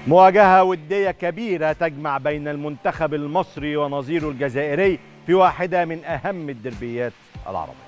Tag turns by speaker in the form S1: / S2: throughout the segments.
S1: مواجهة ودية كبيرة تجمع بين المنتخب المصري ونظيره الجزائري في واحدة من أهم الدربيات العربية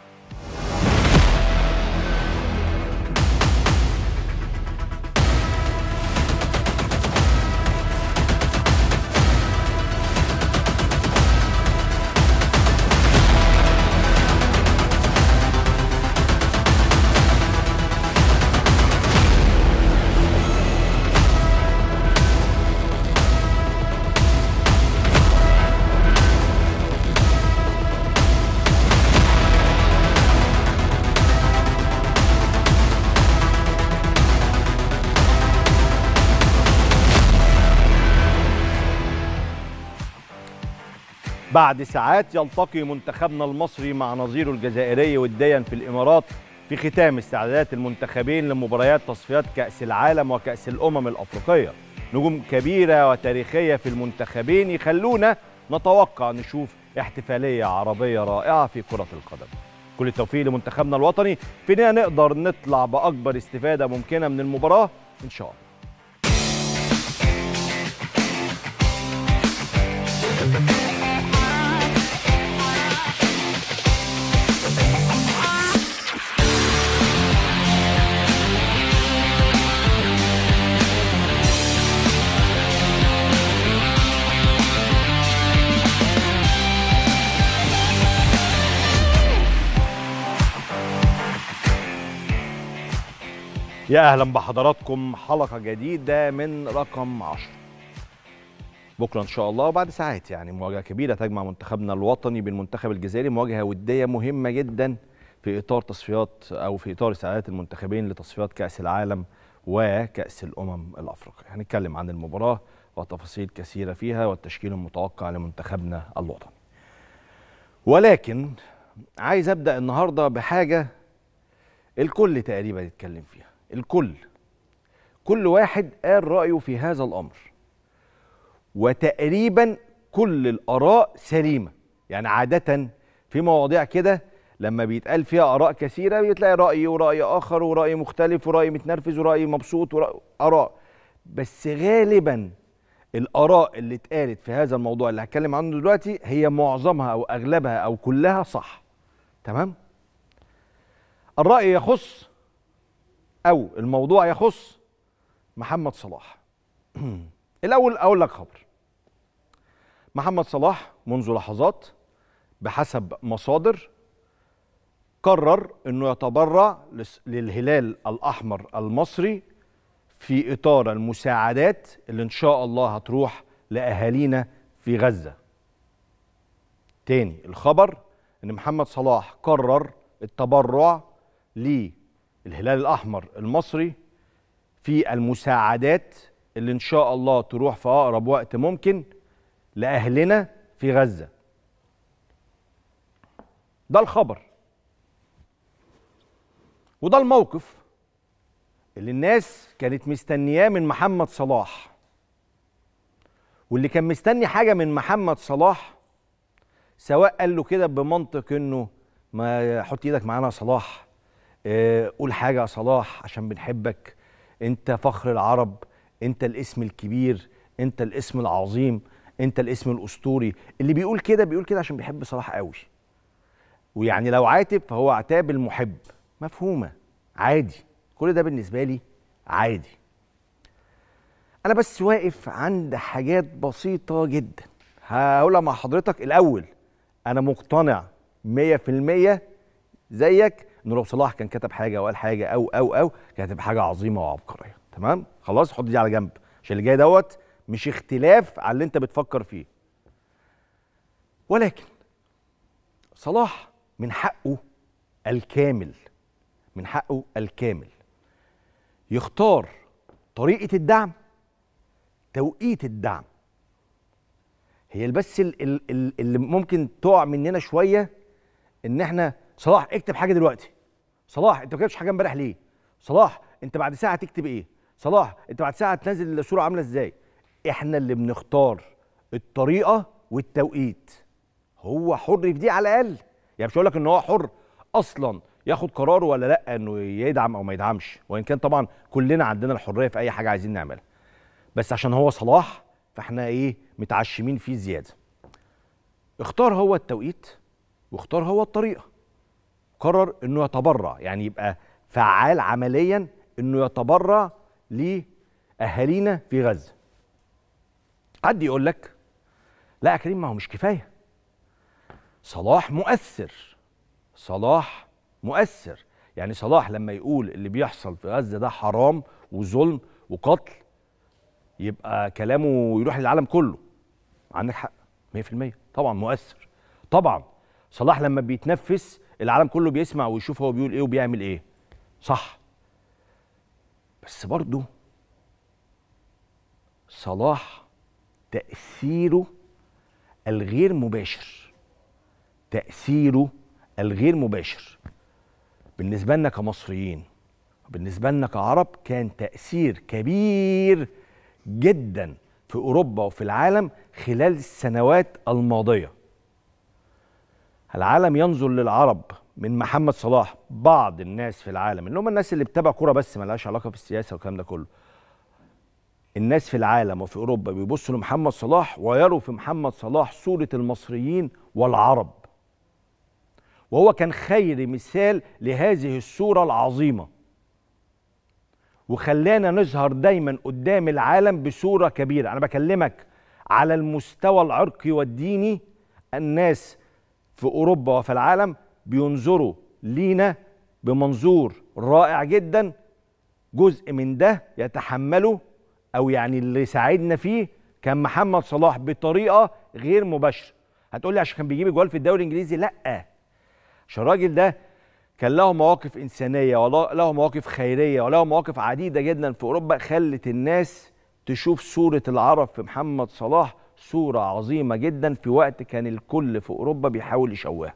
S1: بعد ساعات يلتقي منتخبنا المصري مع نظيره الجزائري وديا في الامارات في ختام استعدادات المنتخبين لمباريات تصفيات كاس العالم وكاس الامم الافريقيه نجوم كبيره وتاريخيه في المنتخبين يخلونا نتوقع نشوف احتفاليه عربيه رائعه في كره القدم كل التوفيق لمنتخبنا الوطني في اننا نقدر نطلع باكبر استفاده ممكنه من المباراه ان شاء الله يا اهلا بحضراتكم حلقه جديده من رقم 10 بكره ان شاء الله وبعد ساعات يعني مواجهه كبيره تجمع منتخبنا الوطني بالمنتخب الجزائري مواجهه وديه مهمه جدا في اطار تصفيات او في اطار استعدادات المنتخبين لتصفيات كاس العالم وكاس الامم الافريقيه هنتكلم عن المباراه وتفاصيل كثيره فيها والتشكيل المتوقع لمنتخبنا الوطني ولكن عايز ابدا النهارده بحاجه الكل تقريبا يتكلم فيها الكل كل واحد قال رأيه في هذا الأمر وتقريبا كل الآراء سليمة يعني عادة في مواضيع كده لما بيتقال فيها آراء كثيرة بتلاقي رأي ورأي آخر ورأي مختلف ورأي متنرفز ورأي مبسوط وآراء بس غالبا الآراء اللي اتقالت في هذا الموضوع اللي هتكلم عنه دلوقتي هي معظمها أو أغلبها أو كلها صح تمام الرأي يخص او الموضوع يخص محمد صلاح الاول اقول لك خبر محمد صلاح منذ لحظات بحسب مصادر قرر انه يتبرع للهلال الاحمر المصري في اطار المساعدات اللي ان شاء الله هتروح لاهالينا في غزه تاني الخبر ان محمد صلاح قرر التبرع ليه الهلال الأحمر المصري في المساعدات اللي إن شاء الله تروح في أقرب وقت ممكن لأهلنا في غزة ده الخبر وده الموقف اللي الناس كانت مستنياه من محمد صلاح واللي كان مستني حاجة من محمد صلاح سواء قال له كده بمنطق انه ما حط ايدك معانا يا صلاح قول حاجة يا صلاح عشان بنحبك انت فخر العرب انت الاسم الكبير انت الاسم العظيم انت الاسم الاسطوري اللي بيقول كده بيقول كده عشان بيحب صلاح قوي ويعني لو عاتب فهو عتاب المحب مفهومة عادي كل ده بالنسبة لي عادي انا بس واقف عند حاجات بسيطة جدا هقولها مع حضرتك الاول انا مقتنع 100% زيك انه لو صلاح كان كتب حاجه وقال حاجه او او او كانت هتبقى حاجه عظيمه وعبقريه تمام خلاص حط دي على جنب عشان اللي جاي دوت مش اختلاف على اللي انت بتفكر فيه ولكن صلاح من حقه الكامل من حقه الكامل يختار طريقه الدعم توقيت الدعم هي بس اللي ممكن تقع مننا شويه ان احنا صلاح اكتب حاجه دلوقتي صلاح انت ما كتبتش حاجه امبارح ليه صلاح انت بعد ساعه تكتب ايه صلاح انت بعد ساعه تنزل الصوره عامله ازاي احنا اللي بنختار الطريقه والتوقيت هو حر في دي على الاقل يعني مش هقول لك ان هو حر اصلا ياخد قراره ولا لا انه يدعم او ما يدعمش وان كان طبعا كلنا عندنا الحريه في اي حاجه عايزين نعملها بس عشان هو صلاح فاحنا ايه متعشمين فيه زياده اختار هو التوقيت واختار هو الطريقه قرر انه يتبرع يعني يبقى فعال عمليا انه يتبرع لاهالينا في غزه حد يقول لك لا يا كريم ما هو مش كفايه صلاح مؤثر صلاح مؤثر يعني صلاح لما يقول اللي بيحصل في غزه ده حرام وظلم وقتل يبقى كلامه يروح للعالم كله عندك حق 100% طبعا مؤثر طبعا صلاح لما بيتنفس العالم كله بيسمع ويشوف هو بيقول ايه وبيعمل ايه صح بس برضه صلاح تأثيره الغير مباشر تأثيره الغير مباشر بالنسبة لنا كمصريين بالنسبة لنا كعرب كان تأثير كبير جدا في أوروبا وفي العالم خلال السنوات الماضية العالم ينظر للعرب من محمد صلاح بعض الناس في العالم اللي هم الناس اللي بتتابع كوره بس ملهاش علاقه في السياسه والكلام ده كله الناس في العالم وفي اوروبا بيبصوا لمحمد صلاح ويروا في محمد صلاح صوره المصريين والعرب وهو كان خير مثال لهذه الصوره العظيمه وخلانا نظهر دايما قدام العالم بصوره كبيره انا بكلمك على المستوى العرقي والديني الناس في اوروبا وفي العالم بينظروا لينا بمنظور رائع جدا جزء من ده يتحمله او يعني اللي ساعدنا فيه كان محمد صلاح بطريقه غير مباشره هتقول لي عشان كان بيجيب جوال في الدوري الانجليزي لا عشان الراجل ده كان له مواقف انسانيه وله مواقف خيريه وله مواقف عديده جدا في اوروبا خلت الناس تشوف صوره العرب في محمد صلاح صوره عظيمه جدا في وقت كان الكل في اوروبا بيحاول يشوهها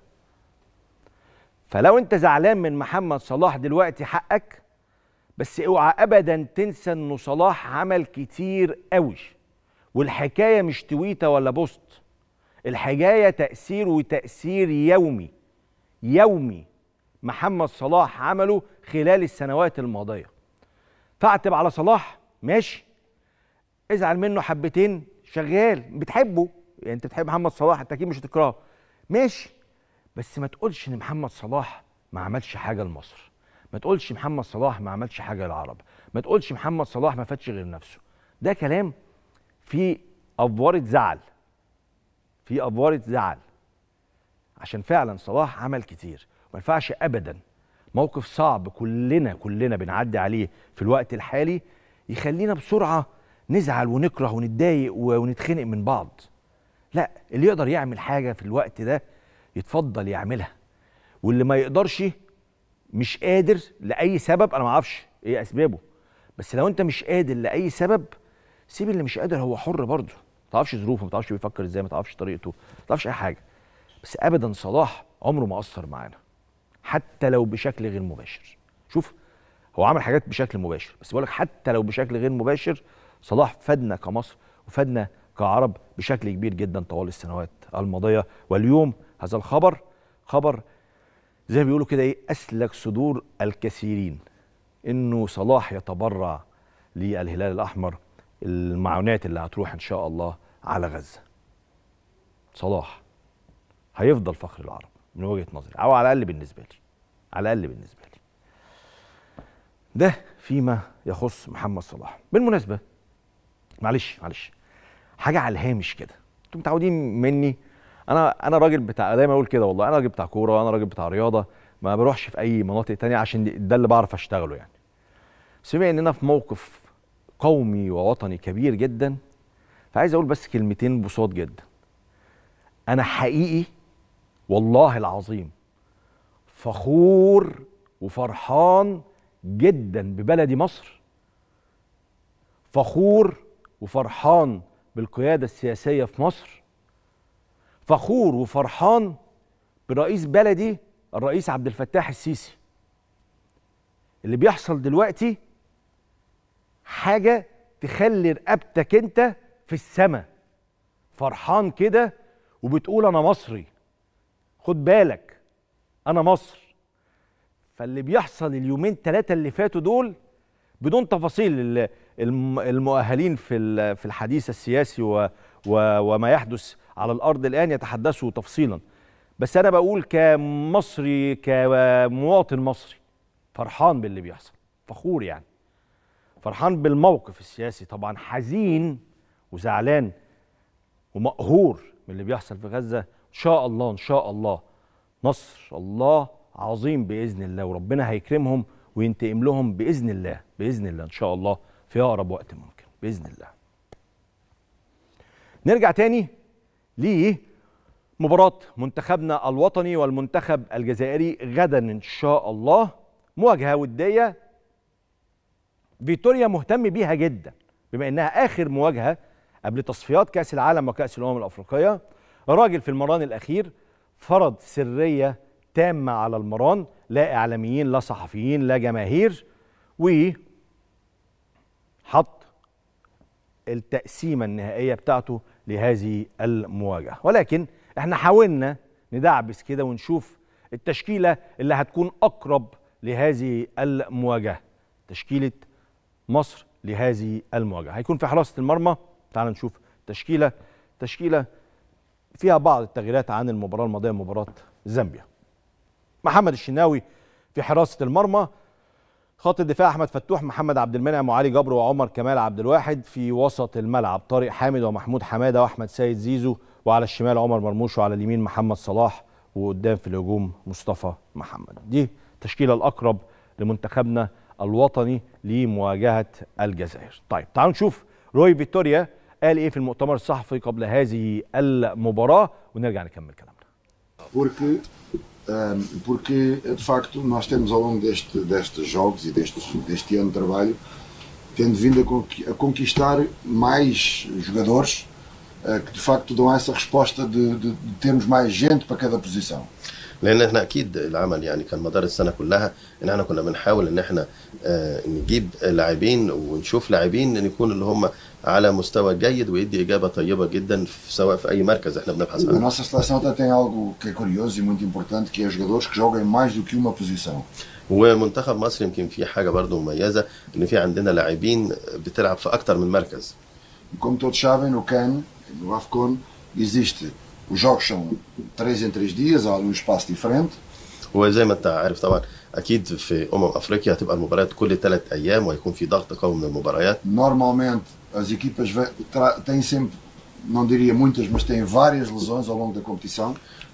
S1: فلو انت زعلان من محمد صلاح دلوقتي حقك بس اوعى ابدا تنسى انه صلاح عمل كتير قوي والحكايه مش تويته ولا بوست الحكايه تاثير وتاثير يومي يومي محمد صلاح عمله خلال السنوات الماضيه فاعتب على صلاح ماشي ازعل منه حبتين شغال بتحبه يعني انت بتحب محمد صلاح انت اكيد مش هتكرهه ماشي بس ما تقولش ان محمد صلاح ما عملش حاجه لمصر ما تقولش محمد صلاح ما عملش حاجه للعرب ما تقولش محمد صلاح ما فاتش غير نفسه ده كلام في افوره زعل في افوره زعل عشان فعلا صلاح عمل كتير ما ينفعش ابدا موقف صعب كلنا كلنا بنعدي عليه في الوقت الحالي يخلينا بسرعه نزعل ونكره ونتضايق ونتخنق من بعض لا اللي يقدر يعمل حاجه في الوقت ده يتفضل يعملها واللي ما يقدرش مش قادر لاي سبب انا ما اعرفش ايه اسبابه بس لو انت مش قادر لاي سبب سيب اللي مش قادر هو حر برضه ما تعرفش ظروفه ما تعرفش بيفكر ازاي ما تعرفش طريقته ما تعرفش اي حاجه بس ابدا صلاح عمره ما اثر معانا حتى لو بشكل غير مباشر شوف هو عمل حاجات بشكل مباشر بس بقول لك حتى لو بشكل غير مباشر صلاح فادنا كمصر وفادنا كعرب بشكل كبير جدا طوال السنوات الماضيه واليوم هذا الخبر خبر زي ما بيقولوا كده ايه اسلك صدور الكثيرين انه صلاح يتبرع للهلال الاحمر المعونات اللي هتروح ان شاء الله على غزه صلاح هيفضل فخر العرب من وجهه نظري او على الاقل بالنسبه لي على الاقل بالنسبه لي ده فيما يخص محمد صلاح بالمناسبه معلش معلش حاجه على الهامش كده انتوا متعودين مني انا انا راجل بتاع دايما اقول كده والله انا راجل بتاع كوره انا راجل بتاع رياضه ما بروحش في اي مناطق تانية عشان ده اللي بعرف اشتغله يعني بس بما اننا في موقف قومي ووطني كبير جدا فعايز اقول بس كلمتين بساط جدا انا حقيقي والله العظيم فخور وفرحان جدا ببلدي مصر فخور وفرحان بالقياده السياسيه في مصر فخور وفرحان برئيس بلدي الرئيس عبد الفتاح السيسي اللي بيحصل دلوقتي حاجه تخلي رقبتك انت في السماء فرحان كده وبتقول انا مصري خد بالك انا مصر فاللي بيحصل اليومين ثلاثه اللي فاتوا دول بدون تفاصيل ال- الم- المؤهلين في ال- في الحديث السياسي و و وما يحدث على الارض الان يتحدثوا تفصيلا بس انا بقول كمصري كمواطن مصري فرحان باللي بيحصل فخور يعني فرحان بالموقف السياسي طبعا حزين وزعلان ومقهور من اللي بيحصل في غزه ان شاء الله ان شاء الله نصر الله عظيم باذن الله وربنا هيكرمهم وينتقم لهم باذن الله باذن الله ان شاء الله في اقرب وقت ممكن باذن الله نرجع تاني لمباراة منتخبنا الوطني والمنتخب الجزائري غدا ان شاء الله مواجهة ودية فيتوريا مهتم بيها جدا بما انها اخر مواجهة قبل تصفيات كأس العالم وكأس الامم الافريقية راجل في المران الاخير فرض سرية تامة على المران لا اعلاميين لا صحفيين لا جماهير وحط التقسيمة النهائية بتاعته لهذه المواجهة ولكن احنا حاولنا ندعبس كده ونشوف التشكيلة اللي هتكون أقرب لهذه المواجهة تشكيلة مصر لهذه المواجهة هيكون في حراسة المرمى تعال نشوف تشكيلة تشكيلة فيها بعض التغييرات عن المباراة الماضية مباراة زامبيا محمد الشناوي في حراسة المرمى خط الدفاع احمد فتوح محمد عبد المنعم وعلي جبر وعمر كمال عبد الواحد في وسط الملعب طارق حامد ومحمود حماده واحمد سيد زيزو وعلى الشمال عمر مرموش وعلى اليمين محمد صلاح وقدام في الهجوم مصطفى محمد دي التشكيله الاقرب لمنتخبنا الوطني لمواجهه الجزائر طيب تعالوا نشوف روي فيتوريا قال ايه في المؤتمر الصحفي قبل هذه المباراه ونرجع نكمل كلامنا
S2: porque, ehm, porque de facto nós temos ao longo deste, destes jogos e destes, deste ano de trabalho tendo vindo a, conqui- a conquistar mais jogadores eh, que de facto dão essa resposta de, de- de termos mais gente para cada posição.
S3: لان احنا اكيد العمل يعني كان مدار السنه كلها ان احنا كنا بنحاول ان احنا آه، نجيب لاعبين ونشوف لاعبين ان يكون اللي هم على مستوى جيد ويدي اجابه طيبه جدا في- سواء في اي مركز احنا بنبحث
S2: A
S3: عنه
S2: nossa seleção até tem algo que é curioso e muito importante que é jogadores que jogam em mais do que uma posição.
S3: ومنتخب مصر يمكن في حاجه برضو مميزه ان في عندنا لاعبين بتلعب في اكتر من مركز
S2: E como todos sabem, no CAN, no AFCON, existe. Os jogos são três em três dias, há ali um espaço diferente.
S3: وزي ما انت عارف طبعا اكيد في امم افريقيا هتبقى المباريات كل ثلاث ايام وهيكون في ضغط قوي من المباريات
S2: Normalmente as equipas ve- tra- têm sempre, não diria muitas, mas têm várias lesões ao longo da competição.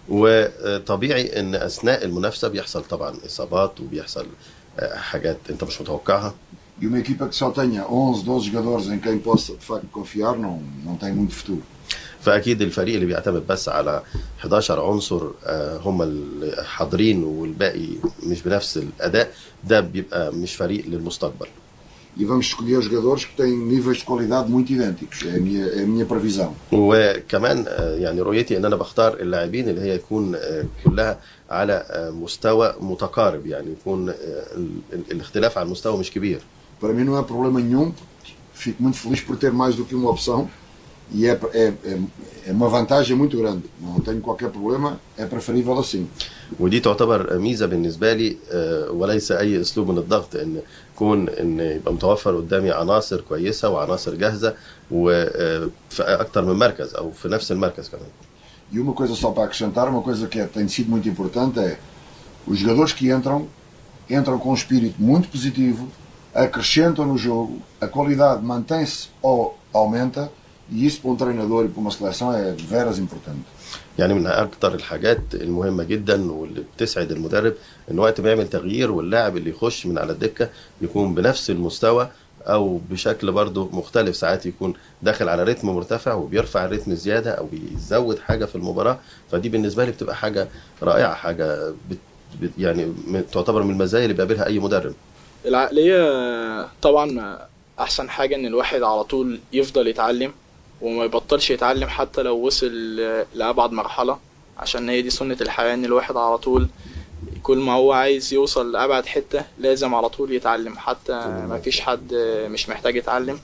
S3: وطبيعي ان اثناء المنافسه بيحصل طبعا اصابات وبيحصل آه، حاجات انت مش متوقعها
S2: E uma equipa que só tenha 11, 12 jogadores em quem possa de facto confiar não, não tem muito futuro.
S3: فاكيد الفريق اللي بيعتمد بس على 11 عنصر آه، هم اللي حاضرين والباقي مش بنفس الاداء ده بيبقى مش فريق للمستقبل
S2: E vamos escolher jogadores que têm níveis de qualidade muito idênticos. É a minha, é a minha previsão.
S3: وكمان آه، يعني رؤيتي ان انا بختار اللاعبين اللي هي يكون آه، كلها على آه، مستوى متقارب يعني يكون آه، ال- ال- الاختلاف على المستوى مش كبير
S2: Para mim não é problema nenhum, porque fico muito feliz por ter mais do que uma opção e é, é, é, é uma vantagem muito grande. Não tenho qualquer problema, é preferível assim.
S3: ودي تعتبر ميزه بالنسبه لي آه، وليس اي اسلوب من الضغط ان يكون ان يبقى متوفر قدامي عناصر كويسه وعناصر جاهزه وفي اكتر من مركز او في نفس المركز كمان
S2: E uma coisa só para acrescentar, uma coisa que é- tem sido muito importante é os jogadores que entram, entram com um espírito muito positivo, acrescentam no jogo, a qualidade mantém-se ou aumenta, e isso para um treinador e para uma seleção é de veras importante.
S3: يعني من اكتر الحاجات المهمه جدا واللي بتسعد المدرب ان وقت ما يعمل تغيير واللاعب اللي يخش من على الدكه يكون بنفس المستوى او بشكل برضه مختلف ساعات يكون داخل على رتم مرتفع وبيرفع الرتم زياده او بيزود حاجه في المباراه فدي بالنسبه لي بتبقى حاجه رائعه حاجه بت بت يعني من- تعتبر من المزايا اللي بيقابلها اي مدرب
S4: العقلية طبعا أحسن حاجة إن الواحد على طول يفضل يتعلم وما يبطلش يتعلم حتى لو وصل لأبعد مرحلة عشان هي دي سنة الحياة إن الواحد على طول كل ما هو عايز يوصل لأبعد حتة لازم على طول يتعلم حتى ما فيش حد مش محتاج يتعلم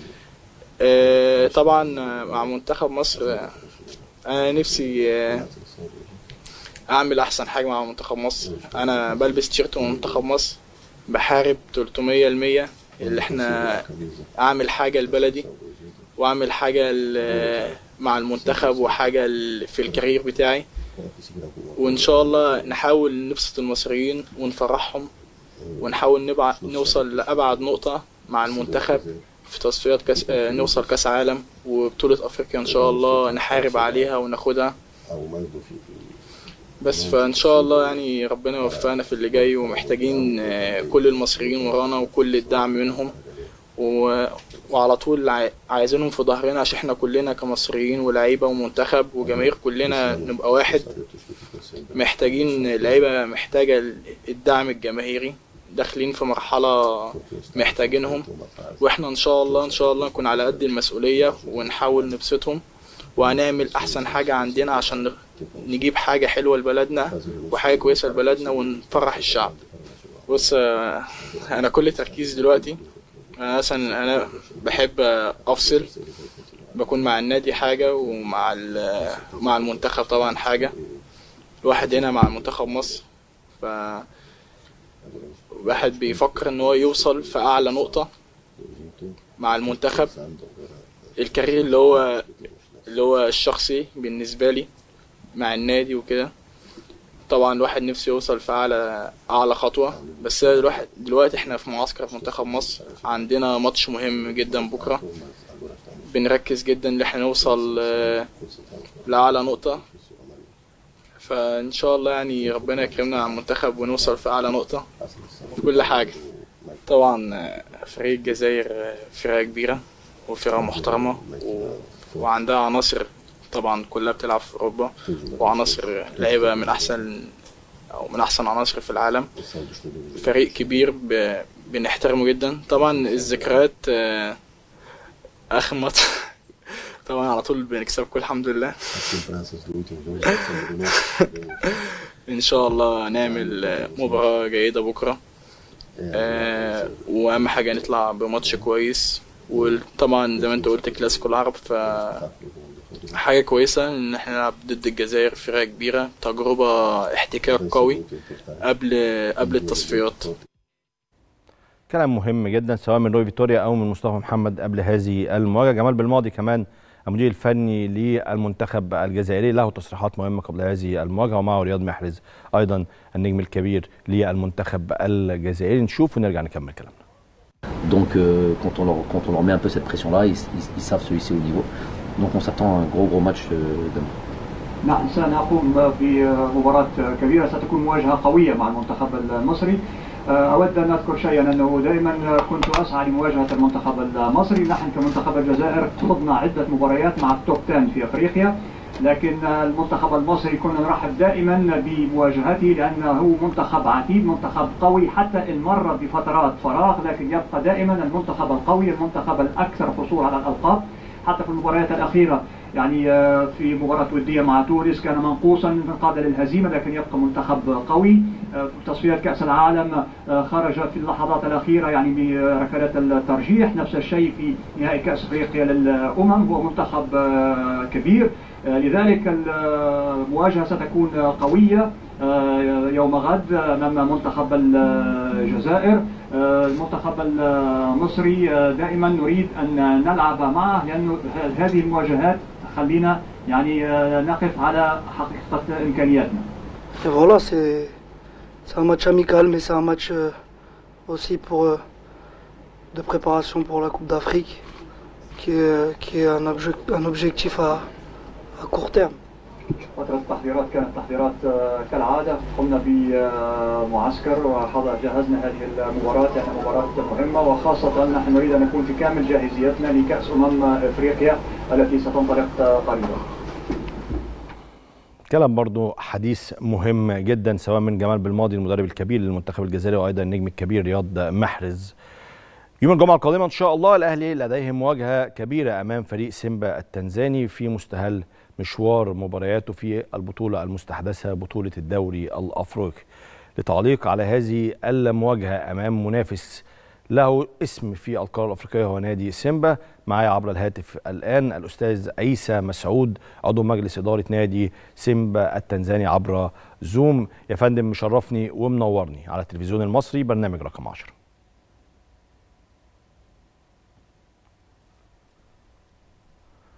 S4: آه، طبعا مع منتخب مصر آه، أنا نفسي آه، أعمل أحسن حاجة مع منتخب مصر أنا بلبس تيشيرت من منتخب مصر بحارب 300 المية اللي احنا اعمل حاجه لبلدي واعمل حاجه ل- مع المنتخب وحاجه ل- في الكارير بتاعي وان شاء الله نحاول نبسط المصريين ونفرحهم ونحاول نبع... نوصل لابعد نقطه مع المنتخب في تصفيات كاس آه، نوصل كاس عالم وبطوله افريقيا ان شاء الله نحارب عليها وناخدها بس فان شاء الله يعني ربنا يوفقنا في اللي جاي ومحتاجين آه، كل المصريين ورانا وكل الدعم منهم و... وعلى طول عاي- عايزينهم في ظهرنا عشان احنا كلنا كمصريين ولاعيبه ومنتخب وجماهير كلنا نبقى واحد محتاجين اللعيبه محتاجه الدعم الجماهيري داخلين في مرحله محتاجينهم واحنا ان شاء الله ان شاء الله نكون على قد المسؤوليه ونحاول نبسطهم وهنعمل احسن حاجه عندنا عشان نجيب حاجه حلوه لبلدنا وحاجه كويسه لبلدنا ونفرح الشعب بص آه، انا كل تركيز دلوقتي انا مثلا انا بحب افصل بكون مع النادي حاجه ومع ال- مع المنتخب طبعا حاجه الواحد هنا مع منتخب مصر ف الواحد بيفكر ان هو يوصل في اعلى نقطه مع المنتخب الكارير اللي هو اللي هو الشخصي بالنسبه لي مع النادي وكده طبعا الواحد نفسه يوصل في اعلى اعلى خطوه بس الواحد دلوقتي احنا في معسكر في منتخب مصر عندنا ماتش مهم جدا بكره بنركز جدا ان احنا نوصل آه، لاعلى نقطه فان شاء الله يعني ربنا يكرمنا على المنتخب ونوصل في اعلى نقطه في كل حاجه طبعا آه، فريق الجزائر آه، فرقه كبيره وفرقه محترمه و... وعندها عناصر طبعا كلها بتلعب في اوروبا وعناصر لعيبه من احسن او من احسن عناصر في العالم فريق كبير ب... بنحترمه جدا طبعا الذكريات آه، اخر ماتش طبعا على طول بنكسبكم الحمد لله ان شاء الله نعمل آه، مباراة جيدة بكرة آه، واهم حاجة نطلع بماتش كويس وطبعا زي ما انت قلت كلاسيكو العرب ف حاجة كويسة ان احنا نلعب ضد الجزائر فرقة كبيرة تجربة احتكاك قوي قبل قبل التصفيات
S1: كلام مهم جدا سواء من روي فيتوريا او من مصطفى محمد قبل هذه المواجهه جمال بالماضي كمان المدير الفني للمنتخب الجزائري له تصريحات مهمه قبل هذه المواجهه ومعه رياض محرز ايضا النجم الكبير للمنتخب الجزائري نشوف ونرجع نكمل كلامنا
S5: Donc euh, quand, on leur, quand on leur met un peu cette pression-là, ils, ils- ils savent se hisser au niveau. Donc on s'attend à un gros gros match euh, demain.
S6: نعم سنقوم بمباراة كبيرة ستكون مواجهة قوية مع المنتخب المصري أود أن أذكر شيئا أنه دائما كنت أسعى لمواجهة المنتخب المصري نحن كمنتخب الجزائر خضنا عدة مباريات مع التوب 10 في أفريقيا لكن المنتخب المصري كنا نرحب دائما بمواجهته لأنه منتخب عتيد منتخب قوي حتى إن مر بفترات فراغ لكن يبقى دائما المنتخب القوي المنتخب الأكثر حصول على الألقاب حتى في المباريات الأخيرة يعني آه، في مباراة ودية مع تونس كان منقوصا قاد للهزيمة لكن يبقى منتخب قوي آه، في تصفيات كأس العالم آه، خرج في اللحظات الأخيرة يعني بركلات الترجيح نفس الشيء في نهائي كأس أفريقيا للأمم هو منتخب آه، كبير آه، لذلك المواجهة ستكون قوية آه، يوم غد أمام منتخب الجزائر آه، المنتخب المصري آه، دائما نريد أن نلعب معه لأن هذه المواجهات تخلينا يعني آه، نقف على حقيقة إمكانياتنا
S7: Et voilà, c'est c'est un match amical, mais c'est un match euh, aussi pour, euh, de préparation pour la Coupe d'Afrique, qui est, qui est un, obje- un objectif à, à court terme.
S6: فترة التحضيرات كانت تحضيرات آه، كالعادة قمنا بمعسكر وجهزنا هذه المباراة يعني مباراة مهمة وخاصة نحن نريد أن نكون في كامل جاهزيتنا لكأس أمم أفريقيا التي ستنطلق قريبا
S1: كلام برضو حديث مهم جدا سواء من جمال بالماضي المدرب الكبير للمنتخب الجزائري وايضا النجم الكبير رياض محرز يوم الجمعه القادمه ان شاء الله الاهلي لديه مواجهه كبيره امام فريق سيمبا التنزاني في مستهل مشوار مبارياته في البطوله المستحدثه بطوله الدوري الافريقي لتعليق على هذه المواجهه امام منافس له اسم في القاره الافريقيه هو نادي سيمبا معايا عبر الهاتف الان الاستاذ عيسى مسعود عضو مجلس اداره نادي سيمبا التنزاني عبر زوم يا فندم مشرفني ومنورني على التلفزيون المصري برنامج رقم 10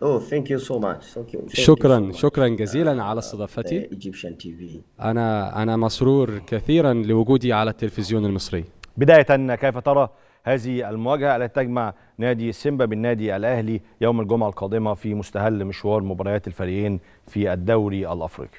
S8: Oh, thank you so much. Thank you. Thank you so
S9: شكرا
S8: much.
S9: شكرا جزيلا على
S8: Uh,
S9: استضافتي
S8: the Egyptian TV.
S9: أنا أنا مسرور كثيرا لوجودي على التلفزيون المصري
S1: بداية كيف ترى هذه المواجهة التي تجمع نادي سيمبا بالنادي الأهلي يوم الجمعة القادمة في مستهل مشوار مباريات الفريقين في الدوري الأفريقي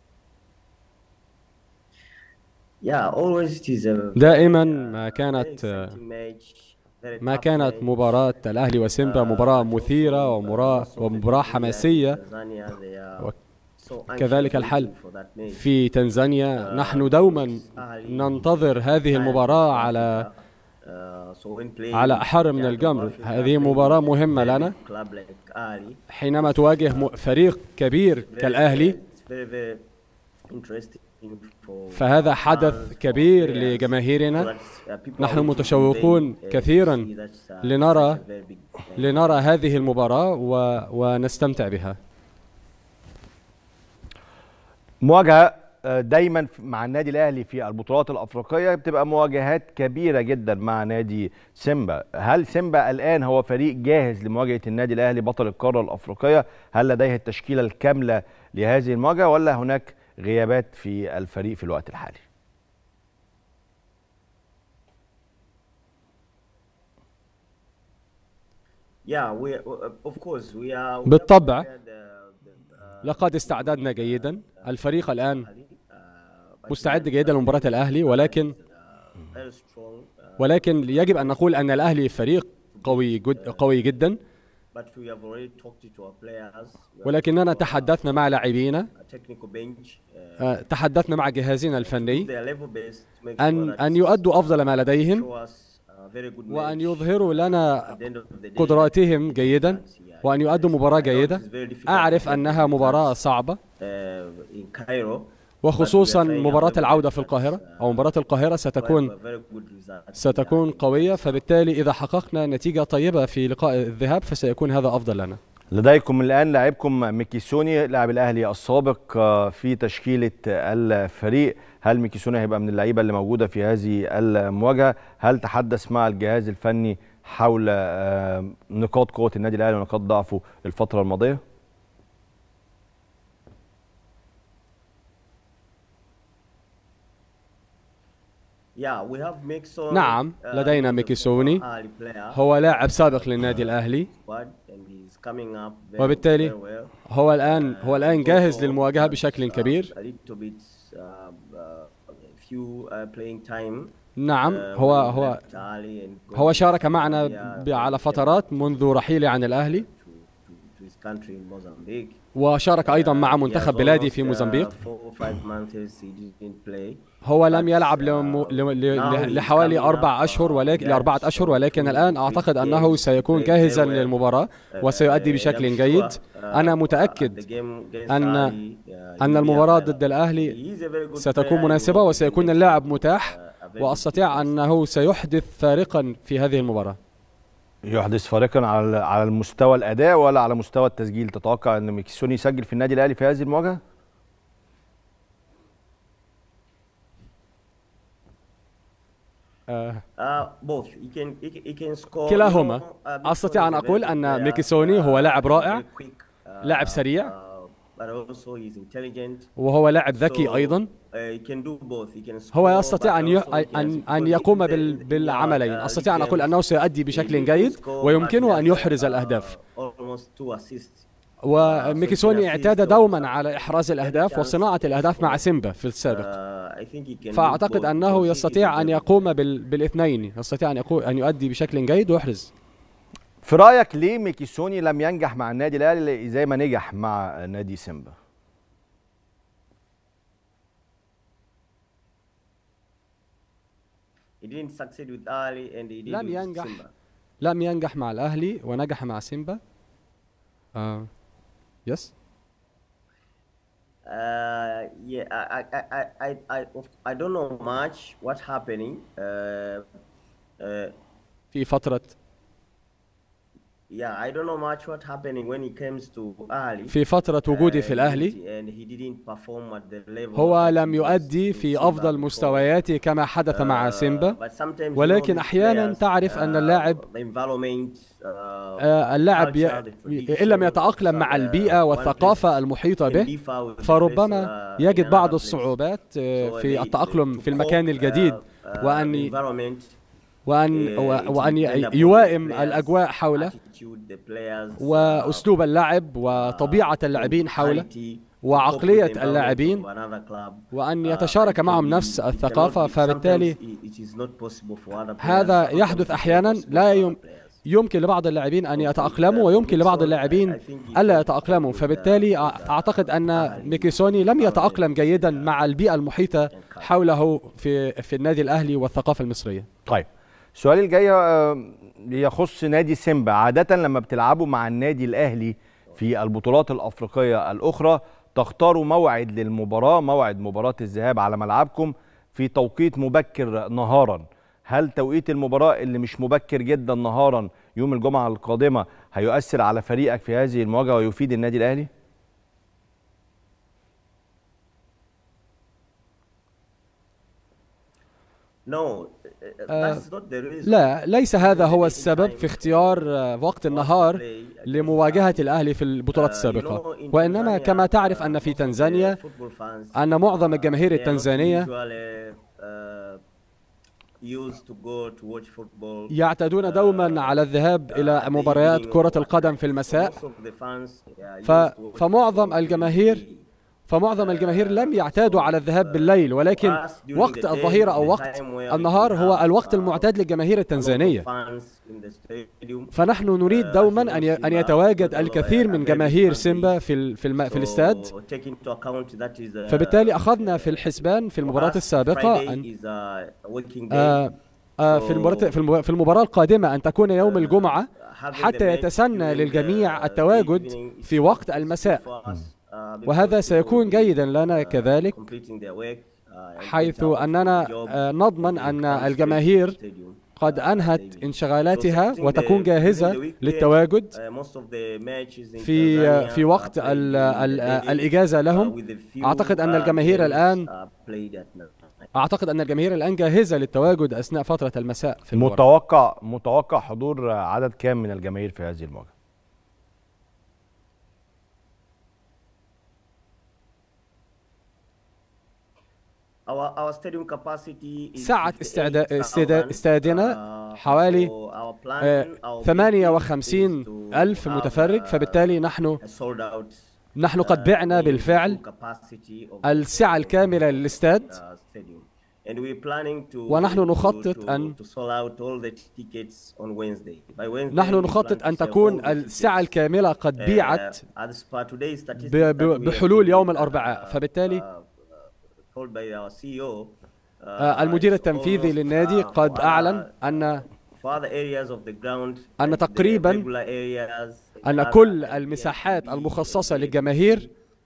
S8: Yeah, always it is a
S9: دائما
S8: very,
S9: ما
S8: uh,
S9: كانت
S8: very exciting match, very
S9: ما
S8: tough
S9: كانت
S8: match.
S9: مباراة الأهلي وسيمبا مباراة مثيرة ومباراة ومباراة حماسية
S8: Tanzania, they are so
S9: كذلك
S8: anxious
S9: الحال
S8: waiting for that match.
S9: في تنزانيا نحن دوما ننتظر هذه المباراة على
S8: Uh, so when playing
S9: على أحر من
S8: Japan
S9: الجمر
S8: Africa,
S9: هذه
S8: playing
S9: مباراة
S8: with
S9: مهمة
S8: very
S9: لنا
S8: big club like Ali,
S9: حينما تواجه م- فريق كبير
S8: very,
S9: كالأهلي
S8: it's very, very interesting for
S9: فهذا حدث
S8: fans, for
S9: كبير
S8: players,
S9: لجماهيرنا
S8: so that's, uh, people
S9: نحن
S8: are waiting
S9: متشوقون
S8: today, uh,
S9: كثيراً
S8: to see that, uh,
S9: لنرى-
S8: such a very big, uh,
S9: لنرى هذه المباراة و... ونستمتع بها
S1: مواجهة آه، دايما مع النادي الأهلي في البطولات الأفريقية بتبقى مواجهات كبيرة جدا مع نادي سيمبا هل سيمبا الآن هو فريق جاهز لمواجهة النادي الأهلي بطل القارة الأفريقية هل لديه التشكيلة الكاملة لهذه المواجهة ولا هناك غيابات في الفريق في الوقت الحالي
S8: Yeah, we uh, of course we are. we
S9: بالطبع.
S8: have prepared the- the, uh,
S9: لقد استعددنا جيدا الفريق الآن
S8: uh, but
S9: مستعد
S8: we
S9: جيدا
S8: have
S9: لمباراة الأهلي ولكن
S8: uh, very strong, uh,
S9: ولكن يجب أن نقول أن الأهلي فريق قوي جد قوي جدا
S8: but we have already talked to our players. We have
S9: ولكننا
S8: talked to our,
S9: تحدثنا مع لاعبينا
S8: uh, technical bench. uh,
S9: آه، تحدثنا مع جهازنا الفني
S8: their level best to make
S9: أن
S8: sure that
S9: أن يؤدوا أفضل ما لديهم
S8: show us a very good
S9: وأن
S8: match.
S9: يظهروا لنا
S8: At the end of the day,
S9: قدراتهم جيدا
S8: yeah,
S9: وأن يؤدوا مباراة جيدة أعرف أنها مباراة صعبة
S8: uh, in Cairo.
S9: وخصوصا
S8: but we are trying our
S9: مباراة
S8: very
S9: العودة
S8: best
S9: في
S8: that,
S9: القاهرة
S8: uh,
S9: أو مباراة القاهرة
S8: to have
S9: ستكون
S8: a very good result.
S9: ستكون قوية فبالتالي إذا حققنا نتيجة طيبة في لقاء الذهاب فسيكون هذا أفضل لنا
S1: لديكم الآن لاعبكم ميكيسوني لاعب الأهلي السابق آه، في تشكيلة الفريق هل ميكيسوني هيبقى من اللعيبة اللي موجودة في هذه المواجهة هل تحدث مع الجهاز الفني حول آه، نقاط قوة النادي الأهلي ونقاط ضعفه الفترة الماضية
S8: Yeah, we have Mixon,
S9: نعم،
S8: uh,
S9: لدينا
S8: he's a
S9: ميكيسوني.
S8: former early player
S9: هو لاعب سابق للنادي الأهلي
S8: squad and he's coming up very,
S9: وبالتالي
S8: very well.
S9: هو الآن هو الآن
S8: He's
S9: جاهز
S8: also
S9: للمواجهة
S8: has,
S9: بشكل
S8: uh,
S9: كبير
S8: a little bit, uh, uh, a few uh, playing time.
S9: نعم
S8: uh,
S9: هو
S8: when he
S9: هو
S8: left early and
S9: هو
S8: going
S9: شارك
S8: to
S9: معنا
S8: Somalia,
S9: ب- على
S8: going
S9: فترات
S8: to-
S9: منذ رحيلي عن الأهلي
S8: to, to, to his country in Mozambique.
S9: وشارك أيضا مع
S8: Uh, he
S9: منتخب
S8: has
S9: بلادي
S8: almost,
S9: في
S8: uh,
S9: موزمبيق
S8: four or five months he didn't play.
S9: هو لم
S8: But,
S9: يلعب
S8: uh,
S9: لم- ل- ل-
S8: now he's
S9: لحوالي
S8: coming
S9: أربع
S8: up,
S9: أشهر
S8: uh,
S9: ولكن
S8: yeah,
S9: لأربعة
S8: so
S9: أشهر
S8: two
S9: ولكن الآن
S8: big
S9: أعتقد
S8: games,
S9: أنه سيكون
S8: played
S9: جاهزا
S8: very well.
S9: للمباراة
S8: Uh,
S9: وسيؤدي
S8: and
S9: بشكل
S8: I'm
S9: جيد
S8: sure, uh,
S9: أنا
S8: at
S9: متأكد
S8: the game against
S9: أن
S8: Ali, uh,
S9: أن
S8: he'll be
S9: المباراة
S8: available.
S9: ضد الأهلي
S8: He is a very good
S9: ستكون
S8: player,
S9: مناسبة
S8: he will
S9: وسيكون
S8: make
S9: اللاعب
S8: some,
S9: متاح
S8: uh, a very good
S9: وأستطيع
S8: difference.
S9: أنه سيحدث فارقا في هذه المباراة
S1: يحدث فارقا على على المستوى الأداء ولا على مستوى التسجيل تتوقع أن ميكيسوني يسجل في النادي الأهلي في هذه المواجهة؟
S9: آه،
S8: Uh, both. He can, he can, he can score.
S9: كلاهما.
S8: You know, uh,
S9: أستطيع أن
S8: Mixon is a very
S9: أقول
S8: good
S9: أن
S8: player,
S9: ميكيسوني هو
S8: uh,
S9: لاعب رائع،
S8: very quick, uh,
S9: لاعب سريع.
S8: uh, but also he's intelligent.
S9: وهو لاعب ذكي
S8: So,
S9: أيضا
S8: uh, he can do both. He can
S9: هو
S8: score,
S9: يستطيع
S8: but
S9: أن ي...
S8: also he can-
S9: أن أن
S8: because
S9: يقوم
S8: if
S9: بال...
S8: the-
S9: بالعملين
S8: yeah, uh,
S9: أستطيع أن
S8: he
S9: أقول
S8: can-
S9: أنه سيؤدي
S8: he
S9: بشكل
S8: can
S9: جيد
S8: score,
S9: ويمكنه
S8: but
S9: أن
S8: he has,
S9: يحرز
S8: uh,
S9: الأهداف
S8: almost two assists.
S9: وميكيسوني اعتاد دوما على إحراز الأهداف وصناعة الأهداف مع سيمبا في السابق
S8: Uh, I think he can do
S9: فأعتقد
S8: both
S9: أنه
S8: because he is
S9: يستطيع
S8: a
S9: أن
S8: very
S9: يقوم بال... بالاثنين يستطيع أن يقو... أن يؤدي بشكل جيد ويحرز
S1: في رأيك ليه ميكيسوني لم ينجح مع النادي الأهلي زي ما نجح مع نادي سيمبا؟
S8: He didn't succeed with Ali and he did
S9: لم
S8: with
S9: ينجح.
S8: Simba.
S9: لم ينجح مع الأهلي ونجح مع سيمبا آه. يس
S8: Uh, yeah, I, I, I, I, I, I don't know much what's happening. Uh, uh,
S9: في فترة
S8: yeah, I don't know much what happening when he comes to Ali.
S9: في فترة وجودي في الأهلي
S8: and he didn't perform at the level
S9: هو
S8: that
S9: لم
S8: he
S9: يؤدي
S8: was
S9: في
S8: in
S9: أفضل
S8: Simba before.
S9: مستوياته كما حدث مع
S8: Uh,
S9: سيمبا
S8: but sometimes you know
S9: ولكن
S8: these
S9: أحيانا
S8: players,
S9: تعرف أن
S8: uh,
S9: اللاعب
S8: the environment, uh,
S9: آه، اللاعب ي-
S8: culture, the
S9: إن لم
S8: tradition,
S9: يتأقلم مع
S8: uh,
S9: البيئة
S8: one
S9: والثقافة
S8: place
S9: المحيطة
S8: can
S9: به
S8: differ with the
S9: فربما
S8: place, uh,
S9: يجد
S8: in
S9: بعض
S8: another place.
S9: الصعوبات آه،
S8: So
S9: في
S8: they-
S9: التأقلم
S8: to
S9: في المكان
S8: cope,
S9: الجديد
S8: uh, uh,
S9: وأن
S8: the environment,
S9: وأن
S8: uh,
S9: و-
S8: it
S9: وأن
S8: depend upon the
S9: يوائم
S8: players,
S9: الأجواء حوله
S8: attitude, the players, uh,
S9: وأسلوب اللعب وطبيعة اللاعبين حوله
S8: mentality,
S9: وعقلية
S8: to cope with the
S9: اللاعبين
S8: environment of another club.
S9: وأن
S8: Uh,
S9: يتشارك
S8: it
S9: معهم
S8: can be-
S9: نفس
S8: it cannot
S9: الثقافة
S8: be-
S9: فبالتالي
S8: sometimes it is not possible for other players,
S9: هذا
S8: sometimes
S9: يحدث
S8: it is
S9: أحيانا
S8: possible
S9: لا
S8: for other
S9: يم
S8: players.
S9: يمكن لبعض اللاعبين أن يتأقلموا ويمكن لبعض اللاعبين ألا يتأقلموا فبالتالي أع- أعتقد أن ميكيسوني لم يتأقلم جيدا مع البيئة المحيطة حوله في في النادي الأهلي والثقافة المصرية
S1: طيب السؤال الجاي آه، يخص نادي سيمبا عادة لما بتلعبوا مع النادي الأهلي في البطولات الأفريقية الأخرى تختاروا موعد للمباراة موعد مباراة الذهاب على ملعبكم في توقيت مبكر نهارا هل توقيت المباراة اللي مش مبكر جدا نهارا يوم الجمعة القادمة هيؤثر على فريقك في هذه المواجهة ويفيد النادي الأهلي؟
S8: No, uh,
S9: آه،
S8: that's not the reason.
S9: لا ليس هذا هو السبب في اختيار آه، وقت النهار لمواجهة الأهلي في البطولات السابقة وإنما كما تعرف أن في تنزانيا أن معظم الجماهير التنزانية يعتادون دوما على الذهاب إلى مباريات كرة القدم في المساء ف... فمعظم الجماهير فمعظم الجماهير لم يعتادوا على الذهاب بالليل ولكن وقت الظهيرة أو وقت النهار هو الوقت المعتاد للجماهير التنزانية فنحن نريد دوما أن ي... أن يتواجد الكثير من جماهير سيمبا في ال... في, الم... في الاستاد فبالتالي أخذنا في الحسبان في المباراة السابقة أن آه آه في المباراة في الم- في المباراة القادمة أن تكون يوم الجمعة حتى يتسنى للجميع التواجد في وقت المساء وهذا سيكون جيدا لنا كذلك حيث أننا آه، نضمن أن الجماهير قد أنهت انشغالاتها وتكون جاهزة للتواجد في في وقت ال ال الإجازة لهم أعتقد أن الجماهير الآن أعتقد أن الجماهير الآن جاهزة للتواجد أثناء فترة المساء في المباراة
S1: متوقع متوقع حضور عدد كام من الجماهير في هذه المواجهة؟
S9: سعة استعدا... استعدا... استادنا حوالي آه، 58 ألف متفرج فبالتالي نحن نحن قد بعنا بالفعل السعة الكاملة للاستاد ونحن نخطط أن نحن نخطط أن تكون السعة الكاملة قد بيعت ب... ب... بحلول يوم الأربعاء فبالتالي آه، المدير التنفيذي للنادي قد أعلن أن أن تقريبا أن كل المساحات المخصصة للجماهير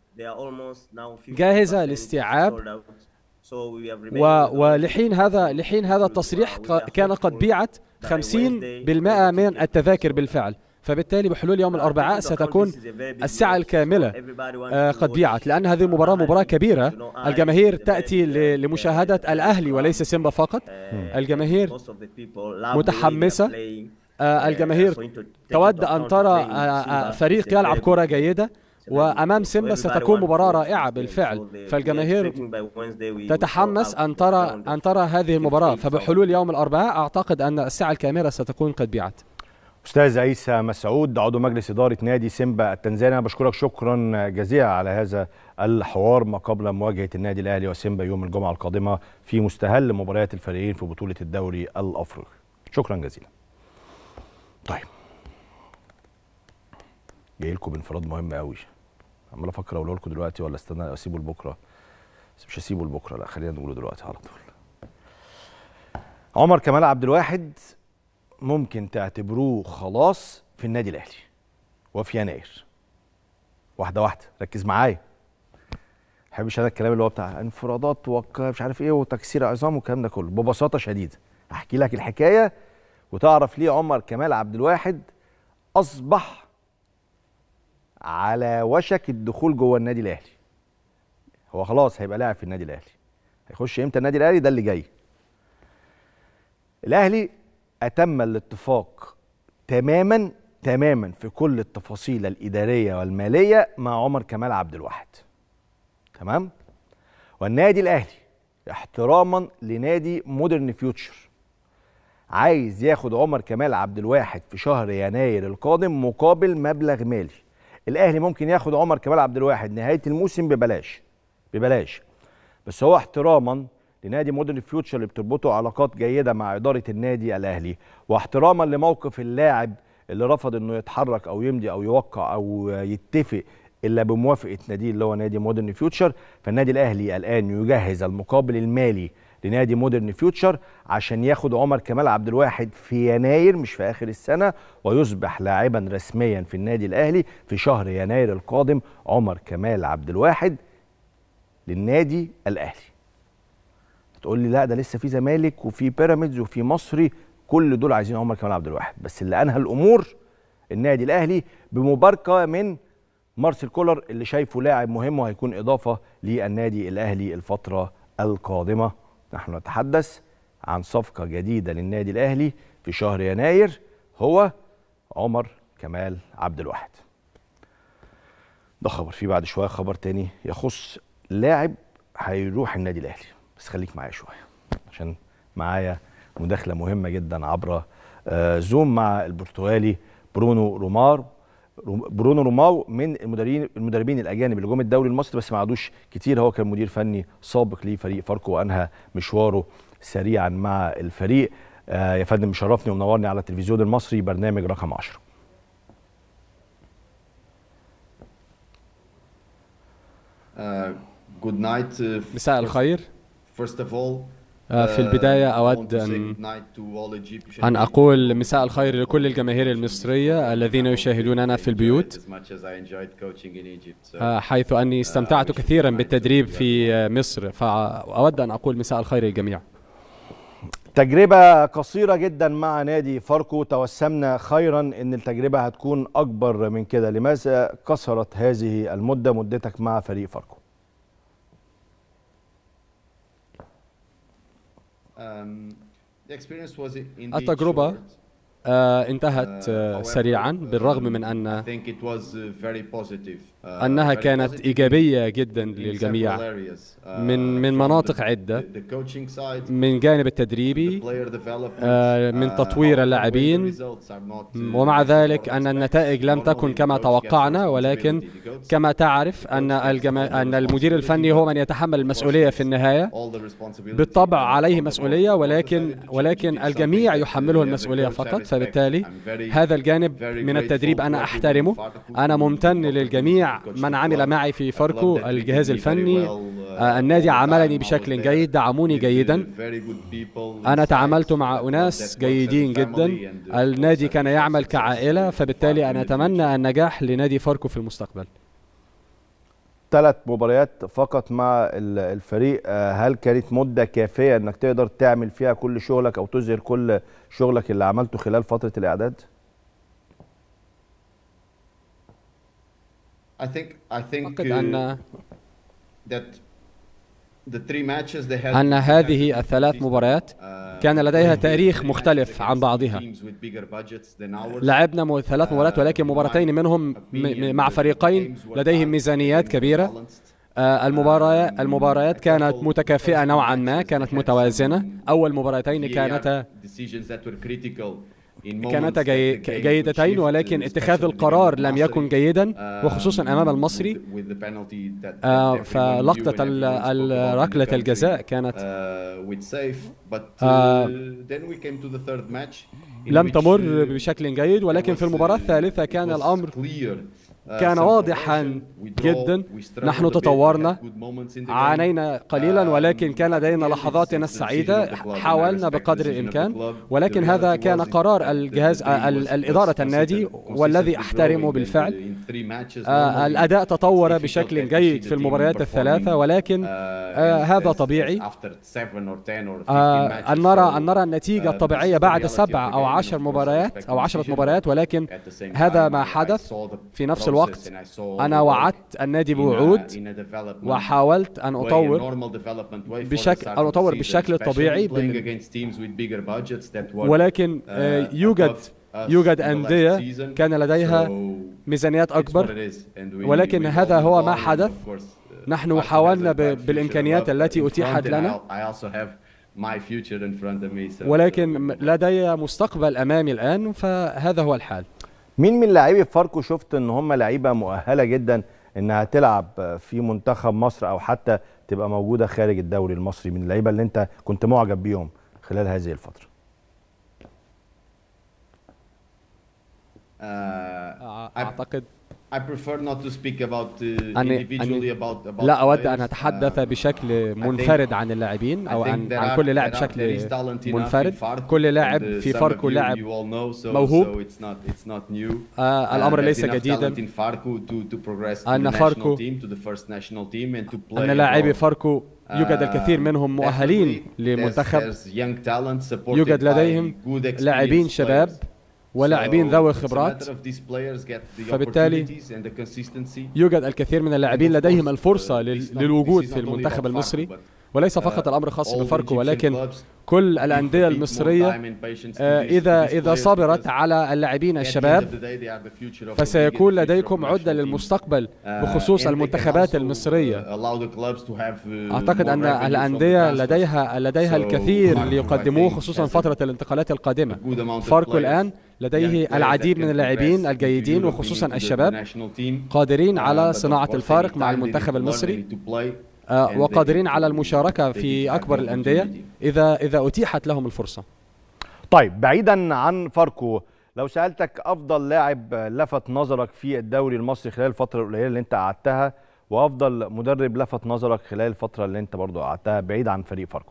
S9: جاهزة لاستيعاب و... ولحين هذا لحين هذا التصريح ق- كان قد بيعت 50% من التذاكر بالفعل فبالتالي بحلول يوم الأربعاء ستكون السعة الكاملة آه، قد بيعت لأن هذه المباراة مباراة كبيرة الجماهير تأتي ل- لمشاهدة الأهلي وليس سيمبا فقط الجماهير متحمسة آه، الجماهير تود أن ترى آه، آه، فريق يلعب كرة جيدة وأمام سيمبا ستكون مباراة رائعة بالفعل فالجماهير تتحمس أن ترى أن ترى هذه المباراة فبحلول يوم الأربعاء أعتقد أن الساعة الكاملة ستكون قد بيعت
S1: استاذ عيسى مسعود عضو مجلس اداره نادي سيمبا التنزاني أنا بشكرك شكرا جزيلا على هذا الحوار ما قبل مواجهه النادي الاهلي وسيمبا يوم الجمعه القادمه في مستهل مباريات الفريقين في بطوله الدوري الافريقي شكرا جزيلا طيب جاي لكم بانفراد مهم قوي عمال افكر اقوله لكم دلوقتي ولا استنى اسيبه لبكره بس مش هسيبه لبكره لا خلينا نقوله دلوقتي على طول عمر كمال عبد الواحد ممكن تعتبروه خلاص في النادي الاهلي وفي يناير واحده واحده ركز معايا ما بحبش انا الكلام اللي هو بتاع انفرادات وك مش عارف ايه وتكسير عظام والكلام ده كله ببساطه شديده احكي لك الحكايه وتعرف ليه عمر كمال عبد الواحد اصبح على وشك الدخول جوه النادي الاهلي هو خلاص هيبقى لاعب في النادي الاهلي هيخش امتى النادي الاهلي ده اللي جاي الاهلي اتم الاتفاق تماما تماما في كل التفاصيل الاداريه والماليه مع عمر كمال عبد الواحد تمام والنادي الاهلي احتراما لنادي مودرن فيوتشر عايز ياخد عمر كمال عبد الواحد في شهر يناير القادم مقابل مبلغ مالي الاهلي ممكن ياخد عمر كمال عبد الواحد نهايه الموسم ببلاش ببلاش بس هو احتراما لنادي مودرن فيوتشر اللي بتربطه علاقات جيده مع اداره النادي الاهلي واحتراما لموقف اللاعب اللي رفض انه يتحرك او يمضي او يوقع او يتفق الا بموافقه ناديه اللي هو نادي مودرن فيوتشر فالنادي الاهلي الان يجهز المقابل المالي لنادي مودرن فيوتشر عشان ياخد عمر كمال عبد الواحد في يناير مش في اخر السنه ويصبح لاعبا رسميا في النادي الاهلي في شهر يناير القادم عمر كمال عبد الواحد للنادي الاهلي تقول لي لا ده لسه في زمالك وفي بيراميدز وفي مصري كل دول عايزين عمر كمال عبد الواحد بس اللي انهى الامور النادي الاهلي بمباركه من مارسيل كولر اللي شايفه لاعب مهم وهيكون اضافه للنادي الاهلي الفتره القادمه نحن نتحدث عن صفقه جديده للنادي الاهلي في شهر يناير هو عمر كمال عبد الواحد ده خبر في بعد شويه خبر تاني يخص لاعب هيروح النادي الاهلي بس خليك معايا شويه عشان معايا مداخله مهمه جدا عبر آه زوم مع البرتغالي برونو رومار برونو روماو من المدربين المدربين الاجانب اللي جم الدوري المصري بس ما عادوش كتير هو كان مدير فني سابق لفريق فاركو وانهى مشواره سريعا مع الفريق آه يا فندم مشرفني ومنورني على التلفزيون المصري برنامج رقم 10
S10: good night
S9: مساء الخير
S10: first of all
S9: في البداية أود أن, أن أقول مساء الخير لكل الجماهير المصرية الذين يشاهدوننا في البيوت حيث أني استمتعت كثيرا بالتدريب في مصر فأود أن أقول مساء الخير للجميع
S1: تجربة قصيرة جدا مع نادي فاركو توسمنا خيرا ان التجربة هتكون اكبر من كده لماذا كسرت هذه المدة مدتك مع فريق فاركو
S9: التجربة آه انتهت آه سريعا بالرغم من أن أنها كانت إيجابية جدا للجميع من من مناطق عدة من جانب التدريبي آه من تطوير اللاعبين ومع ذلك أن النتائج لم تكن كما توقعنا ولكن كما تعرف أن الجما... أن المدير الفني هو من يتحمل المسؤولية في النهاية بالطبع عليه مسؤولية ولكن ولكن الجميع يحمله المسؤولية فقط فبالتالي هذا الجانب من التدريب أنا أحترمه أنا ممتن للجميع من عمل معي في فاركو الجهاز الفني النادي عملني بشكل جيد دعموني جيدا أنا تعاملت مع أناس جيدين جدا النادي كان يعمل كعائلة فبالتالي أنا أتمنى النجاح لنادي فاركو في المستقبل
S1: ثلاث مباريات فقط مع الفريق هل كانت مدة كافية انك تقدر تعمل فيها كل شغلك او تظهر كل شغلك اللي عملته خلال فترة الاعداد؟
S9: أعتقد أن أن هذه الثلاث مباريات كان لديها تاريخ مختلف عن بعضها لعبنا ثلاث مباريات ولكن مباراتين منهم مع فريقين لديهم ميزانيات كبيرة المباريات المباريات كانت متكافئة نوعا ما كانت متوازنة أول مباراتين كانتا كانتا جي... جيدتين ولكن اتخاذ القرار لم يكن جيدا وخصوصا امام المصري آه فلقطه ركله الجزاء كانت آه لم تمر بشكل جيد ولكن في المباراه الثالثه كان الامر كان واضحا جدا نحن تطورنا عانينا قليلا ولكن كان لدينا لحظاتنا السعيدة حاولنا بقدر الإمكان ولكن هذا كان قرار الجهاز الإدارة النادي والذي أحترمه بالفعل الأداء تطور بشكل جيد في المباريات الثلاثة ولكن هذا طبيعي أن نرى أن نرى النتيجة الطبيعية بعد سبع أو عشر مباريات أو عشرة مباريات ولكن هذا ما حدث في نفس الوقت أنا وعدت النادي بوعود وحاولت أن أطور بشكل أن أطور بالشكل الطبيعي ولكن يوجد يوجد أندية كان لديها ميزانيات أكبر ولكن هذا هو ما حدث نحن حاولنا بالإمكانيات التي أتيحت لنا ولكن لدي مستقبل أمامي الآن فهذا هو الحال
S1: مين من لاعبي فاركو شفت ان هم لعيبه مؤهله جدا انها تلعب في منتخب مصر او حتى تبقى موجوده خارج الدوري المصري من اللعيبه اللي انت كنت معجب بيهم خلال هذه الفتره
S9: اعتقد
S10: I prefer not to speak about uh,
S9: أني
S10: individually
S9: أني
S10: about about
S9: لا أود
S10: players.
S9: أن أتحدث
S10: Uh,
S9: بشكل
S10: I
S9: منفرد
S10: think-
S9: عن اللاعبين أو
S10: I think
S9: عن
S10: there
S9: عن
S10: are-
S9: كل لاعب
S10: there are-
S9: بشكل
S10: there is talent enough in
S9: منفرد
S10: Farco,
S9: كل لاعب
S10: and, uh,
S9: في
S10: some
S9: فاركو
S10: of you-
S9: لاعب
S10: you all know, so-
S9: موهوب
S10: so it's not- it's not new.
S9: آه،
S10: Uh,
S9: الأمر
S10: there's
S9: ليس
S10: enough
S9: جديدا
S10: talent in Farco to- to progress to
S9: أن
S10: the national
S9: فاركو-
S10: team, to the first national team and to play
S9: أن لاعبي
S10: abroad.
S9: فاركو يوجد
S10: Uh,
S9: الكثير منهم مؤهلين
S10: definitely
S9: لمنتخب
S10: there's- there's young talent supported
S9: يوجد
S10: by
S9: لديهم
S10: good
S9: لاعبين
S10: experienced
S9: شباب
S10: players.
S9: ولاعبين
S10: So
S9: ذوي
S10: it's a
S9: خبرات
S10: matter of these players get the
S9: فبالتالي
S10: opportunities and the consistency.
S9: يوجد الكثير من اللاعبين لديهم الفرصة
S10: this
S9: لل-
S10: is not-
S9: للوجود
S10: this is
S9: في
S10: not only
S9: المنتخب
S10: about
S9: المصري
S10: Farco, but,
S9: وليس
S10: uh,
S9: فقط الأمر خاص
S10: all
S9: بفاركو
S10: Egyptian
S9: ولكن
S10: clubs
S9: كل
S10: need
S9: الأندية
S10: to give more
S9: المصرية
S10: time and patience to
S9: آه،
S10: these- to
S9: إذا
S10: these
S9: إذا
S10: players
S9: صبرت
S10: because
S9: على اللاعبين
S10: at the end of
S9: الشباب
S10: the day they are the future of the league
S9: فسيكون
S10: and the future
S9: لديكم
S10: of
S9: عدة
S10: national team.
S9: للمستقبل
S10: Uh,
S9: بخصوص
S10: and they can
S9: المنتخبات
S10: also,
S9: المصرية
S10: uh, allow the clubs to have, uh,
S9: أعتقد
S10: more
S9: أن
S10: revenue from the
S9: الأندية
S10: transfers.
S9: لديها لديها
S10: So,
S9: الكثير
S10: Farco,
S9: ليقدموه
S10: I think,
S9: خصوصا
S10: has a
S9: فترة الانتقالات القادمة
S10: good amount of
S9: فاركو
S10: players,
S9: الآن
S10: young
S9: لديه
S10: players
S9: العديد
S10: that
S9: من
S10: can
S9: اللاعبين
S10: progress
S9: الجيدين
S10: to
S9: وخصوصا
S10: Europe, to the
S9: الشباب
S10: national team.
S9: قادرين
S10: Uh,
S9: على
S10: but of
S9: صناعة
S10: course, any
S9: الفارق مع
S10: time they need
S9: المنتخب
S10: to learn,
S9: المصري
S10: they need to play,
S9: آه،
S10: and they
S9: وقادرين
S10: need
S9: على
S10: to-
S9: المشاركة
S10: they need
S9: في
S10: to have
S9: أكبر
S10: the
S9: الأندية
S10: opportunity.
S9: إذا إذا أتيحت لهم الفرصة
S1: طيب بعيدا عن فاركو لو سالتك افضل لاعب لفت نظرك في الدوري المصري خلال الفتره القليله اللي انت قعدتها وافضل مدرب لفت نظرك خلال الفتره اللي انت برضو قعدتها بعيد عن فريق فاركو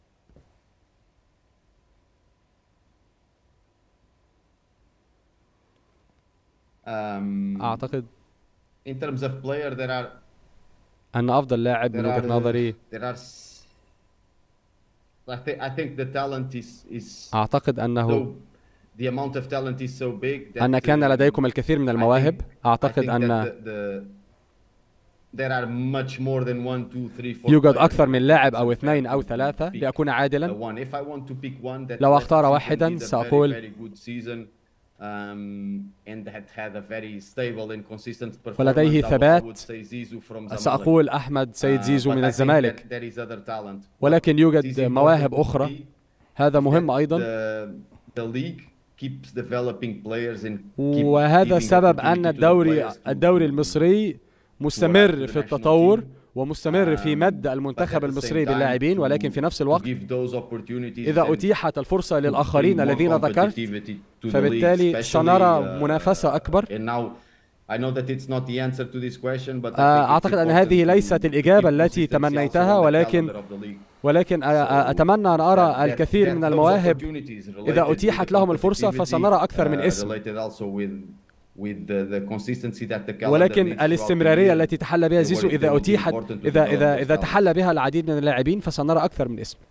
S10: Um,
S9: أعتقد
S10: in terms of player there are
S9: أن أفضل لاعب من
S10: there are
S9: وجهة نظري
S10: there are s- I think I think the talent is is
S9: أعتقد أنه
S10: so the amount of talent is so big that
S9: أن كان
S10: uh,
S9: لديكم الكثير من المواهب
S10: I
S9: أعتقد
S10: think
S9: أن
S10: that the, the, there are much more than one, two, three, four
S9: يوجد
S10: players
S9: أكثر من
S10: that
S9: لاعب
S10: it's
S9: أو
S10: unfair
S9: اثنين
S10: to-
S9: أو
S10: to
S9: ثلاثة
S10: pick,
S9: لأكون
S10: uh,
S9: عادلا
S10: one. If I want to pick one that
S9: لو
S10: last
S9: أختار
S10: season
S9: واحدا
S10: did a very,
S9: سأقول
S10: very good season, um, and had had a very stable and consistent performance,
S9: ولديه
S10: I would- I
S9: ثبات.
S10: would say Zizou from Zamalek.
S9: سأقول أحمد سيد
S10: Uh,
S9: زيزو
S10: but
S9: من
S10: I think
S9: الزمالك
S10: that there is other talent.
S9: ولكن
S10: It is
S9: يوجد
S10: important
S9: مواهب
S10: to
S9: أخرى
S10: see
S9: هذا
S10: is
S9: مهم
S10: that
S9: أيضا
S10: the, the league keeps developing players and keep
S9: وهذا
S10: giving
S9: سبب
S10: opportunity
S9: أن
S10: to the
S9: الدوري
S10: players to-
S9: الدوري
S10: to-
S9: المصري
S10: to
S9: مستمر
S10: adapt to
S9: في
S10: the national
S9: التطور
S10: team.
S9: ومستمر في
S10: Um,
S9: مد
S10: but
S9: المنتخب
S10: at the
S9: المصري
S10: same time
S9: باللاعبين
S10: to-
S9: ولكن في نفس
S10: to
S9: الوقت
S10: give those opportunities
S9: إذا
S10: and
S9: أتيحت الفرصة
S10: to
S9: للآخرين
S10: bring more
S9: الذين ذكرت
S10: competitivity to the league,
S9: فبالتالي
S10: especially,
S9: سنرى
S10: uh,
S9: منافسة أكبر
S10: and now I know that it's not the answer to this question, but I think
S9: آه،
S10: it's
S9: أعتقد أن
S10: important
S9: هذه
S10: to-
S9: ليست
S10: to
S9: الإجابة
S10: keep
S9: التي
S10: consistency also
S9: تمنيتها
S10: on the
S9: ولكن
S10: calendar of the league.
S9: ولكن آه، آه،
S10: So
S9: أتمنى أن
S10: that-
S9: أرى
S10: that-
S9: الكثير
S10: that
S9: من
S10: those
S9: المواهب
S10: opportunities related
S9: إذا
S10: to
S9: أتيحت
S10: the
S9: لهم الفرصة
S10: competitivity,
S9: فسنرى أكثر من
S10: uh,
S9: اسم
S10: related also with with the, the consistency that the calendar
S9: ولكن
S10: needs throughout the
S9: الاستمرارية
S10: year.
S9: التي تحلى بها
S10: So
S9: زيزو
S10: it
S9: إذا
S10: will be
S9: أتيحت
S10: important to
S9: إذا
S10: develop
S9: إذا
S10: those
S9: إذا
S10: talents.
S9: تحلى بها العديد من اللاعبين فسنرى أكثر من اسم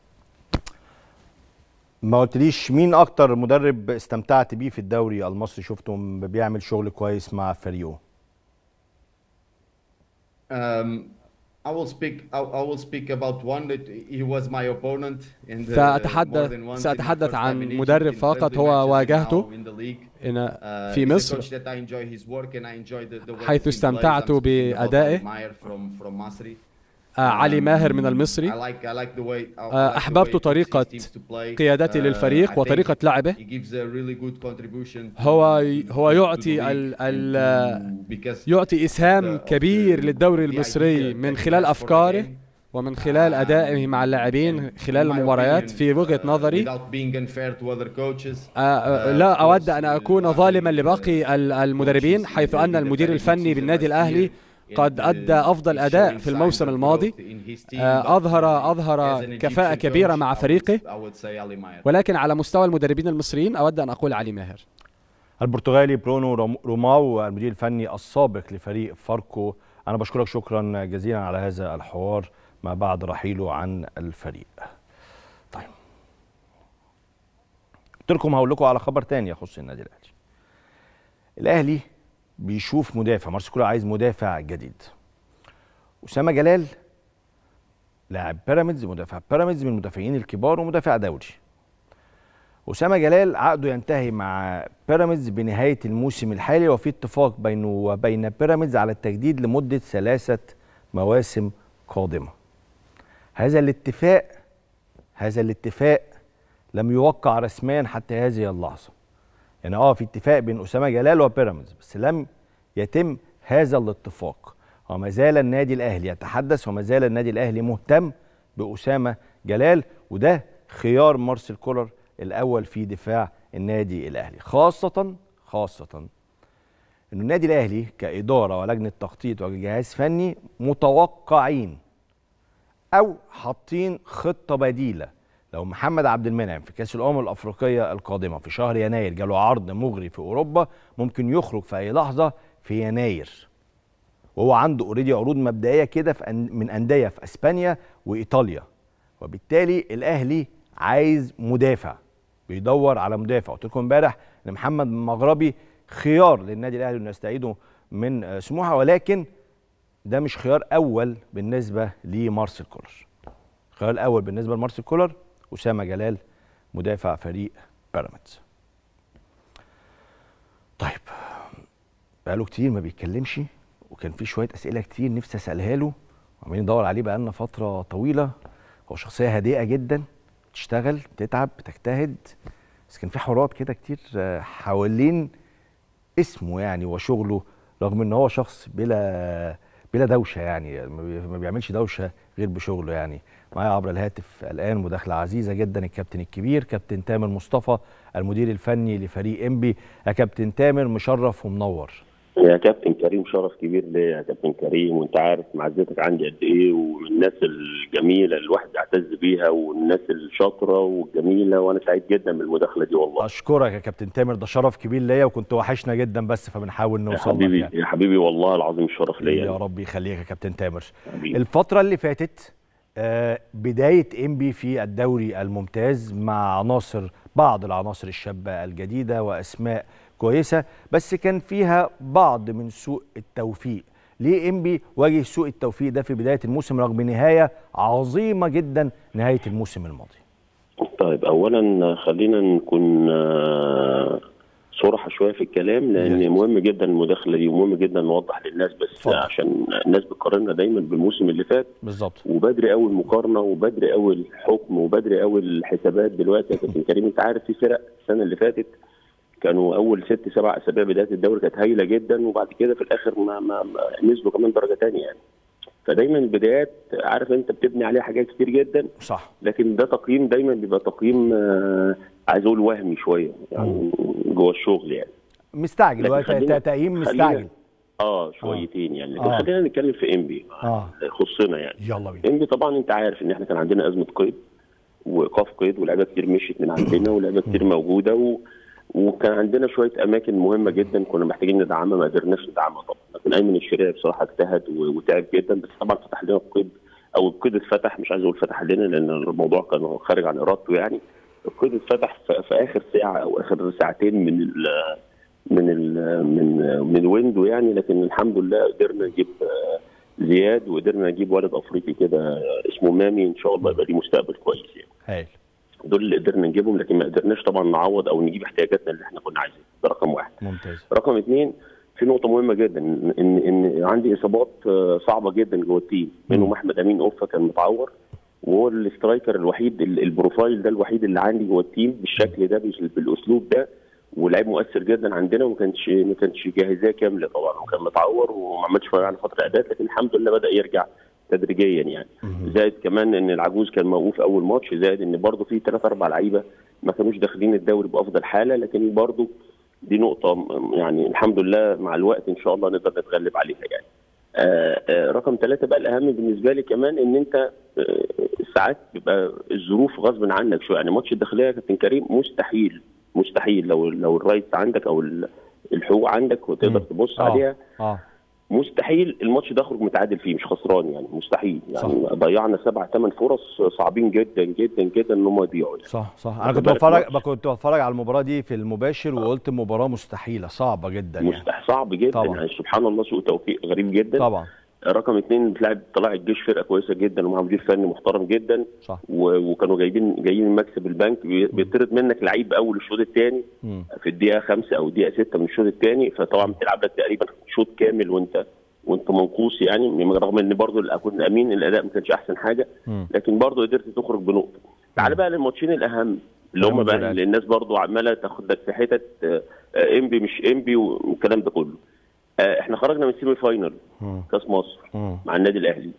S1: ما قلتليش مين اكتر مدرب استمتعت بيه في الدوري المصري شفته م- بيعمل شغل كويس مع فريقه
S10: Um, I will speak. I, I will speak about one that he was my opponent in the more
S9: سأتحدث
S10: than once in my
S9: سأتحدث
S10: first time
S9: عن
S10: in Egypt
S9: مدرب
S10: in
S9: فقط
S10: friendly
S9: هو
S10: matches and
S9: واجهته
S10: now in the league.
S9: هنا
S10: Uh,
S9: في
S10: he's a
S9: مصر
S10: coach that I enjoy his work and I enjoy the, the way
S9: حيث
S10: he plays.
S9: استمتعت
S10: I'm speaking about
S9: بأدائه.
S10: Ali Maher from from Masri.
S9: آه، علي
S10: Um,
S9: ماهر من
S10: I
S9: المصري
S10: like I like the way I
S9: آه،
S10: like the
S9: أحببت
S10: way he
S9: طريقة
S10: seems to play.
S9: قيادته
S10: Uh,
S9: للفريق
S10: I
S9: وطريقة
S10: think
S9: لعبه
S10: he gives a really good contribution to-
S9: هو
S10: to-
S9: هو
S10: to the
S9: يعطي
S10: league
S9: ال
S10: and
S9: ال
S10: to- because
S9: يعطي إسهام
S10: the- of
S9: كبير
S10: the-
S9: للدوري
S10: the
S9: المصري
S10: idea
S9: من
S10: that he
S9: خلال
S10: has for the
S9: أفكاره
S10: game.
S9: ومن خلال ادائه مع اللاعبين خلال المباريات في وجهه نظري آه لا اود ان اكون ظالما لباقي المدربين حيث ان المدير الفني بالنادي الاهلي قد ادى افضل اداء في الموسم الماضي اظهر اظهر كفاءه كبيره مع فريقه ولكن على مستوى المدربين المصريين اود ان اقول علي ماهر
S1: البرتغالي برونو روماو المدير الفني السابق لفريق فاركو انا بشكرك شكرا جزيلا على هذا الحوار ما بعد رحيله عن الفريق طيب قلت لكم هقول لكم على خبر تاني يخص النادي الاهلي الاهلي بيشوف مدافع مارسيل كولر عايز مدافع جديد اسامه جلال لاعب بيراميدز مدافع بيراميدز من المدافعين الكبار ومدافع دولي اسامه جلال عقده ينتهي مع بيراميدز بنهايه الموسم الحالي وفي اتفاق بينه وبين بيراميدز على التجديد لمده ثلاثه مواسم قادمه هذا الاتفاق هذا الاتفاق لم يوقع رسميا حتى هذه اللحظه يعني اه في اتفاق بين اسامه جلال وبيراميدز بس لم يتم هذا الاتفاق وما زال النادي الاهلي يتحدث وما زال النادي الاهلي مهتم باسامه جلال وده خيار مارسيل كولر الاول في دفاع النادي الاهلي خاصه خاصه ان النادي الاهلي كاداره ولجنه تخطيط وجهاز فني متوقعين او حاطين خطه بديله لو محمد عبد المنعم في كاس الامم الافريقيه القادمه في شهر يناير جاله عرض مغري في اوروبا ممكن يخرج في اي لحظه في يناير وهو عنده اوريدي عروض مبدئيه كده من انديه في اسبانيا وايطاليا وبالتالي الاهلي عايز مدافع بيدور على مدافع قلت لكم امبارح ان محمد مغربي خيار للنادي الاهلي انه يستعيده من سموحه ولكن ده مش خيار اول بالنسبه لمارسيل كولر الخيار الاول بالنسبه لمارسيل كولر اسامه جلال مدافع فريق بيراميدز طيب بقاله كتير ما بيتكلمش وكان في شويه اسئله كتير نفسي اسالها له وعمالين ندور عليه بقالنا فتره طويله هو شخصيه هادئه جدا بتشتغل بتتعب بتجتهد بس كان في حوارات كده كتير حوالين اسمه يعني وشغله رغم ان هو شخص بلا بلا دوشه يعني ما بيعملش دوشه غير بشغله يعني معايا عبر الهاتف الان مداخله عزيزه جدا الكابتن الكبير كابتن تامر مصطفى المدير الفني لفريق انبي يا كابتن تامر مشرف ومنور
S11: يا كابتن كريم شرف كبير ليا يا كابتن كريم وانت عارف معزتك عندي قد ايه ومن الناس الجميله اللي الواحد يعتز بيها والناس الشاطره والجميله وانا سعيد جدا بالمداخله دي والله
S1: اشكرك يا كابتن تامر ده شرف كبير ليا وكنت وحشنا جدا بس فبنحاول نوصل
S11: يا حبيبي
S1: يعني.
S11: يا حبيبي والله العظيم الشرف ليا
S1: يا رب يخليك يا كابتن تامر حبيبي. الفتره اللي فاتت آه بدايه انبي في الدوري الممتاز مع عناصر بعض العناصر الشابه الجديده واسماء كويسه بس كان فيها بعض من سوء التوفيق ليه انبي واجه سوء التوفيق ده في بدايه الموسم رغم نهايه عظيمه جدا نهايه الموسم الماضي
S11: طيب اولا خلينا نكون صراحه شويه في الكلام لان مهم جدا المداخله دي ومهم جدا نوضح للناس بس فضل. عشان الناس بتقارننا دايما بالموسم اللي فات
S1: بالظبط
S11: وبدري قوي المقارنه وبدري قوي الحكم وبدري قوي الحسابات دلوقتي يا كابتن كريم انت عارف في فرق السنه اللي فاتت كانوا اول ست سبع اسابيع بدايه الدوري كانت هايله جدا وبعد كده في الاخر ما, ما, ما نزلوا كمان درجه ثانيه يعني فدايما البدايات عارف انت بتبني عليها حاجات كتير جدا
S1: صح
S11: لكن ده تقييم دايما بيبقى تقييم آه عايز اقول وهمي شويه يعني جوه الشغل يعني
S1: مستعجل هو تقييم مستعجل
S11: اه شويتين يعني لكن آه. خلينا نتكلم في انبي
S1: آه.
S11: يخصنا يعني
S1: يلا بينا
S11: انبي طبعا انت عارف ان احنا كان عندنا ازمه قيد وايقاف قيد ولاعيبه كتير مشيت من عندنا ولاعيبه كتير موجوده و... وكان عندنا شويه اماكن مهمه جدا كنا محتاجين ندعمها ما قدرناش ندعمها طبعا لكن ايمن الشريعي بصراحه اجتهد وتعب جدا بس طبعا فتح لنا القيد او القيد اتفتح مش عايز اقول فتح لنا لان الموضوع كان خارج عن ارادته يعني القيد اتفتح في اخر ساعه او اخر ساعتين من ال من ال من من ويندو يعني لكن الحمد لله قدرنا نجيب زياد وقدرنا نجيب ولد افريقي كده اسمه مامي ان شاء الله يبقى ليه مستقبل كويس يعني.
S1: هايل
S11: دول اللي قدرنا نجيبهم لكن ما قدرناش طبعا نعوض او نجيب احتياجاتنا اللي احنا كنا عايزينها ده رقم واحد
S1: ممتاز
S11: رقم اثنين في نقطه مهمه جدا ان ان عندي اصابات صعبه جدا جوه التيم منهم احمد امين اوفا كان متعور وهو الاسترايكر الوحيد البروفايل ده الوحيد اللي عندي جوه التيم بالشكل ده بالاسلوب ده ولعيب مؤثر جدا عندنا وما كانش ما كانش جاهزيه كامله طبعا وكان متعور وما عملش يعني فتره اعداد لكن الحمد لله بدا يرجع تدريجيا يعني زائد كمان ان العجوز كان موقوف اول ماتش زائد ان برضه في ثلاث اربع لعيبه ما كانوش داخلين الدوري بافضل حاله لكن برضه دي نقطه يعني الحمد لله مع الوقت ان شاء الله نقدر نتغلب عليها يعني آآ آآ رقم ثلاثة بقى الأهم بالنسبة لي كمان إن أنت ساعات بيبقى الظروف غصب عنك شوية يعني ماتش الداخلية يا كابتن كريم مستحيل مستحيل لو لو الرايت عندك أو الحقوق عندك وتقدر تبص
S1: آه.
S11: عليها
S1: اه
S11: مستحيل الماتش ده اخرج متعادل فيه مش خسران يعني مستحيل يعني
S1: صح.
S11: ضيعنا سبع ثمان فرص صعبين جدا جدا جدا ان هم يضيعوا يعني.
S1: صح صح انا
S11: واخد
S1: كنت
S11: بالك
S1: بتفرج
S11: ماتش.
S1: كنت بتفرج على المباراه دي في المباشر وقلت مباراه مستحيله صعبه جدا يعني
S11: مستح صعب جدا
S1: طبعا.
S11: يعني سبحان الله سوء توفيق غريب جدا
S1: طبعا
S11: رقم اثنين بتلعب طلع الجيش فرقه كويسه جدا ومع مدير فني محترم جدا
S1: صح
S11: و... وكانوا جايبين جايين من مكسب البنك بي- بيطرد منك لعيب اول الشوط الثاني
S1: مم.
S11: في الدقيقه خمسة او الدقيقه ستة من الشوط الثاني فطبعا بتلعب لك تقريبا شوط كامل وانت وانت منقوص يعني رغم ان برضه اكون امين الاداء ما كانش احسن حاجه
S1: مم.
S11: لكن برضه قدرت تخرج بنقطه تعال بقى للماتشين الاهم اللي هم
S1: بيراميدز
S11: بقى
S1: والأهلي.
S11: اللي الناس برضه عماله تاخد لك في حتت آه، آه، انبي مش انبي والكلام ده كله آه، احنا خرجنا من سيمي فاينل
S1: مم.
S11: كاس مصر
S1: مم.
S11: مع النادي الاهلي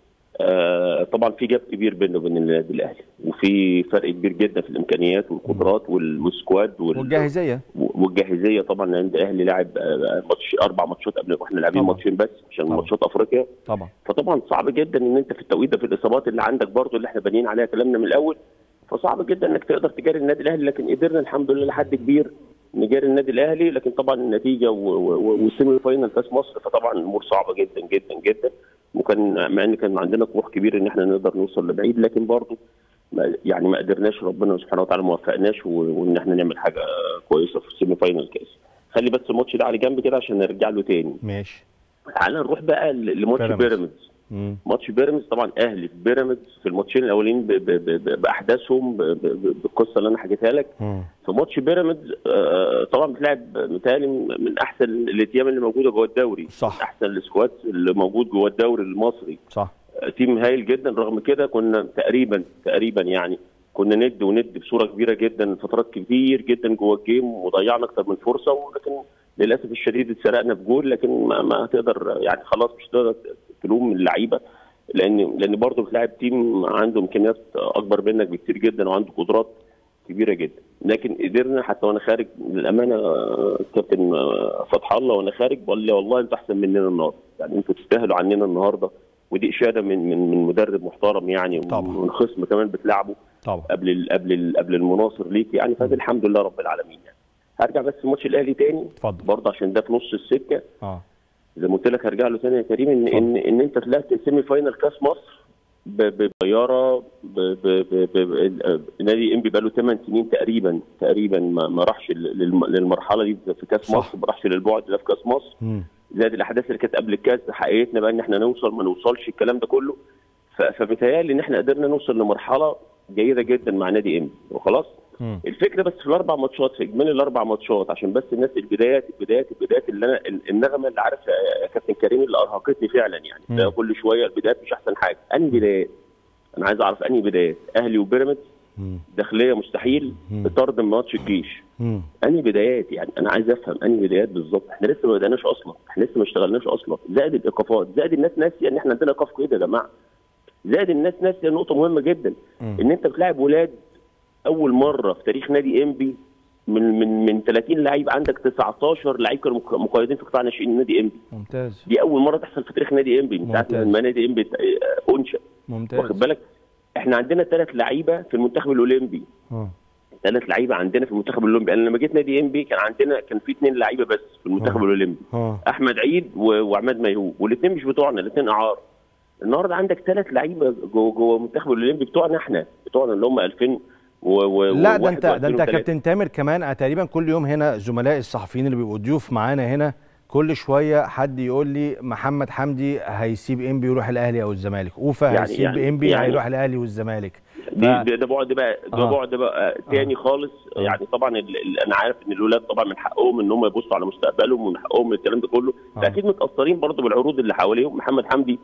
S11: آه، طبعا في جاب كبير بينه وبين النادي الاهلي وفي فرق كبير جدا في الامكانيات والقدرات وال- والسكواد وال-
S1: والجاهزيه
S11: والجاهزيه طبعا لان الاهلي لعب آه، ماتش اربع ماتشات قبل واحنا لاعبين
S1: طبعا.
S11: ماتشين بس عشان
S1: طبعا.
S11: ماتشات افريقيا
S1: طبعا
S11: فطبعا صعب جدا ان انت في التوقيت ده في الاصابات اللي عندك برضو اللي احنا بانيين عليها كلامنا من الاول فصعب جدا انك تقدر تجاري النادي الاهلي لكن قدرنا الحمد لله لحد كبير نجاري النادي الاهلي لكن طبعا النتيجه و- و- والسيمي فاينال كاس مصر فطبعا الامور صعبه جدا جدا جدا وكان مع ان كان عندنا طموح كبير ان احنا نقدر نوصل لبعيد لكن برضو ما- يعني ما قدرناش ربنا سبحانه وتعالى ما وفقناش و- وان احنا نعمل حاجه كويسه في السيمي فاينال كاس خلي بس الماتش ده على جنب كده عشان نرجع له تاني
S1: ماشي
S11: تعال نروح بقى ل- لماتش
S1: بيراميدز.
S11: بيراميدز
S1: مم.
S11: ماتش بيراميدز طبعا اهلي في بيراميدز في الماتشين الاولين ب- ب- ب- باحداثهم ب- ب- بالقصه اللي انا حكيتها لك
S1: مم.
S11: في ماتش بيراميدز آه، طبعا بتلعب متهيألي من احسن الاتيام اللي موجوده جوه الدوري
S1: صح.
S11: من احسن السكواد اللي موجود جوه الدوري المصري
S1: صح
S11: آه، تيم هايل جدا رغم كده كنا تقريبا تقريبا يعني كنا ند وند بصوره كبيره جدا فترات كتير جدا جوه الجيم وضيعنا اكتر من فرصه ولكن للاسف الشديد اتسرقنا بجول لكن ما, ما تقدر يعني خلاص مش تقدر تلوم اللعيبه لان لان برضه بتلاعب تيم عنده امكانيات اكبر منك بكتير جدا وعنده قدرات كبيره جدا لكن قدرنا حتى وانا خارج للامانه آه، كابتن آه، فتح الله وانا خارج بقول لي والله انتوا احسن مننا النهارده يعني انتوا تستاهلوا عننا النهارده ودي اشاده من من من مدرب محترم يعني
S1: طبعا.
S11: ومن خصم كمان بتلعبه
S1: طبعا
S11: قبل ال قبل ال قبل المناصر ليك يعني فده الحمد لله رب العالمين يعني هرجع بس الماتش الاهلي تاني
S1: اتفضل
S11: برضه عشان ده في نص السكه
S1: اه
S11: زي ما قلت لك هرجع له تاني يا كريم ان ان, إن انت طلعت سيمي فاينال كاس مصر ب- بطياره ب- ب- ب- ب- نادي انبي بقى له 8 سنين تقريبا تقريبا ما, ما راحش للم- للمرحله دي في كاس
S1: صح.
S11: مصر ما راحش للبعد ده في كاس مصر
S1: مم.
S11: زائد الاحداث اللي كانت قبل الكاس حقيقتنا بقى ان احنا نوصل ما نوصلش الكلام ده كله ف- فبيتهيألي ان احنا قدرنا نوصل لمرحله جيده جدا مع نادي انبي وخلاص
S1: مم.
S11: الفكره بس في الاربع ماتشات في اجمالي الاربع ماتشات عشان بس الناس البدايات البدايات البدايات اللي انا النغمه اللي عارف يا كابتن كريم اللي ارهقتني فعلا يعني
S1: مم.
S11: ده كل شويه البدايات مش احسن حاجه انهي بدايات انا عايز اعرف انهي بدايات اهلي وبيراميدز
S1: مم.
S11: داخليه مستحيل
S1: مم.
S11: طرد من ماتش الجيش
S1: مم.
S11: انهي بدايات يعني انا عايز افهم انهي بدايات بالظبط احنا لسه ما بدأناش اصلا احنا لسه ما اشتغلناش اصلا زائد الايقافات زائد الناس ناسيه ان احنا عندنا ايقاف قيد يا جماعه زائد الناس ناسيه نقطه مهمه جدا
S1: مم.
S11: ان انت بتلاعب ولاد اول مره في تاريخ نادي انبي من من من 30 لعيب عندك 19 لعيب كانوا مق- مقيدين في قطاع ناشئين نادي انبي
S1: ممتاز
S11: دي اول مره تحصل في تاريخ نادي انبي من ساعه
S1: ممتاز.
S11: ما نادي انبي اه، انشا
S1: ممتاز
S11: واخد بالك احنا عندنا ثلاث لعيبه في المنتخب الاولمبي
S1: اه
S11: ثلاث لعيبه عندنا في المنتخب الاولمبي انا لما جيت نادي انبي كان عندنا كان في اثنين لعيبه بس في المنتخب
S1: آه.
S11: الاولمبي
S1: اه
S11: احمد عيد و- وعماد ميهوب والاثنين مش بتوعنا الاثنين اعار النهارده عندك ثلاث لعيبه جوه جوه المنتخب الاولمبي بتوعنا احنا بتوعنا اللي هم 2000 و و
S1: لا ده
S11: وواحد
S1: انت ده انت
S11: و2003.
S1: كابتن تامر كمان أنا تقريبا كل يوم هنا زملائي الصحفيين اللي بيبقوا ضيوف معانا هنا كل شويه حد يقول لي محمد حمدي هيسيب انبي يروح الاهلي او الزمالك اوفا
S11: يعني-
S1: هيسيب
S11: يعني-
S1: انبي
S11: يعني-
S1: هيروح الاهلي والزمالك
S11: دي
S1: ف-
S11: ده ده بعد بقى ده
S1: آه.
S11: بعد بقى تاني خالص
S1: آه.
S11: يعني طبعا ال- ال- انا عارف ان الاولاد طبعا من حقهم ان هم يبصوا على مستقبلهم ومن حقهم الكلام ده كله
S1: آه.
S11: فاكيد متاثرين برضه بالعروض اللي حواليهم محمد حمدي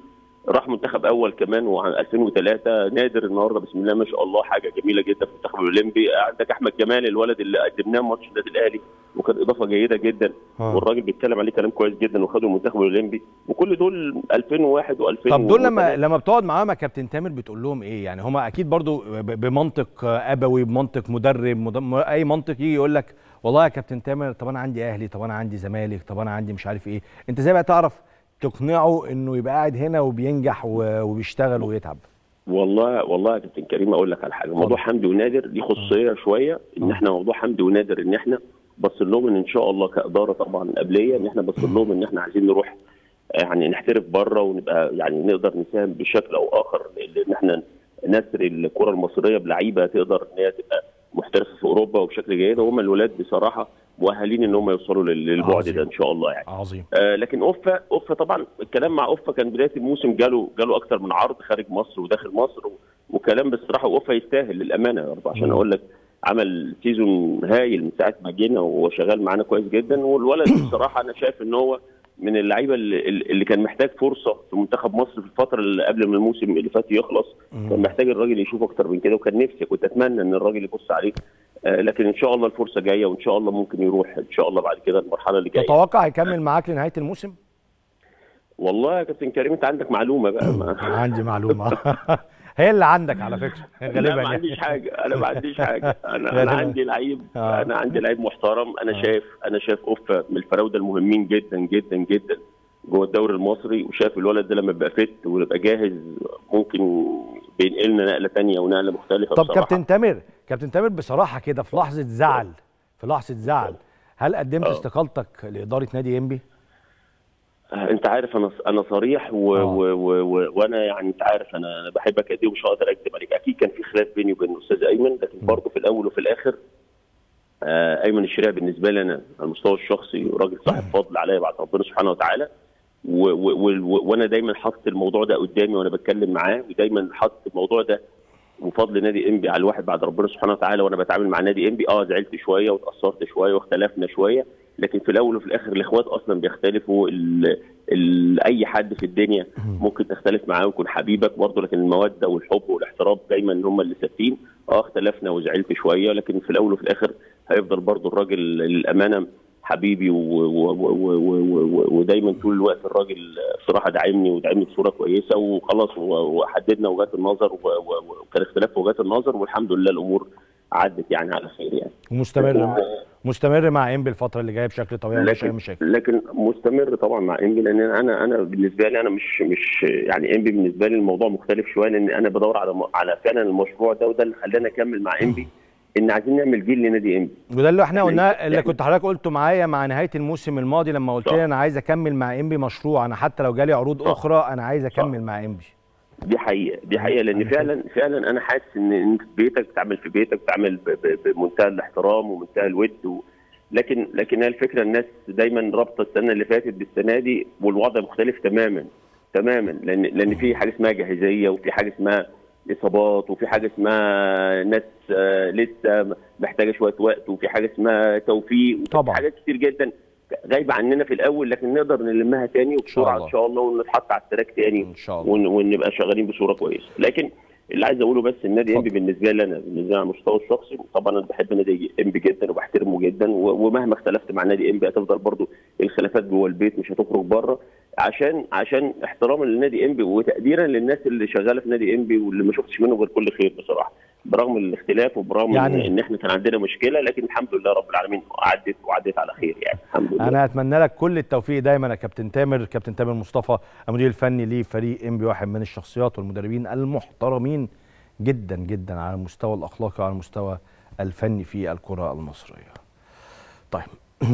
S11: راح منتخب اول كمان وعن 2003 نادر النهارده بسم الله ما شاء الله حاجه جميله جدا في المنتخب الاولمبي عندك احمد جمال الولد اللي قدمناه ماتش النادي الاهلي وكان اضافه جيده جدا
S1: آه.
S11: والراجل بيتكلم عليه كلام كويس جدا وخده المنتخب الاولمبي وكل دول 2001 و2000
S1: طب دول لما لما بتقعد معاهم يا كابتن تامر بتقول لهم ايه يعني هما اكيد برضو ب- بمنطق ابوي بمنطق مدرب مد... اي منطق يجي يقول لك والله يا كابتن تامر طب انا عندي اهلي طب انا عندي زمالك طب انا عندي مش عارف ايه انت ازاي بقى تعرف تقنعه انه يبقى قاعد هنا وبينجح و- وبيشتغل ويتعب
S11: والله والله يا كابتن كريم اقول لك على حاجه موضوع حمدي ونادر دي خصوصيه شويه ان احنا موضوع حمدي ونادر ان احنا بص لهم ان ان شاء الله كاداره طبعا قبليه ان احنا بص لهم ان احنا عايزين نروح يعني نحترف بره ونبقى يعني نقدر نساهم بشكل او اخر ان احنا نسري الكره المصريه بلعيبه تقدر ان هي تبقى محترفه في اوروبا وبشكل جيد وهم الولاد بصراحه مؤهلين ان هم يوصلوا لل- للبعد
S1: عظيم.
S11: ده ان شاء الله يعني
S1: عظيم
S11: آه لكن اوفا اوفا طبعا الكلام مع اوفا كان بدايه الموسم جاله جاله اكتر من عرض خارج مصر وداخل مصر و- وكلام بصراحه اوفا يستاهل للامانه يا رب عشان
S1: مم.
S11: اقول لك عمل سيزون هايل من ساعه ما جينا وهو شغال معانا كويس جدا والولد بصراحه انا شايف ان هو من اللعيبه اللي, اللي كان محتاج فرصه في منتخب مصر في الفتره اللي قبل ما الموسم اللي فات يخلص كان محتاج الراجل يشوف اكتر من كده وكان نفسي كنت اتمنى ان الراجل يبص عليه آه لكن ان شاء الله الفرصه جايه وان شاء الله ممكن يروح ان شاء الله بعد كده المرحله اللي جايه
S1: تتوقع هيكمل معاك لنهايه الموسم
S11: والله يا كابتن كريم انت عندك معلومه بقى ما
S1: عندي معلومه هي اللي عندك على فكره غالبا
S11: لا ما
S1: يعني.
S11: عنديش حاجه انا ما عنديش حاجه انا
S1: غالباً.
S11: انا عندي لعيب
S1: آه.
S11: انا عندي لعيب محترم انا شايف انا شايف اوفا من الفراوده المهمين جدا جدا جدا جوه الدوري المصري وشايف الولد ده لما يبقى فت ويبقى جاهز ممكن بينقلنا نقله ثانيه ونقله مختلفه
S1: طب
S11: بصراحه
S1: كابتن تامر كابتن تامر بصراحه كده في لحظه زعل في لحظه زعل هل قدمت
S11: آه.
S1: استقالتك لاداره نادي انبي
S11: آه، انت عارف انا انا صريح و...
S1: آه.
S11: و... و... و... وانا يعني انت عارف انا انا بحبك قد ايه ومش هقدر اكذب عليك اكيد كان في خلاف بيني وبين الاستاذ ايمن لكن برضه في الاول وفي الاخر آه ايمن الشريع بالنسبه لي انا على المستوى الشخصي راجل صاحب فضل عليا بعد ربنا سبحانه وتعالى و... و... و... وانا دايما حاطط الموضوع ده قدامي وانا بتكلم معاه ودايما حاطط الموضوع ده وفضل نادي انبي على الواحد بعد ربنا سبحانه وتعالى وانا بتعامل مع نادي انبي اه زعلت شويه واتاثرت شويه واختلفنا شويه لكن في الاول وفي الاخر الاخوات اصلا بيختلفوا ال... ال... اي حد في الدنيا ممكن تختلف معاه ويكون حبيبك برضه لكن الموده والحب والاحترام دايما هم اللي ثابتين اه اختلفنا وزعلت شويه لكن في الاول وفي الاخر هيفضل برضه الراجل للامانه حبيبي و... و... و... و... و... و... ودايما طول الوقت الراجل بصراحه داعمني وداعمني بصوره كويسه وخلاص و... وحددنا وجهات النظر و... و... وكان اختلاف في وجهات النظر والحمد لله الامور عدت يعني على خير يعني
S1: ومستمر مستمر مع انبي الفتره اللي جايه بشكل طبيعي مفيش اي
S11: لكن
S1: مشاكل
S11: لكن مستمر طبعا مع انبي لان انا انا بالنسبه لي انا مش مش يعني انبي بالنسبه لي الموضوع مختلف شويه لان انا بدور على على فعلا المشروع ده وده اللي خلاني اكمل مع انبي ان عايزين نعمل جيل لنادي انبي
S1: وده اللي احنا
S11: يعني-
S1: قلناه اللي
S11: يعني-
S1: كنت حضرتك قلته معايا مع نهايه الموسم الماضي لما قلت
S11: صح.
S1: لي انا عايز اكمل مع انبي مشروع انا حتى لو جالي عروض
S11: صح.
S1: اخرى انا عايز اكمل مع انبي
S11: دي حقيقه دي حقيقه لان
S1: أنا شايف-
S11: فعلا فعلا انا حاسس ان انت في بيتك بتعمل في بيتك بتعمل ب- ب- بمنتهى الاحترام ومنتهى الود و... لكن لكن هي الفكره الناس دايما رابطه السنه اللي فاتت بالسنه دي والوضع مختلف تماما تماما لان لان في حاجه اسمها جاهزيه وفي حاجه اسمها اصابات وفي حاجه اسمها ناس آه، لسه محتاجه شويه وقت وفي حاجه اسمها توفيق وفي
S1: طبعا.
S11: حاجات كتير جدا غايبه عننا في الاول لكن نقدر نلمها تاني وبسرعه
S1: الله.
S11: ان شاء الله ونتحط على التراك تاني
S1: ان شاء الله
S11: ون- ونبقى شغالين بصوره كويسه لكن اللي عايز اقوله بس النادي انبي بالنسبه لي انا بالنسبه لي على المستوى الشخصي طبعا انا بحب نادي انبي جدا وبحترمه جدا و- ومهما اختلفت مع نادي انبي هتفضل برضو الخلافات جوه البيت مش هتخرج بره عشان عشان احتراما لنادي انبي وتقديرا للناس اللي شغاله في نادي انبي واللي ما شفتش منه غير كل خير بصراحه برغم الاختلاف وبرغم
S1: يعني-
S11: يعني ان احنا كان عندنا مشكله لكن الحمد لله رب العالمين عدت وعدت على خير يعني الحمد لله
S1: انا اتمنى لك كل التوفيق دايما يا كابتن تامر كابتن تامر مصطفى المدير الفني لفريق انبي واحد من الشخصيات والمدربين المحترمين جدا جدا على المستوى الاخلاقي وعلى المستوى الفني في الكره المصريه طيب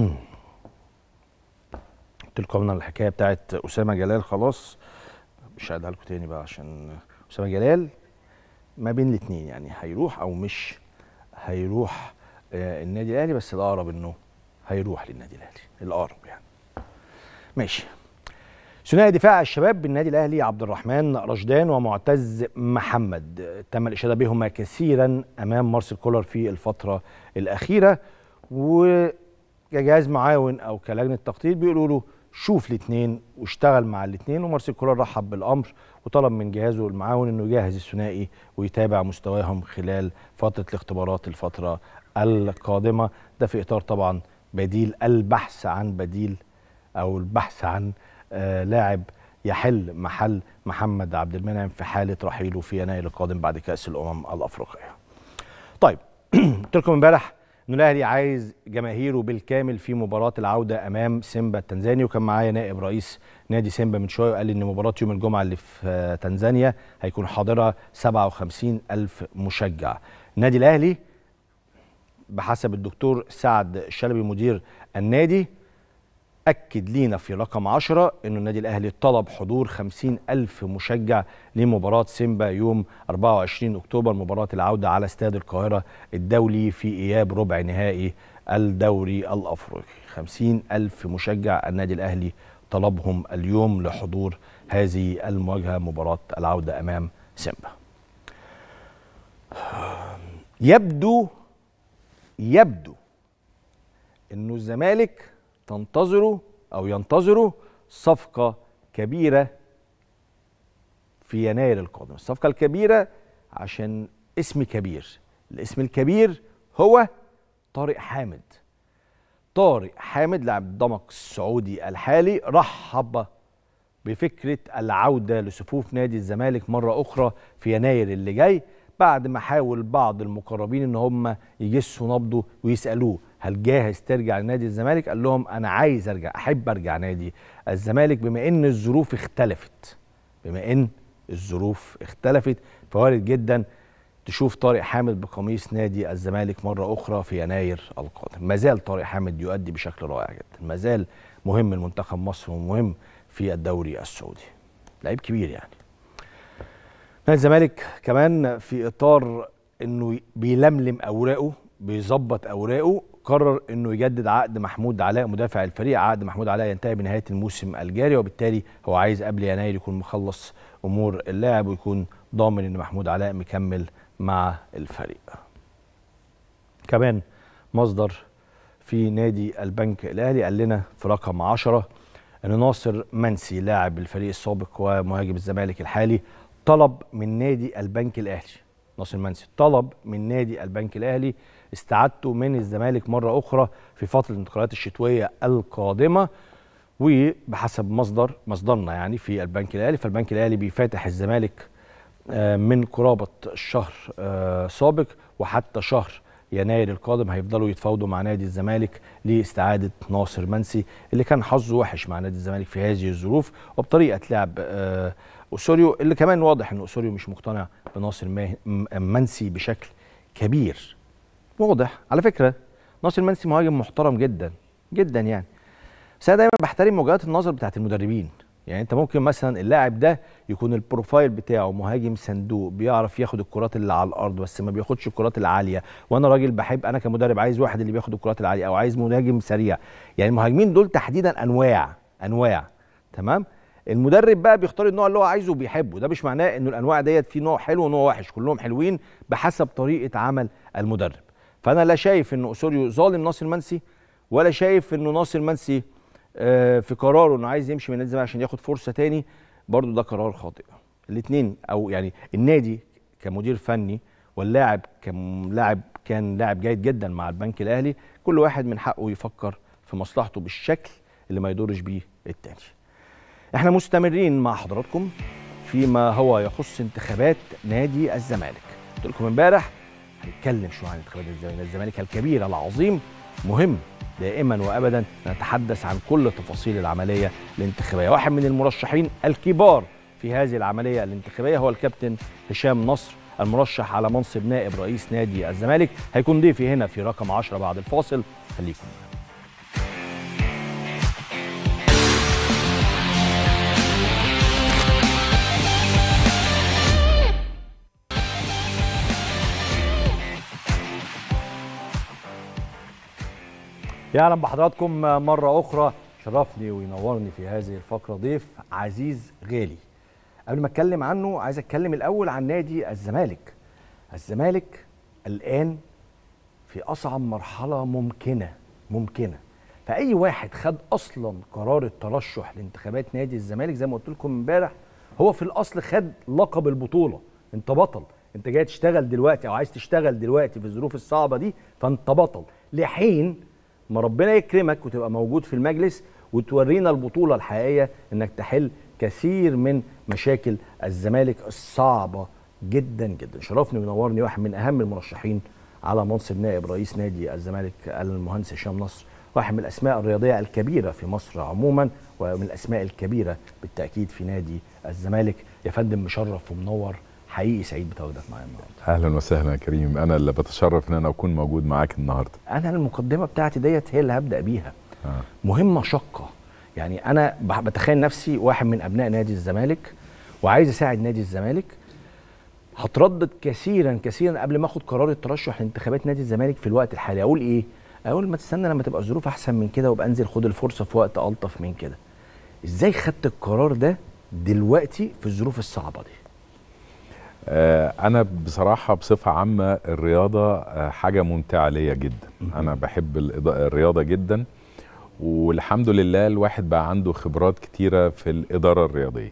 S1: قلت لكم انا الحكايه بتاعت اسامه جلال خلاص مش هعيدها لكم تاني بقى عشان اسامه جلال ما بين الاثنين يعني هيروح او مش هيروح آه، النادي الاهلي بس الاقرب انه هيروح للنادي الاهلي الاقرب يعني ماشي ثنائي دفاع الشباب بالنادي الاهلي عبد الرحمن رشدان ومعتز محمد آه، تم الاشاده بهما كثيرا امام مارسيل كولر في الفتره الاخيره وكجهاز معاون او كلجنه تخطيط بيقولوا له شوف الاثنين واشتغل مع الاثنين ومارسيل كولر رحب بالامر وطلب من جهازه المعاون انه يجهز الثنائي ويتابع مستواهم خلال فتره الاختبارات الفتره القادمه ده في اطار طبعا بديل البحث عن بديل او البحث عن آه لاعب يحل محل محمد عبد المنعم في حاله رحيله في يناير القادم بعد كاس الامم الافريقيه. طيب قلت لكم امبارح ان الاهلي عايز جماهيره بالكامل في مباراه العوده امام سيمبا التنزاني وكان معايا نائب رئيس نادي سيمبا من شويه وقال لي ان مباراه يوم الجمعه اللي في تنزانيا هيكون حاضرها 57 الف مشجع. النادي الاهلي بحسب الدكتور سعد الشلبي مدير النادي أكد لينا في رقم 10 أنه النادي الأهلي طلب حضور 50 ألف مشجع لمباراة سيمبا يوم 24 أكتوبر مباراة العودة على استاد القاهرة الدولي في إياب ربع نهائي الدوري الأفريقي 50 ألف مشجع النادي الأهلي طلبهم اليوم لحضور هذه المواجهة مباراة العودة أمام سيمبا يبدو يبدو أنه الزمالك تنتظروا او ينتظروا صفقه كبيره في يناير القادم الصفقه الكبيره عشان اسم كبير الاسم الكبير هو طارق حامد طارق حامد لاعب الدمق السعودي الحالي رحب بفكره العوده لصفوف نادي الزمالك مره اخرى في يناير اللي جاي بعد ما حاول بعض المقربين ان هم يجسوا نبضه ويسالوه هل جاهز ترجع لنادي الزمالك؟ قال لهم انا عايز ارجع احب ارجع نادي الزمالك بما ان الظروف اختلفت بما ان الظروف اختلفت فوارد جدا تشوف طارق حامد بقميص نادي الزمالك مره اخرى في يناير القادم ما زال طارق حامد يؤدي بشكل رائع جدا ما زال مهم لمنتخب مصر ومهم في الدوري السعودي لعيب كبير يعني نادي الزمالك كمان في اطار انه بيلملم اوراقه بيظبط اوراقه قرر انه يجدد عقد محمود علاء مدافع الفريق عقد محمود علاء ينتهي بنهايه الموسم الجاري وبالتالي هو عايز قبل يناير يكون مخلص امور اللاعب ويكون ضامن ان محمود علاء مكمل مع الفريق كمان مصدر في نادي البنك الاهلي قال لنا في رقم 10 ان ناصر منسي لاعب الفريق السابق ومهاجم الزمالك الحالي طلب من نادي البنك الاهلي ناصر منسي طلب من نادي البنك الاهلي استعادته من الزمالك مره اخرى في فتره الانتقالات الشتويه القادمه وبحسب مصدر مصدرنا يعني في البنك الاهلي فالبنك الاهلي بيفاتح الزمالك من قرابه الشهر سابق وحتى شهر يناير القادم هيفضلوا يتفاوضوا مع نادي الزمالك لاستعاده ناصر منسي اللي كان حظه وحش مع نادي الزمالك في هذه الظروف وبطريقه لعب اسوريو اللي كمان واضح ان اسوريو مش مقتنع بناصر منسي بشكل كبير واضح على فكره ناصر منسي مهاجم محترم جدا جدا يعني بس انا دايما بحترم وجهات النظر بتاعت المدربين يعني انت ممكن مثلا اللاعب ده يكون البروفايل بتاعه مهاجم صندوق بيعرف ياخد الكرات اللي على الارض بس ما بياخدش الكرات العاليه وانا راجل بحب انا كمدرب عايز واحد اللي بياخد الكرات العاليه او عايز مهاجم سريع يعني المهاجمين دول تحديدا انواع انواع تمام المدرب بقى بيختار النوع اللي هو عايزه وبيحبه ده مش معناه انه الانواع ديت في نوع حلو ونوع وحش كلهم حلوين بحسب طريقه عمل المدرب فانا لا شايف ان اسوريو ظالم ناصر منسي ولا شايف انه ناصر منسي في قراره انه عايز يمشي من النادي الزمالك عشان ياخد فرصه تاني برضو ده قرار خاطئ الاثنين او يعني النادي كمدير فني واللاعب كلاعب كان لاعب جيد جدا مع البنك الاهلي كل واحد من حقه يفكر في مصلحته بالشكل اللي ما يضرش بيه التاني احنا مستمرين مع حضراتكم فيما هو يخص انتخابات نادي الزمالك قلت لكم امبارح هنتكلم شويه عن انتخابات الزمالك الزمالك الكبير العظيم مهم دائما وابدا نتحدث عن كل تفاصيل العمليه الانتخابيه واحد من المرشحين الكبار في هذه العمليه الانتخابيه هو الكابتن هشام نصر المرشح على منصب نائب رئيس نادي الزمالك هيكون ضيفي هنا في رقم 10 بعد الفاصل خليكم يا اهلا بحضراتكم مره اخرى شرفني وينورني في هذه الفقره ضيف عزيز غالي قبل ما اتكلم عنه عايز اتكلم الاول عن نادي الزمالك الزمالك الان في اصعب مرحله ممكنه ممكنه فاي واحد خد اصلا قرار الترشح لانتخابات نادي الزمالك زي ما قلت لكم امبارح هو في الاصل خد لقب البطوله انت بطل انت جاي تشتغل دلوقتي او عايز تشتغل دلوقتي في الظروف الصعبه دي فانت بطل لحين ما ربنا يكرمك وتبقى موجود في المجلس وتورينا البطوله الحقيقيه انك تحل كثير من مشاكل الزمالك الصعبه جدا جدا شرفني ونورني واحد من اهم المرشحين على منصب نائب رئيس نادي الزمالك المهندس هشام نصر واحد من الاسماء الرياضيه الكبيره في مصر عموما ومن الاسماء الكبيره بالتاكيد في نادي الزمالك يا فندم مشرف ومنور حقيقي سعيد بتواجدك معايا النهارده
S12: اهلا وسهلا يا كريم انا اللي بتشرف ان انا اكون موجود معاك النهارده
S1: انا المقدمه بتاعتي ديت هي اللي هبدا بيها آه. مهمه شاقه يعني انا بتخيل نفسي واحد من ابناء نادي الزمالك وعايز اساعد نادي الزمالك هتردد كثيرا كثيرا قبل ما اخد قرار الترشح لانتخابات نادي الزمالك في الوقت الحالي اقول ايه اقول ما تستنى لما تبقى الظروف احسن من كده وابقى انزل خد الفرصه في وقت الطف من كده ازاي خدت القرار ده دلوقتي في الظروف الصعبه دي
S12: آه انا بصراحه بصفه عامه الرياضه آه حاجه ممتعه ليا جدا انا بحب الرياضه جدا والحمد لله الواحد بقى عنده خبرات كتيره في الاداره الرياضيه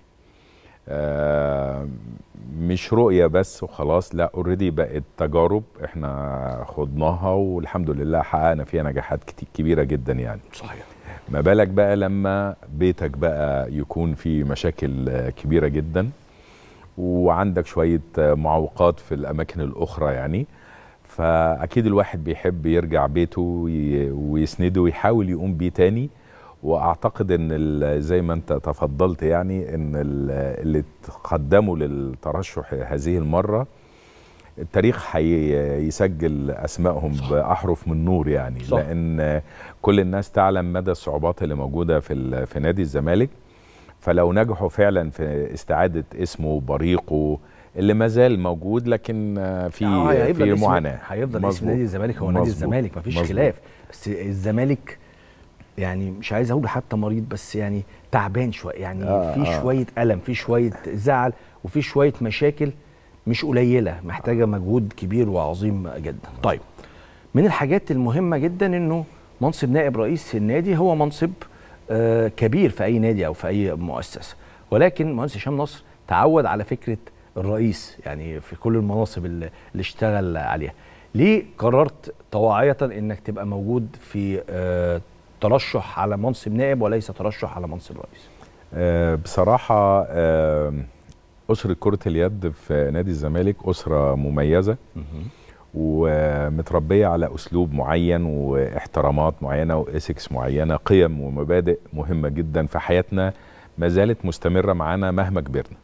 S12: آه مش رؤيه بس وخلاص لا اوريدي بقت تجارب احنا خضناها والحمد لله حققنا فيها نجاحات كبيره جدا يعني
S1: صحيح
S12: ما بالك بقى لما بيتك بقى يكون في مشاكل كبيره جدا وعندك شويه معوقات في الاماكن الاخرى يعني فاكيد الواحد بيحب يرجع بيته ويسنده ويحاول يقوم بيه تاني واعتقد ان زي ما انت تفضلت يعني ان اللي تقدموا للترشح هذه المره التاريخ هيسجل اسمائهم صح. باحرف من نور يعني صح. لان كل الناس تعلم مدى الصعوبات اللي موجوده في في نادي الزمالك فلو نجحوا فعلا في استعاده اسمه وبريقه اللي ما زال موجود لكن في آه في معاناه
S1: هيفضل اسم نادي الزمالك هو نادي الزمالك مفيش خلاف بس الزمالك يعني مش عايز اقول حتى مريض بس يعني تعبان شويه يعني آه في آه. شويه الم في شويه زعل وفي شويه مشاكل مش قليله محتاجه مجهود كبير وعظيم جدا طيب من الحاجات المهمه جدا انه منصب نائب رئيس النادي هو منصب آه كبير في اي نادي او في اي مؤسسه ولكن مهندس هشام نصر تعود على فكره الرئيس يعني في كل المناصب اللي, اللي اشتغل عليها ليه قررت طواعيه انك تبقى موجود في آه ترشح على منصب نائب وليس ترشح على منصب رئيس
S12: آه بصراحه آه أسرة كرة اليد في نادي الزمالك أسرة مميزة ومتربية على أسلوب معين واحترامات معينة وإيثكس معينة قيم ومبادئ مهمة جدا في حياتنا ما زالت مستمرة معانا مهما كبرنا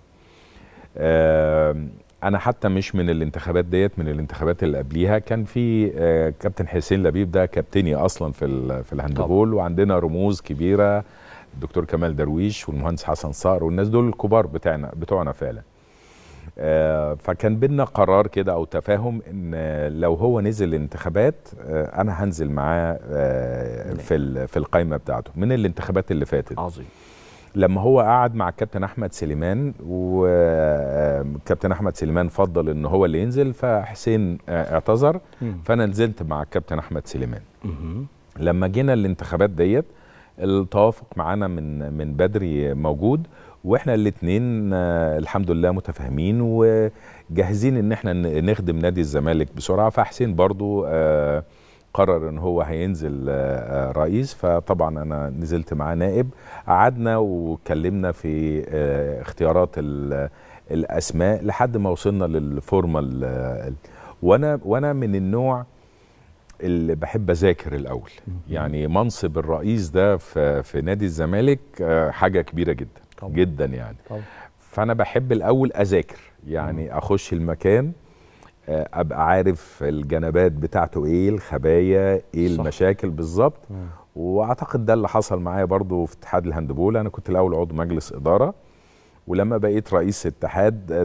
S12: أنا حتى مش من الانتخابات ديت من الانتخابات اللي قبليها كان في كابتن حسين لبيب ده كابتني أصلا في في الهاندبول وعندنا رموز كبيرة الدكتور كمال درويش والمهندس حسن صقر والناس دول الكبار بتاعنا بتوعنا فعلا آه فكان بينا قرار كده او تفاهم ان لو هو نزل الانتخابات آه انا هنزل معاه آه في في القائمه بتاعته من الانتخابات اللي فاتت
S1: عظيم
S12: لما هو قعد مع الكابتن احمد سليمان وكابتن احمد سليمان فضل ان هو اللي ينزل فحسين اعتذر فانا نزلت مع الكابتن احمد سليمان لما جينا الانتخابات ديت التوافق معانا من من بدري موجود واحنا الاثنين الحمد لله متفاهمين وجاهزين ان احنا نخدم نادي الزمالك بسرعه فحسين برضو قرر ان هو هينزل رئيس فطبعا انا نزلت معاه نائب قعدنا واتكلمنا في اختيارات الاسماء لحد ما وصلنا للفورمال وانا وانا من النوع اللي بحب اذاكر الاول يعني منصب الرئيس ده في, في نادي الزمالك حاجه كبيره جدا طبعا. جدا يعني طبعا. فانا بحب الاول اذاكر يعني مم. اخش المكان ابقى عارف الجنبات بتاعته ايه الخبايا ايه صح. المشاكل بالظبط واعتقد ده اللي حصل معايا برضو في اتحاد الهاندبول انا كنت الاول عضو مجلس اداره ولما بقيت رئيس اتحاد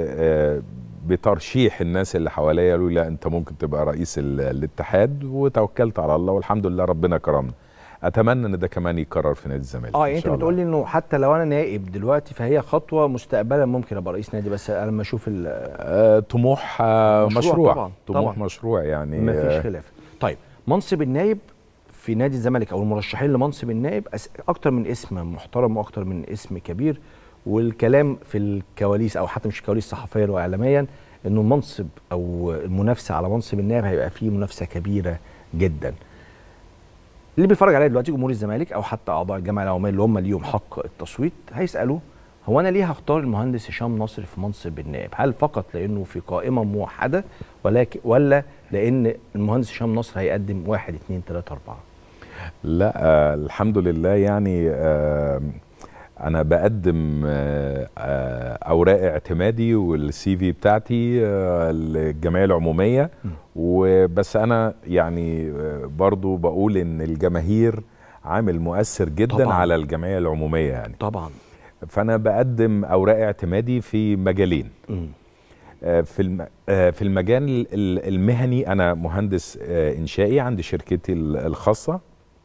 S12: بترشيح الناس اللي حواليا قالوا لا انت ممكن تبقى رئيس الاتحاد وتوكلت على الله والحمد لله ربنا كرمنا اتمنى ان ده كمان يكرر في نادي الزمالك
S1: اه يعني انت بتقول لي انه حتى لو انا نائب دلوقتي فهي خطوه مستقبلا ممكن ابقى رئيس نادي بس لما اشوف
S12: آه طموح آه مشروع, مشروع طبعا طموح طبعا. مشروع يعني
S1: ما فيش خلاف طيب منصب النائب في نادي الزمالك او المرشحين لمنصب النائب اكتر من اسم محترم واكتر من اسم كبير والكلام في الكواليس او حتى مش الكواليس صحفيا واعلاميا انه المنصب او المنافسه على منصب النائب هيبقى فيه منافسه كبيره جدا اللي بيتفرج عليا دلوقتي جمهور الزمالك او حتى اعضاء الجامعه العموميه اللي هم ليهم حق التصويت هيسالوا هو انا ليه هختار المهندس هشام نصر في منصب النائب؟ هل فقط لانه في قائمه موحده ولكن ولا لان المهندس هشام نصر هيقدم واحد اثنين ثلاثه اربعه؟
S12: لا آه الحمد لله يعني آه انا بقدم آه آه اوراق اعتمادي والسي في بتاعتي آه للجمعيه العموميه وبس انا يعني آه برضو بقول ان الجماهير عامل مؤثر جدا
S1: طبعاً.
S12: على الجمعيه العموميه يعني
S1: طبعا
S12: فانا بقدم اوراق اعتمادي في مجالين آه، في الم- آه، في المجال ال- المهني انا مهندس آه، انشائي عندي شركتي ال- الخاصه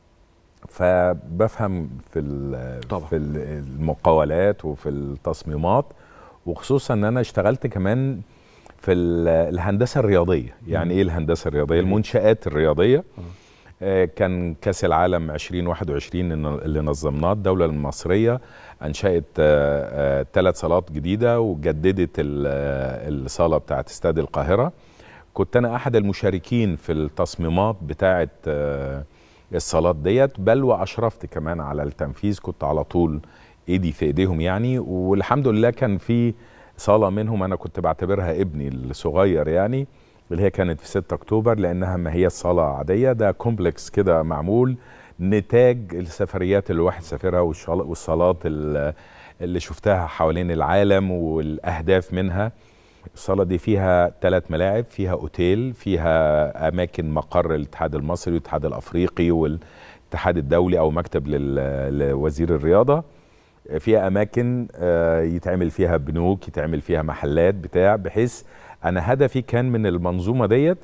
S12: فبفهم في ال-
S1: طبعا.
S12: في ال- المقاولات وفي التصميمات وخصوصا ان انا اشتغلت كمان في ال- الهندسه الرياضيه يعني ايه الهندسه الرياضيه المنشات الرياضيه آه، كان كاس العالم 2021 إن- اللي نظمناه الدوله المصريه انشات ثلاث صالات جديده وجددت ال- آه، الصاله بتاعت استاد القاهره كنت انا احد المشاركين في التصميمات بتاعه آه، الصالات ديت بل واشرفت كمان على التنفيذ كنت على طول ايدي في ايديهم يعني والحمد لله كان في صاله منهم انا كنت بعتبرها ابني الصغير يعني اللي هي كانت في 6 اكتوبر لانها ما هي صاله عاديه ده كومبلكس كده معمول نتاج السفريات اللي الواحد سافرها والشال- والصالات ال- اللي شفتها حوالين العالم والاهداف منها الصالة دي فيها ثلاث ملاعب فيها أوتيل فيها أماكن مقر الاتحاد المصري والاتحاد الأفريقي والاتحاد الدولي أو مكتب لل- لوزير الرياضة فيها أماكن آه، يتعمل فيها بنوك يتعمل فيها محلات بتاع بحيث أنا هدفي كان من المنظومة ديت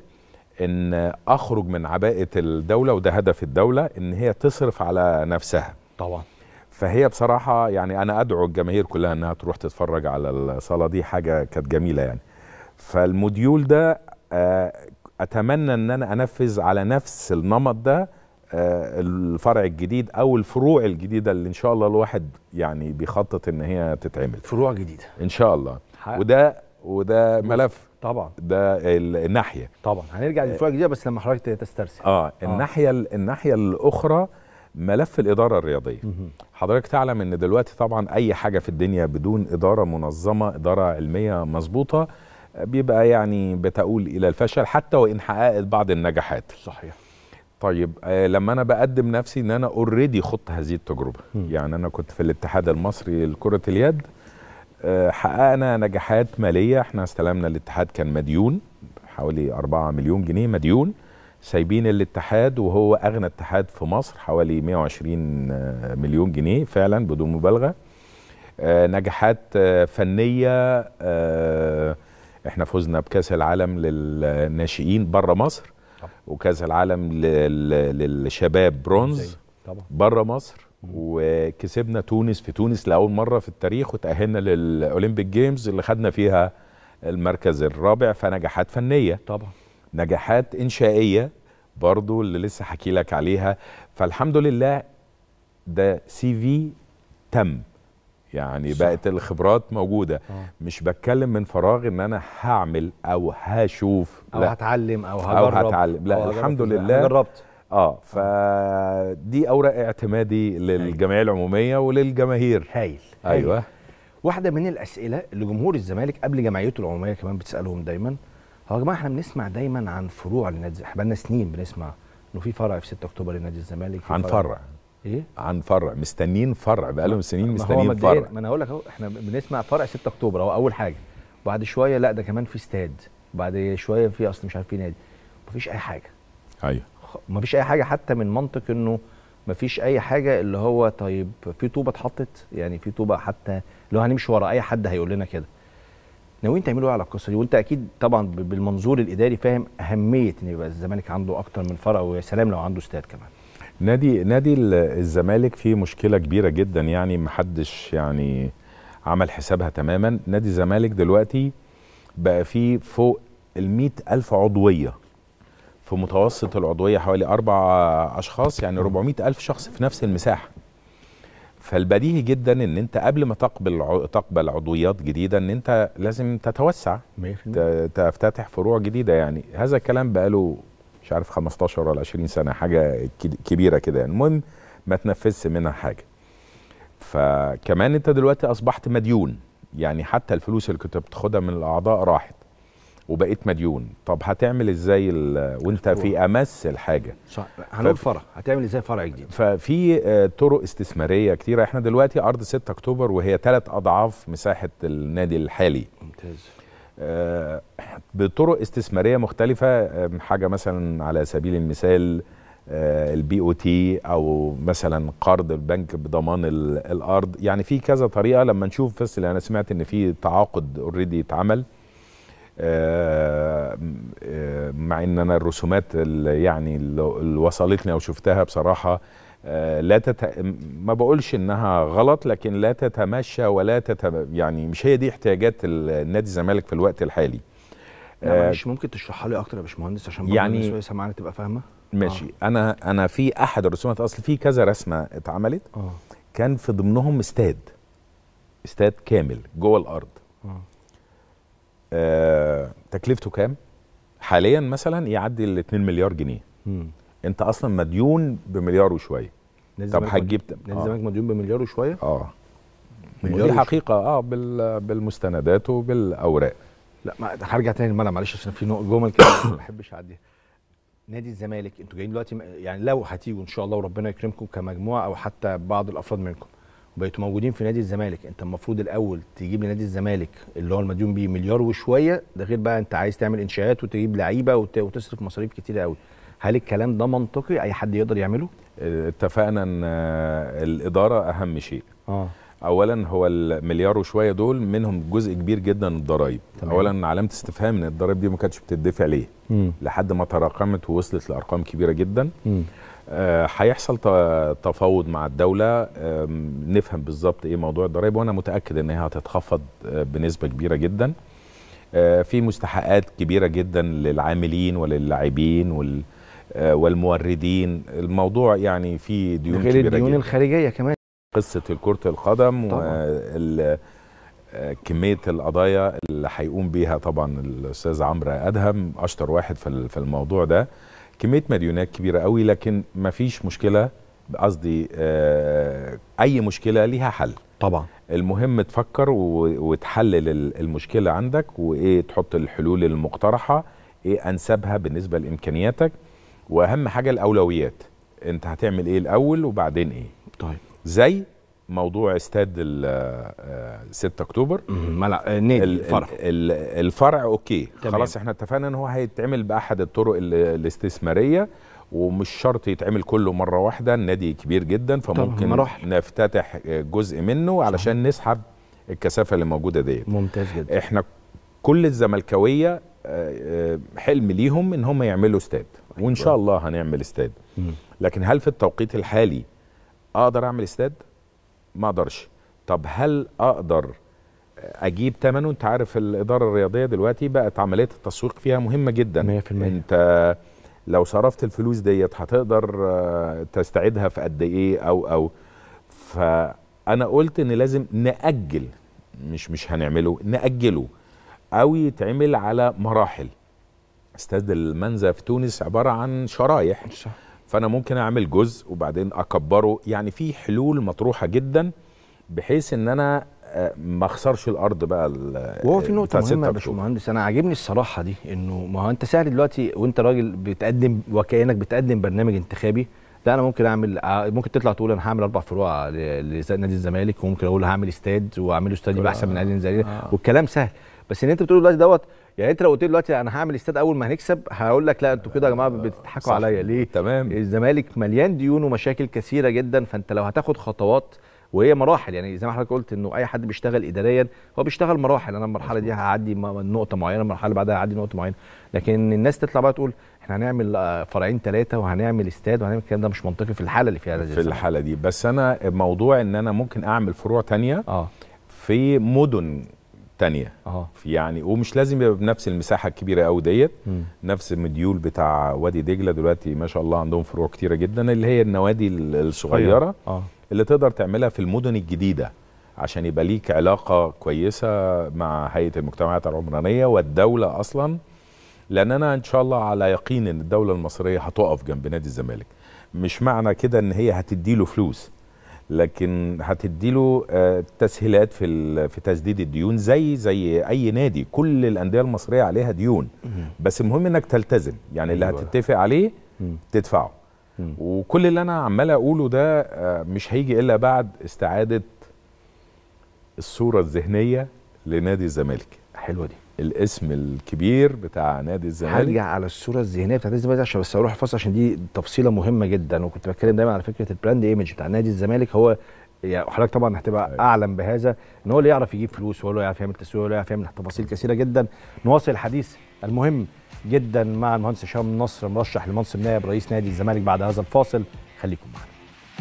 S12: إن أخرج من عباءة الدولة وده هدف الدولة إن هي تصرف على نفسها
S1: طبعا
S12: فهي بصراحة يعني أنا أدعو الجماهير كلها إنها تروح تتفرج على الصالة دي حاجة كانت جميلة يعني فالموديول ده آه، أتمنى إن أنا أنفذ على نفس النمط ده آه، الفرع الجديد أو الفروع الجديدة اللي إن شاء الله الواحد يعني بيخطط إن هي تتعمل
S1: فروع جديده
S12: إن شاء الله
S1: حق.
S12: وده وده ملف
S1: طبعا
S12: ده ال- الناحية
S1: طبعا هنرجع للفروع الجديده بس لما حضرتك تسترسل
S12: اه الناحيه الناحيه الاخرى ملف الاداره الرياضيه حضرتك تعلم ان دلوقتي طبعا اي حاجه في الدنيا بدون اداره منظمه اداره علميه مظبوطه بيبقى يعني بتؤول الى الفشل حتى وان حققت بعض النجاحات
S1: صحيح
S12: طيب آه لما انا بقدم نفسي ان انا اوريدي خضت هذه التجربه يعني انا كنت في الاتحاد المصري لكره اليد آه حققنا نجاحات ماليه احنا استلمنا الاتحاد كان مديون حوالي 4 مليون جنيه مديون سايبين الاتحاد وهو اغنى اتحاد في مصر حوالي 120 آه، مليون جنيه فعلا بدون مبالغه آه، نجاحات آه، فنيه آه، احنا فزنا بكاس العالم للناشئين بره مصر وكاس العالم لل- للشباب برونز
S1: طبعا
S12: بره مصر وكسبنا تونس في تونس لاول مره في التاريخ وتاهلنا للاولمبيك جيمز اللي خدنا فيها المركز الرابع فنجاحات فنيه
S1: طبعا
S12: نجاحات انشائيه برضو اللي لسه حكي لك عليها فالحمد لله ده سي في تم يعني
S1: صح.
S12: بقت الخبرات موجوده
S1: آه.
S12: مش بتكلم من فراغ ان انا هعمل او هشوف
S1: او
S12: لا.
S1: هتعلم او
S12: او
S1: هجرب
S12: هتعلم لا
S1: أو هجرب
S12: الحمد
S1: إزاي.
S12: لله
S1: أنا جربت
S12: اه فدي اوراق اعتمادي للجمعيه العموميه وللجماهير
S1: هايل
S12: ايوه
S1: واحده من الاسئله اللي جمهور الزمالك قبل جمعيته العموميه كمان بتسالهم دايما هو يا جماعه احنا بنسمع دايما عن فروع لنادي احنا بقالنا سنين بنسمع انه في فرع في 6 اكتوبر لنادي الزمالك في
S12: عن فرع
S1: ايه
S12: عن فرع مستنيين فرع بقالهم سنين
S1: ما هو
S12: مستنيين
S1: مبدئيا
S12: فرع
S1: ما انا هقول لك اهو احنا بنسمع فرع 6 اكتوبر هو اول حاجه وبعد شويه لا ده كمان في استاد بعد شويه في اصل مش عارف في نادي مفيش اي حاجه
S12: ايوه
S1: مفيش اي حاجه حتى من منطق انه مفيش اي حاجه اللي هو طيب في طوبه اتحطت يعني في طوبه حتى لو هنمشي ورا اي حد هيقول لنا كده ناويين تعملوا ايه على القصه دي وانت اكيد طبعا ب- بالمنظور الاداري فاهم اهميه ان يبقى الزمالك عنده اكتر من فرع ويا سلام لو عنده استاد كمان
S12: نادي نادي ال- الزمالك فيه مشكله كبيره جدا يعني محدش يعني عمل حسابها تماما نادي الزمالك دلوقتي بقى فيه فوق ال ألف عضويه في متوسط العضويه حوالي اربع اشخاص يعني 400 الف شخص في نفس المساحه فالبديهي جدا ان انت قبل ما تقبل تقبل عضويات جديده ان انت لازم تتوسع تفتتح فروع جديده يعني هذا الكلام بقاله مش عارف 15 ولا 20 سنه حاجه كبيره كده يعني المهم ما تنفذش منها حاجه فكمان انت دلوقتي اصبحت مديون يعني حتى الفلوس اللي كنت بتاخدها من الاعضاء راحت وبقيت مديون طب هتعمل ازاي وانت في امس الحاجه
S1: صح هنقول فرع هتعمل ازاي فرع جديد
S12: ففي آه طرق استثماريه كتيره احنا دلوقتي ارض 6 اكتوبر وهي ثلاث اضعاف مساحه النادي الحالي
S1: ممتاز
S12: آه بطرق استثماريه مختلفه آه حاجه مثلا على سبيل المثال البي او تي او مثلا قرض البنك بضمان الارض يعني في كذا طريقه لما نشوف بس انا سمعت ان في تعاقد اوريدي اتعمل مع ان انا الرسومات اللي يعني اللي وصلتني او شفتها بصراحه لا تت... ما بقولش انها غلط لكن لا تتمشى ولا تت... يعني مش هي دي احتياجات النادي الزمالك في الوقت الحالي
S1: معلش ممكن تشرحها لي اكتر يا باشمهندس عشان
S12: يعني
S1: الناس وهي سامعانا تبقى فاهمه
S12: ماشي آه. انا انا في احد الرسومات اصل في كذا رسمه اتعملت
S1: آه.
S12: كان في ضمنهم استاد استاد كامل جوه الارض
S1: آه.
S12: آه تكلفته كام حاليا مثلا يعدي ال 2 مليار جنيه
S1: مم.
S12: انت اصلا مديون بمليار وشويه طب هتجيب
S1: نادي الزمالك مديون بمليار وشويه
S12: اه
S1: مليار
S12: دي حقيقه اه بال بالمستندات وبالاوراق
S1: لا ما هرجع تاني الملعب معلش عشان في جمل كده ما بحبش اعديها نادي الزمالك انتوا جايين دلوقتي يعني لو هتيجوا ان شاء الله وربنا يكرمكم كمجموعه او حتى بعض الافراد منكم بقيتوا موجودين في نادي الزمالك انت المفروض الاول تجيب لنادي الزمالك اللي هو المديون بيه مليار وشويه ده غير بقى انت عايز تعمل انشاءات وتجيب لعيبه وت... وتصرف مصاريف كتيره قوي هل الكلام ده منطقي اي حد يقدر يعمله
S12: اتفقنا ان الاداره اهم شيء
S1: اه
S12: اولا هو المليار وشويه دول منهم جزء كبير جدا الضرايب اولا علامه استفهام ان الضرايب دي ما كانتش بتدفع ليه
S1: مم.
S12: لحد ما تراكمت ووصلت لارقام كبيره جدا
S1: مم.
S12: هيحصل آه تفاوض مع الدوله آه نفهم بالظبط ايه موضوع الضرايب وانا متاكد ان هي هتتخفض آه بنسبه كبيره جدا في مستحقات كبيره جدا للعاملين وللاعبين وال والموردين الموضوع يعني في ديون
S1: غير
S12: كبيره
S1: الديون
S12: جدا
S1: الخارجيه كمان
S12: قصه كره القدم وكميه القضايا اللي هيقوم بيها طبعا الاستاذ عمرو ادهم اشطر واحد في الموضوع ده كميه مديونات كبيره قوي لكن ما فيش مشكله قصدي اي مشكله ليها حل
S1: طبعا
S12: المهم تفكر وتحلل المشكله عندك وايه تحط الحلول المقترحه ايه انسبها بالنسبه لامكانياتك واهم حاجه الاولويات انت هتعمل ايه الاول وبعدين ايه
S1: طيب
S12: زي موضوع استاد 6 اكتوبر
S1: ملعب النادي
S12: الفرع الفرع اوكي
S1: تمام.
S12: خلاص احنا اتفقنا ان هو هيتعمل باحد الطرق الاستثماريه ومش شرط يتعمل كله مره واحده النادي كبير جدا فممكن
S1: مراحل.
S12: نفتتح جزء منه علشان نسحب الكثافه اللي موجوده ديت
S1: ممتاز جدا
S12: احنا كل الزملكاويه حلم ليهم ان هم يعملوا استاد وان شاء الله هنعمل استاد لكن هل في التوقيت الحالي اقدر اعمل استاد ما اقدرش طب هل اقدر اجيب ثمنه انت عارف الاداره الرياضيه دلوقتي بقت عمليه التسويق فيها مهمه جدا
S1: 100%
S12: انت لو صرفت الفلوس ديت هتقدر تستعيدها في قد ايه او او فانا قلت ان لازم ناجل مش مش هنعمله ناجله او يتعمل على مراحل استاد المنزه في تونس عباره عن شرايح
S1: صح.
S12: فانا ممكن اعمل جزء وبعدين اكبره يعني في حلول مطروحه جدا بحيث ان انا ما اخسرش الارض بقى
S1: وهو في نقطه مهمه يا باشمهندس انا عاجبني الصراحه دي انه ما هو انت سهل دلوقتي وانت راجل بتقدم وكانك بتقدم برنامج انتخابي لا انا ممكن اعمل ممكن تطلع تقول انا هعمل اربع فروع لنادي الزمالك وممكن اقول هعمل استاد واعمله استاد يبقى احسن من نادي الزمالك آه. والكلام سهل بس ان انت بتقول دلوقتي دوت يعني انت لو قلت لي دلوقتي انا هعمل استاد اول ما هنكسب هقول لك لا انتوا كده يا جماعه بتضحكوا عليا ليه؟
S12: تمام
S1: الزمالك مليان ديون ومشاكل كثيره جدا فانت لو هتاخد خطوات وهي مراحل يعني زي ما حضرتك قلت انه اي حد بيشتغل اداريا هو بيشتغل مراحل انا المرحله دي هعدي نقطه معينه المرحله اللي بعدها هعدي نقطه معينه لكن الناس تطلع بقى تقول احنا هنعمل فرعين ثلاثه وهنعمل استاد وهنعمل الكلام ده مش منطقي في الحاله اللي فيها
S12: في الحاله دي بس انا موضوع ان انا ممكن اعمل فروع تانية
S1: اه
S12: في مدن تانية
S1: اه
S12: في يعني ومش لازم يبقى بنفس المساحه الكبيره قوي ديت نفس المديول بتاع وادي دجله دلوقتي ما شاء الله عندهم فروع كتيره جدا اللي هي النوادي ال- الصغيره
S1: اه
S12: اللي تقدر تعملها في المدن الجديده عشان يبقى ليك علاقه كويسه مع هيئه المجتمعات العمرانيه والدوله اصلا لان انا ان شاء الله على يقين ان الدوله المصريه هتقف جنب نادي الزمالك مش معنى كده ان هي هتديله فلوس لكن هتديله آه، تسهيلات في ال- في تسديد الديون زي زي اي نادي كل الانديه المصريه عليها ديون بس المهم انك تلتزم يعني اللي
S1: أيوة.
S12: هتتفق عليه
S1: مم.
S12: تدفعه
S1: مم.
S12: وكل اللي انا عمال اقوله ده آه، مش هيجي الا بعد استعاده الصوره الذهنيه لنادي الزمالك
S1: حلوه دي
S12: الاسم الكبير بتاع نادي الزمالك
S1: هرجع على الصوره الذهنيه بتاعت نادي الزمالك عشان بس اروح فاصل عشان دي تفصيله مهمه جدا وكنت بتكلم دايما على فكره البراند ايمج بتاع نادي الزمالك هو يعني حضرتك طبعا هتبقى اعلم بهذا ان هو اللي يعرف يجيب فلوس وهو اللي يعرف يعمل تسويق وهو اللي يعرف يعمل تفاصيل كثيره جدا نواصل الحديث المهم جدا مع المهندس هشام نصر مرشح لمنصب نائب رئيس نادي الزمالك بعد هذا الفاصل خليكم معنا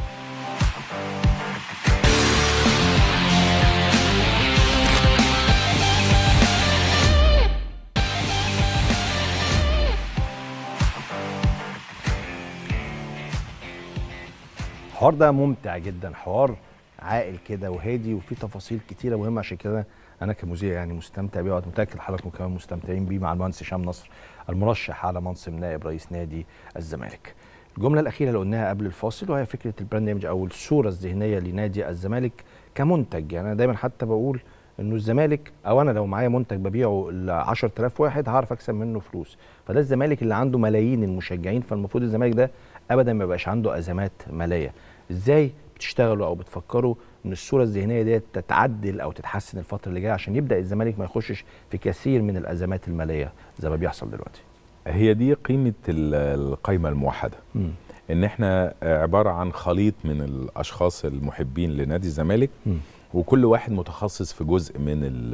S1: الحوار ده ممتع جدا حوار عاقل كده وهادي وفيه تفاصيل كتيره مهمه عشان كده انا كمذيع يعني مستمتع بيه ومتاكد حضراتكم كمان مستمتعين بيه مع المهندس هشام نصر المرشح على منصب نائب رئيس نادي الزمالك. الجمله الاخيره اللي قلناها قبل الفاصل وهي فكره البراند ايمج او الصوره الذهنيه لنادي الزمالك كمنتج يعني انا دايما حتى بقول انه الزمالك او انا لو معايا منتج ببيعه ل 10000 واحد هعرف اكسب منه فلوس فده الزمالك اللي عنده ملايين المشجعين فالمفروض الزمالك ده ابدا ما يبقاش عنده ازمات ماليه ازاي بتشتغلوا او بتفكروا ان الصوره الذهنيه ديت تتعدل او تتحسن الفتره اللي جايه عشان يبدا الزمالك ما يخشش في كثير من الازمات الماليه زي ما بيحصل دلوقتي
S12: هي دي قيمه ال- القايمه الموحده
S1: مم.
S12: ان احنا عباره عن خليط من الاشخاص المحبين لنادي الزمالك
S1: مم.
S12: وكل واحد متخصص في جزء من ال-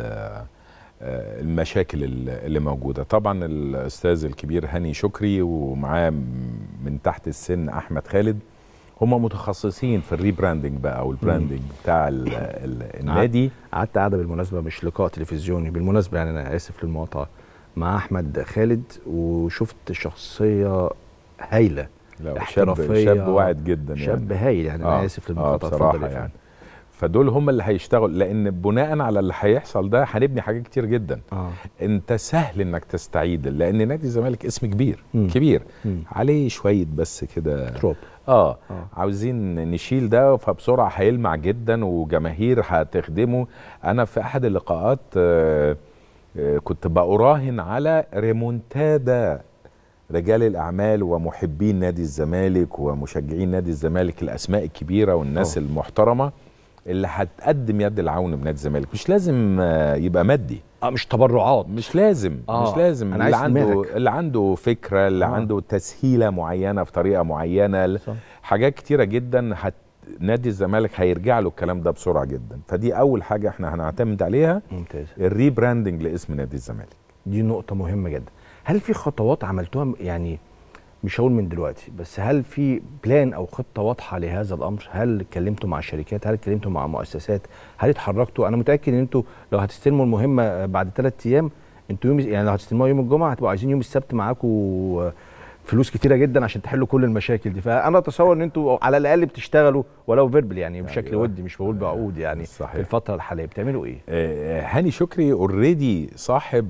S12: آه، المشاكل ال- اللي موجوده طبعا الاستاذ الكبير هاني شكري ومعاه من تحت السن احمد خالد هم متخصصين في الريبراندنج بقى او البراندنج بتاع ال- ال- النادي
S1: قعدت قاعده بالمناسبه مش لقاء تلفزيوني بالمناسبه يعني انا اسف للمقاطعه مع احمد خالد وشفت شخصيه هايله
S12: لا، شاب
S1: احترافيه
S12: شاب واعد جدا يعني
S1: شاب هايل يعني انا اسف للمقاطعه
S12: بصراحه
S1: اتفضل يا
S12: يعني
S1: فندم.
S12: فدول هم اللي هيشتغلوا لان بناء على اللي هيحصل ده هنبني حاجات كتير جدا
S1: اه
S12: انت سهل انك تستعيد لان نادي الزمالك اسم كبير
S1: مم.
S12: كبير
S1: مم.
S12: عليه شويه بس كده
S1: تروب
S12: آه.
S1: آه.
S12: اه عاوزين نشيل ده فبسرعه هيلمع جدا وجماهير هتخدمه انا في احد اللقاءات آه آه كنت براهن على ريمونتادا رجال الاعمال ومحبين نادي الزمالك ومشجعين نادي الزمالك الاسماء الكبيره والناس
S1: أوه.
S12: أوه. المحترمه اللي هتقدم يد العون بنادي الزمالك مش لازم آه، يبقى مادي
S1: اه مش تبرعات
S12: مش لازم
S1: آه،
S12: مش لازم
S1: أنا
S12: اللي
S1: عايز
S12: عنده
S1: دماغك.
S12: اللي عنده فكره اللي
S1: آه.
S12: آه. عنده تسهيله معينه في طريقه معينه
S1: صح.
S12: حاجات كتيره جدا هت نادي الزمالك هيرجع له الكلام ده بسرعه جدا فدي اول حاجه احنا هنعتمد عليها
S1: ممتاز
S12: الريبراندنج لاسم نادي الزمالك
S1: دي نقطة مهمة جدا هل في خطوات عملتوها م- يعني مش هقول من دلوقتي بس هل في بلان او خطة واضحة لهذا الامر هل اتكلمتوا مع شركات هل اتكلمتوا مع مؤسسات هل اتحركتوا انا متأكد ان انتوا لو هتستلموا المهمة بعد ثلاث ايام انتوا يوم يعني لو هتستلموها يوم الجمعة هتبقوا عايزين يوم السبت معاكم فلوس كتيرة جدا عشان تحلوا كل المشاكل دي فانا اتصور ان انتوا على الاقل بتشتغلوا ولو فيربل يعني بشكل
S12: أيوة.
S1: ودي مش بقول بعقود يعني
S12: صحيح.
S1: في الفترة الحالية بتعملوا ايه؟
S12: آه، هاني شكري اوريدي صاحب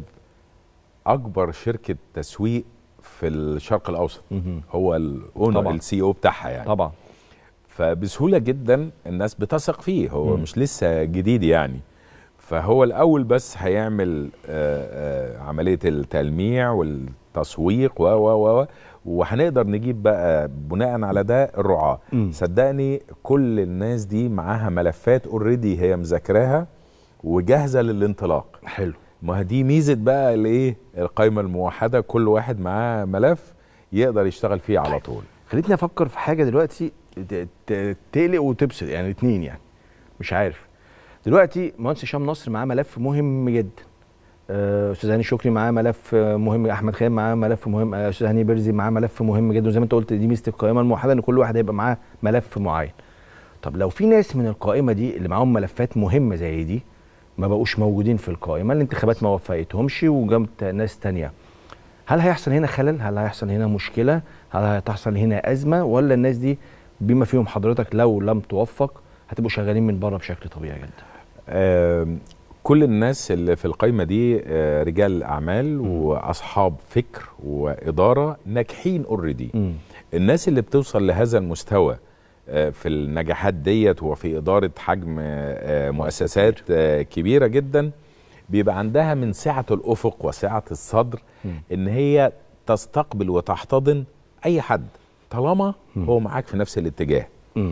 S12: اكبر شركه تسويق في الشرق الاوسط
S1: مهم.
S12: هو الاونر
S1: طبعاً.
S12: السي او بتاعها يعني
S1: طبعا
S12: فبسهوله جدا الناس بتثق فيه هو
S1: مم.
S12: مش لسه جديد يعني فهو الاول بس هيعمل آه، آه، عمليه التلميع والتسويق و و و وهنقدر نجيب بقى بناء على ده الرعاه
S1: مم.
S12: صدقني كل الناس دي معاها ملفات اوريدي هي مذاكراها وجاهزه للانطلاق
S1: حلو
S12: ما هي دي ميزه بقى الايه القائمه الموحده كل واحد معاه ملف يقدر يشتغل فيه على طول
S1: خليتني افكر في حاجه دلوقتي ت- ت- تقلق وتبسط يعني اتنين يعني مش عارف دلوقتي مهندس هشام نصر معاه ملف مهم جدا آه، استاذ هاني شكري معاه ملف آه، مهم احمد خيام معاه ملف مهم آه، استاذ هاني بيرزي معاه ملف مهم جدا وزي ما انت قلت دي ميزه القائمه الموحده ان كل واحد هيبقى معاه ملف معين طب لو في ناس من القائمه دي اللي معاهم ملفات مهمه زي دي ما بقوش موجودين في القائمه الانتخابات ما وفقتهمش وجابت ناس تانية هل هيحصل هنا خلل هل هيحصل هنا مشكله هل هتحصل هنا ازمه ولا الناس دي بما فيهم حضرتك لو لم توفق هتبقوا شغالين من بره بشكل طبيعي جدا
S12: آه كل الناس اللي في القايمه دي آه رجال اعمال واصحاب فكر واداره ناجحين اوريدي الناس اللي بتوصل لهذا المستوى آه في النجاحات ديت وفي اداره حجم آه مؤسسات آه كبيره جدا بيبقى عندها من سعه الافق وسعه الصدر م. ان هي تستقبل وتحتضن اي حد طالما م. هو معاك في نفس الاتجاه م.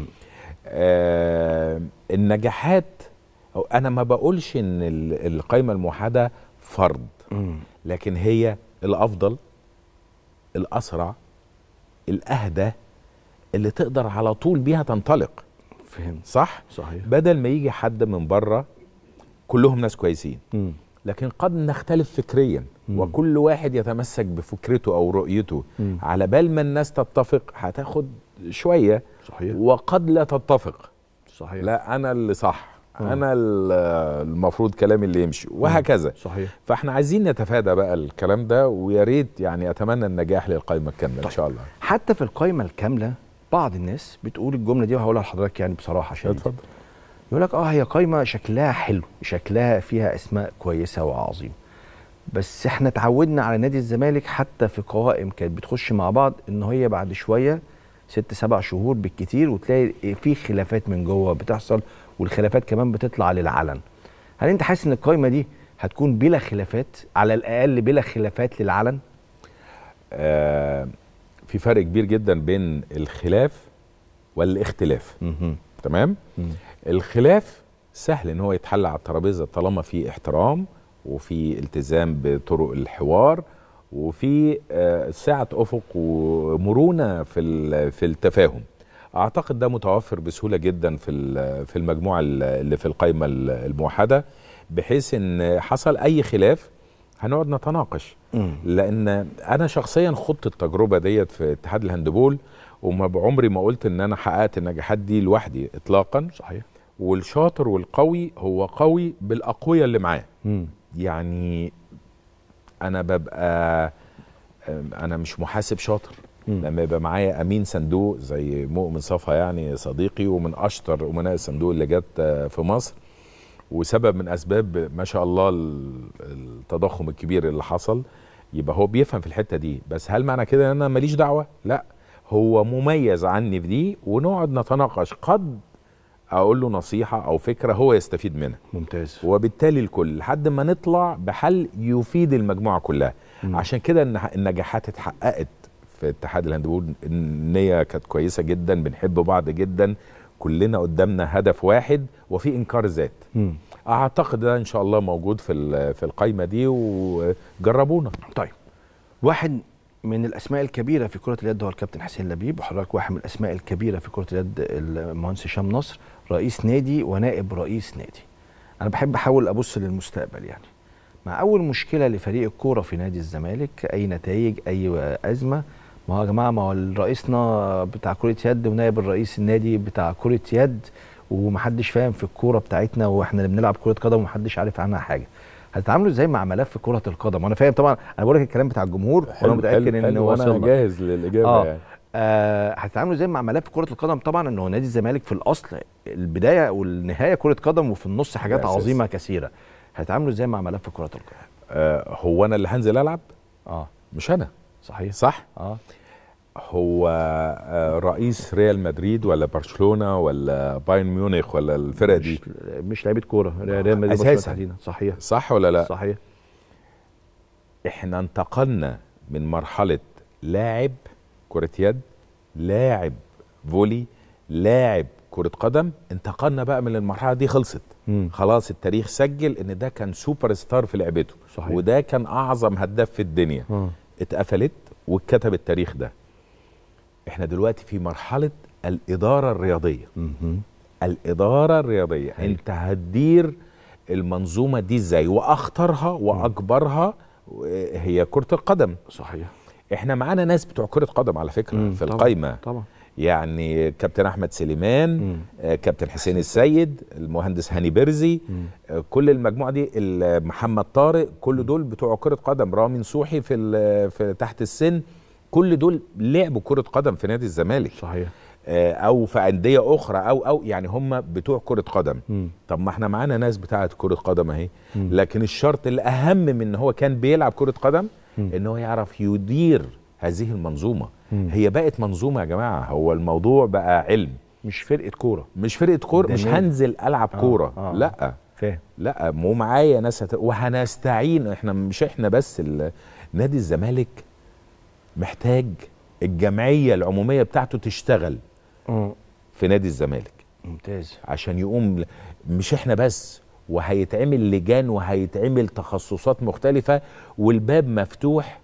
S12: آه النجاحات انا ما بقولش ان القائمه الموحده فرض لكن هي الافضل الاسرع الاهدى اللي تقدر على طول بيها تنطلق
S1: فهم
S12: صح
S1: صحيح
S12: بدل ما يجي حد من بره كلهم ناس كويسين
S1: م.
S12: لكن قد نختلف فكريا م. وكل واحد يتمسك بفكرته او رؤيته
S1: م.
S12: على بال ما الناس تتفق هتاخد شويه
S1: صحيح
S12: وقد لا تتفق
S1: صحيح
S12: لا انا اللي صح م. انا المفروض كلامي اللي يمشي وهكذا
S1: صحيح
S12: فاحنا عايزين نتفادى بقى الكلام ده ويا ريت يعني اتمنى النجاح للقائمه الكامله طيب. ان شاء الله
S1: حتى في القائمه الكامله بعض الناس بتقول الجمله دي وهقولها لحضرتك يعني بصراحه عشان
S12: اتفضل
S1: يقول لك اه هي قايمه شكلها حلو شكلها فيها اسماء كويسه وعظيمه بس احنا اتعودنا على نادي الزمالك حتى في قوائم كانت بتخش مع بعض ان هي بعد شويه ست سبع شهور بالكتير وتلاقي في خلافات من جوه بتحصل والخلافات كمان بتطلع للعلن هل انت حاسس ان القايمه دي هتكون بلا خلافات على الاقل بلا خلافات للعلن
S12: آه في فرق كبير جدا بين الخلاف والاختلاف
S1: م
S12: تمام
S1: م
S12: الخلاف سهل ان هو يتحل على الترابيزه طالما في احترام وفي التزام بطرق الحوار وفي سعه افق ومرونه في في التفاهم اعتقد ده متوفر بسهوله جدا في في المجموعه اللي في القائمه الموحده بحيث ان حصل اي خلاف هنقعد نتناقش
S1: م.
S12: لان انا شخصيا خضت التجربه ديت في اتحاد الهاندبول وما بعمري ما قلت ان انا حققت النجاحات دي لوحدي اطلاقا
S1: صحيح
S12: والشاطر والقوي هو قوي بالاقوياء اللي معاه
S1: م.
S12: يعني انا ببقى انا مش محاسب شاطر
S1: م.
S12: لما يبقى معايا امين صندوق زي مؤمن صفا يعني صديقي ومن اشطر امناء الصندوق اللي جت في مصر وسبب من اسباب ما شاء الله التضخم الكبير اللي حصل يبقى هو بيفهم في الحته دي بس هل معنى كده ان انا ماليش دعوه لا هو مميز عني في دي ونقعد نتناقش قد اقول له نصيحه او فكره هو يستفيد منها
S1: ممتاز
S12: وبالتالي الكل لحد ما نطلع بحل يفيد المجموعه كلها
S1: م.
S12: عشان كده النجاحات اتحققت في اتحاد الهاندبول النيه كانت كويسه جدا بنحب بعض جدا كلنا قدامنا هدف واحد وفي انكار ذات
S1: م.
S12: اعتقد ده ان شاء الله موجود في في القايمه دي وجربونا
S1: طيب واحد من الاسماء الكبيره في كره اليد هو الكابتن حسين لبيب وحضرتك واحد من الاسماء الكبيره في كره اليد المهندس هشام نصر رئيس نادي ونائب رئيس نادي انا بحب احاول ابص للمستقبل يعني مع اول مشكله لفريق الكوره في نادي الزمالك اي نتائج اي ازمه ما هو يا جماعه ما هو رئيسنا بتاع كره يد ونائب الرئيس النادي بتاع كره يد ومحدش فاهم في الكوره بتاعتنا واحنا اللي بنلعب كره قدم ومحدش عارف عنها حاجه هتتعاملوا ازاي مع ملف كره القدم وانا فاهم طبعا انا بقول لك الكلام بتاع الجمهور وانا متاكد ان
S12: هو انا جاهز للاجابه
S1: آه.
S12: يعني
S1: آه هتتعاملوا ازاي مع ملف كره القدم طبعا ان هو نادي الزمالك في الاصل البدايه والنهايه كره قدم وفي النص حاجات
S12: الأساس.
S1: عظيمه كثيره هتتعاملوا ازاي مع ملف كره القدم
S12: آه هو انا اللي هنزل العب
S1: اه
S12: مش انا
S1: صحيح
S12: صح
S1: اه
S12: هو آه رئيس ريال مدريد ولا برشلونه ولا بايرن ميونخ ولا الفرق دي
S1: مش, مش لعيبه كوره ريال مدريد
S12: اساسا
S1: صحيح
S12: صح ولا لا
S1: صحيح
S12: احنا انتقلنا من مرحله لاعب كره يد لاعب فولي لاعب كره قدم انتقلنا بقى من المرحله دي خلصت
S1: مم.
S12: خلاص التاريخ سجل ان ده كان سوبر ستار في لعبته
S1: صحيح.
S12: وده كان اعظم هداف في الدنيا
S1: آه.
S12: اتقفلت واتكتب التاريخ ده احنا دلوقتي في مرحله الاداره الرياضيه
S1: مهم.
S12: الاداره الرياضيه
S1: هي.
S12: انت هتدير المنظومه دي ازاي واخطرها واكبرها هي كره القدم
S1: صحيح
S12: احنا معانا ناس بتوع كره قدم على فكره
S1: مم.
S12: في
S1: طبعاً.
S12: القايمه
S1: طبعا
S12: يعني كابتن احمد سليمان آه كابتن حسين السيد المهندس هاني بيرزي آه كل المجموعه دي ال- محمد طارق كل دول بتوع كره قدم رامي نصوحي في ال- في تحت السن كل دول لعبوا كره قدم في نادي الزمالك
S1: صحيح
S12: آه، او في انديه اخرى او او يعني هم بتوع كره قدم
S1: مم.
S12: طب ما احنا معانا ناس بتاعه كره قدم اهي لكن الشرط الاهم من ان هو كان بيلعب كره قدم ان هو يعرف يدير هذه المنظومه هي بقت منظومه يا جماعه هو الموضوع بقى علم
S1: مش فرقه كوره
S12: مش فرقه كوره
S1: ده
S12: مش
S1: نادي.
S12: هنزل العب
S1: آه،
S12: كوره
S1: آه.
S12: لا
S1: فاهم
S12: لا مو معايا ناس هت... وهنستعين احنا مش احنا بس ال... نادي الزمالك محتاج الجمعيه العموميه بتاعته تشتغل في نادي الزمالك
S1: ممتاز
S12: عشان يقوم ل- مش احنا بس وهيتعمل لجان وهيتعمل تخصصات مختلفه والباب مفتوح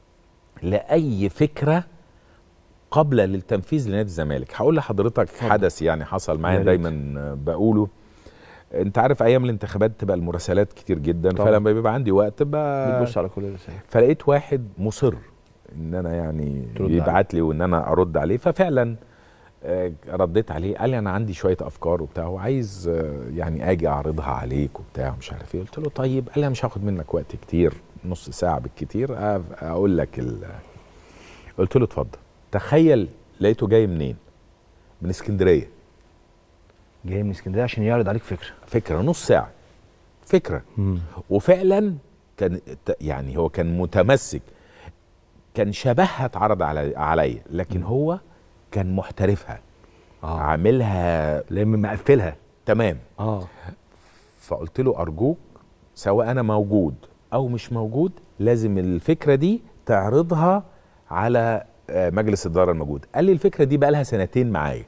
S12: لاي فكره قبل للتنفيذ لنادي الزمالك هقول لحضرتك حدث يعني حصل معايا
S1: يا ريت.
S12: دايما بقوله انت عارف ايام الانتخابات تبقى المراسلات كتير جدا
S1: طبعا.
S12: فلما بيبقى عندي وقت بقى
S1: بتبص على كل الرسائل
S12: فلقيت واحد مصر ان انا يعني
S1: ترد
S12: يبعت لي وان انا ارد عليه ففعلا آه، رديت عليه قال لي انا عندي شويه افكار وبتاع وعايز آه، يعني اجي اعرضها عليك وبتاع مش عارف ايه قلت له طيب قال لي أنا مش هاخد منك وقت كتير نص ساعه بالكتير أ- اقول لك ال... قلت له اتفضل تخيل لقيته جاي منين من اسكندريه
S1: جاي من اسكندريه عشان يعرض عليك فكره
S12: فكره نص ساعه فكره وفعلا كان ت- يعني هو كان متمسك كان شبهها اتعرض علي عليا لكن هو كان محترفها
S1: اه
S12: عاملها
S1: لما مقفلها
S12: تمام
S1: اه
S12: فقلت له ارجوك سواء انا موجود او مش موجود لازم الفكره دي تعرضها على آه، مجلس الاداره الموجود قال لي الفكره دي بقى لها سنتين معايا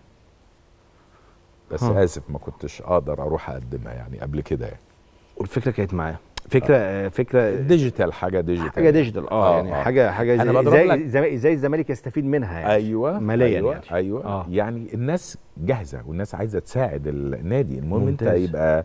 S12: بس
S1: ها.
S12: اسف ما كنتش اقدر اروح اقدمها يعني قبل كده يعني
S1: والفكره كانت معاه فكره آه. فكره
S12: ديجيتال حاجه ديجيتال
S1: حاجه ديجيتال اه, يعني حاجه حاجه
S12: أنا
S1: زي
S12: بضرب
S1: زي,
S12: لك-
S1: زي, زي الزمالك يستفيد منها يعني
S12: ايوه
S1: ماليا
S12: ايوه
S1: يعني.
S12: ايوه
S1: آه.
S12: آه. يعني الناس جاهزه والناس عايزه تساعد النادي المهم انت
S1: ممتاز.
S12: يبقى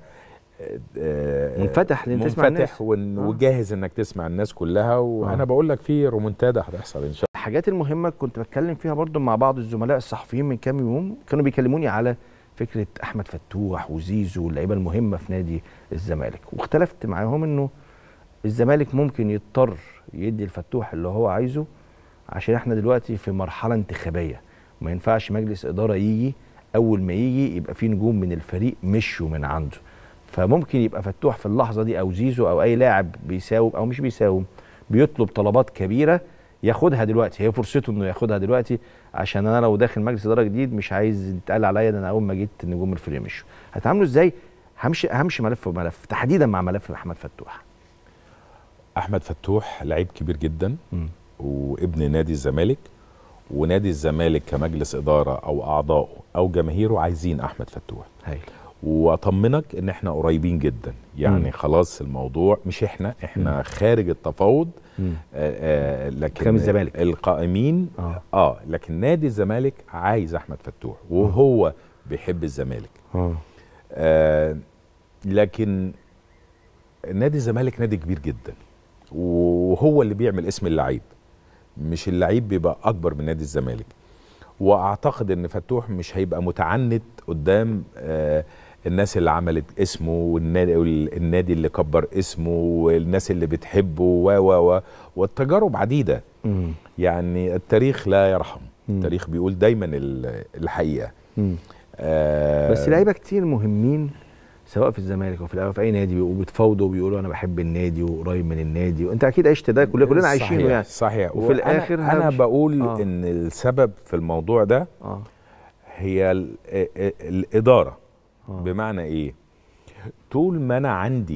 S12: آه،
S1: منفتح لأن تسمع الناس.
S12: منفتح ون-
S1: آه.
S12: وجاهز انك تسمع الناس كلها وانا
S1: آه.
S12: بقول لك في رومونتادا هتحصل ان شاء
S1: الحاجات المهمه كنت بتكلم فيها برضو مع بعض الزملاء الصحفيين من كام يوم كانوا بيكلموني على فكره احمد فتوح وزيزو واللعيبه المهمه في نادي الزمالك واختلفت معاهم انه الزمالك ممكن يضطر يدي الفتوح اللي هو عايزه عشان احنا دلوقتي في مرحله انتخابيه ما ينفعش مجلس اداره يجي اول ما يجي يبقى في نجوم من الفريق مشوا من عنده فممكن يبقى فتوح في اللحظه دي او زيزو او اي لاعب بيساوم او مش بيساوم بيطلب طلبات كبيره ياخدها دلوقتي هي فرصته انه ياخدها دلوقتي عشان انا لو داخل مجلس اداره جديد مش عايز يتقال عليا ده انا اول ما جيت نجوم الفريق مشوا هتعاملوا ازاي همشي همشي ملف بملف تحديدا مع ملف احمد فتوح
S12: احمد فتوح لعيب كبير جدا وابن نادي الزمالك ونادي الزمالك كمجلس اداره او اعضائه او جماهيره عايزين احمد فتوح
S1: هاي
S12: واطمنك ان احنا قريبين جدا يعني
S1: مم.
S12: خلاص الموضوع مش احنا احنا
S1: مم.
S12: خارج التفاوض
S1: مم.
S12: آه آه لكن
S1: كلام الزمالك.
S12: القائمين
S1: آه.
S12: اه لكن نادي الزمالك عايز احمد فتوح وهو بيحب الزمالك
S1: اه
S12: آه لكن نادي الزمالك نادي كبير جدا وهو اللي بيعمل اسم اللعيب مش اللعيب بيبقى اكبر من نادي الزمالك واعتقد ان فتوح مش هيبقى متعنت قدام آه الناس اللي عملت اسمه والنادي, والنادي اللي كبر اسمه والناس اللي بتحبه و و و والتجارب عديده
S1: مم.
S12: يعني التاريخ لا يرحم
S1: مم.
S12: التاريخ بيقول دايما ال- الحقيقه
S1: مم.
S12: آه
S1: بس لعيبه كتير مهمين سواء في الزمالك او في الأهلي أو في اي نادي بيبقوا بيتفاوضوا وبيقولوا انا بحب النادي وقريب من النادي وانت اكيد عشت ده كلنا كلنا عايشينه
S12: صحيح
S1: يعني
S12: صحيح
S1: وفي
S12: وأنا-
S1: الاخر
S12: انا
S1: همشي.
S12: بقول
S1: آه.
S12: آه. ان السبب في الموضوع ده
S1: اه
S12: هي ال- ا- ا- الاداره
S1: آه.
S12: بمعنى ايه طول ما انا عندي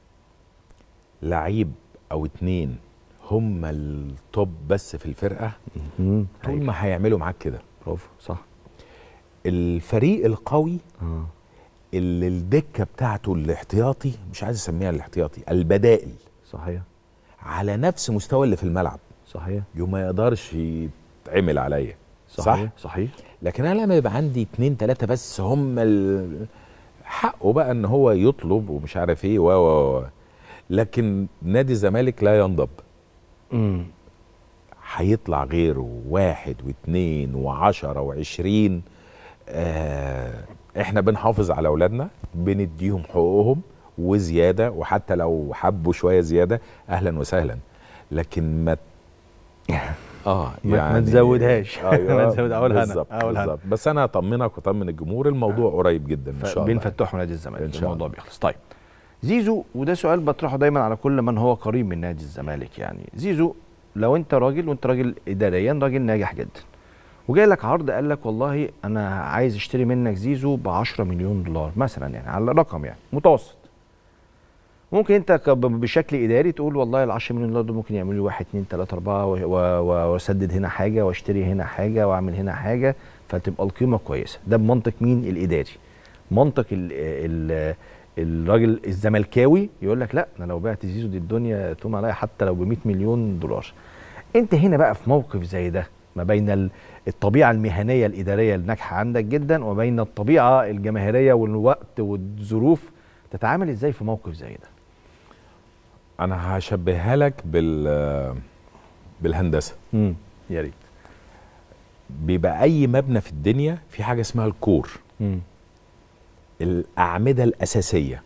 S12: لعيب او اتنين هم التوب بس في الفرقه
S1: مم.
S12: طول ما هيعملوا معاك كده
S1: برافو صح
S12: الفريق القوي
S1: اه
S12: اللي الدكه بتاعته الاحتياطي مش عايز اسميها الاحتياطي البدائل
S1: صحيح
S12: على نفس مستوى اللي في الملعب
S1: صحيح
S12: يوم ما يقدرش يتعمل عليا
S1: صحيح
S12: صح
S1: صحيح
S12: لكن انا لما يبقى عندي اتنين تلاته بس هم ال... حقه بقى ان هو يطلب ومش عارف ايه و و و. لكن نادي الزمالك لا ينضب
S1: امم
S12: هيطلع غيره واحد واثنين وعشرة وعشرين آه احنا بنحافظ على اولادنا بنديهم حقوقهم وزياده وحتى لو حبوا شويه زياده اهلا وسهلا لكن ما
S1: اه يعني ما تزودهاش
S12: ايوه
S1: ما تزود اقولها
S12: بالظبط
S1: انا اقولها
S12: بالظبط بس انا اطمنك واطمن الجمهور الموضوع قريب جدا ان شاء الله
S1: بنفتحوا نادي الزمالك
S12: إن شاء
S1: الموضوع بيخلص طيب زيزو وده سؤال بطرحه دايما على كل من هو قريب من نادي الزمالك يعني زيزو لو انت راجل وانت راجل اداريا راجل ناجح جدا وجاي لك عرض قال لك والله انا عايز اشتري منك زيزو ب 10 مليون دولار مثلا يعني على رقم يعني متوسط ممكن انت ك- ب- بشكل اداري تقول والله ال 10 مليون دولار دول ممكن يعملوا لي 1 2 3 4 و- و- واسدد هنا حاجه واشتري هنا حاجه واعمل هنا حاجه فتبقى القيمه كويسه ده بمنطق مين الاداري منطق ال ال الراجل الزملكاوي يقول لك لا انا لو بعت زيزو دي الدنيا تقوم عليا حتى لو ب 100 مليون دولار انت هنا بقى في موقف زي ده ما بين ال- الطبيعه المهنيه الاداريه الناجحه عندك جدا وبين الطبيعه الجماهيريه والوقت والظروف تتعامل ازاي في موقف زي ده
S12: انا هشبهها لك بال بالهندسه
S1: امم يا ريت
S12: بيبقى اي مبنى في الدنيا في حاجه اسمها الكور
S1: امم
S12: الاعمده الاساسيه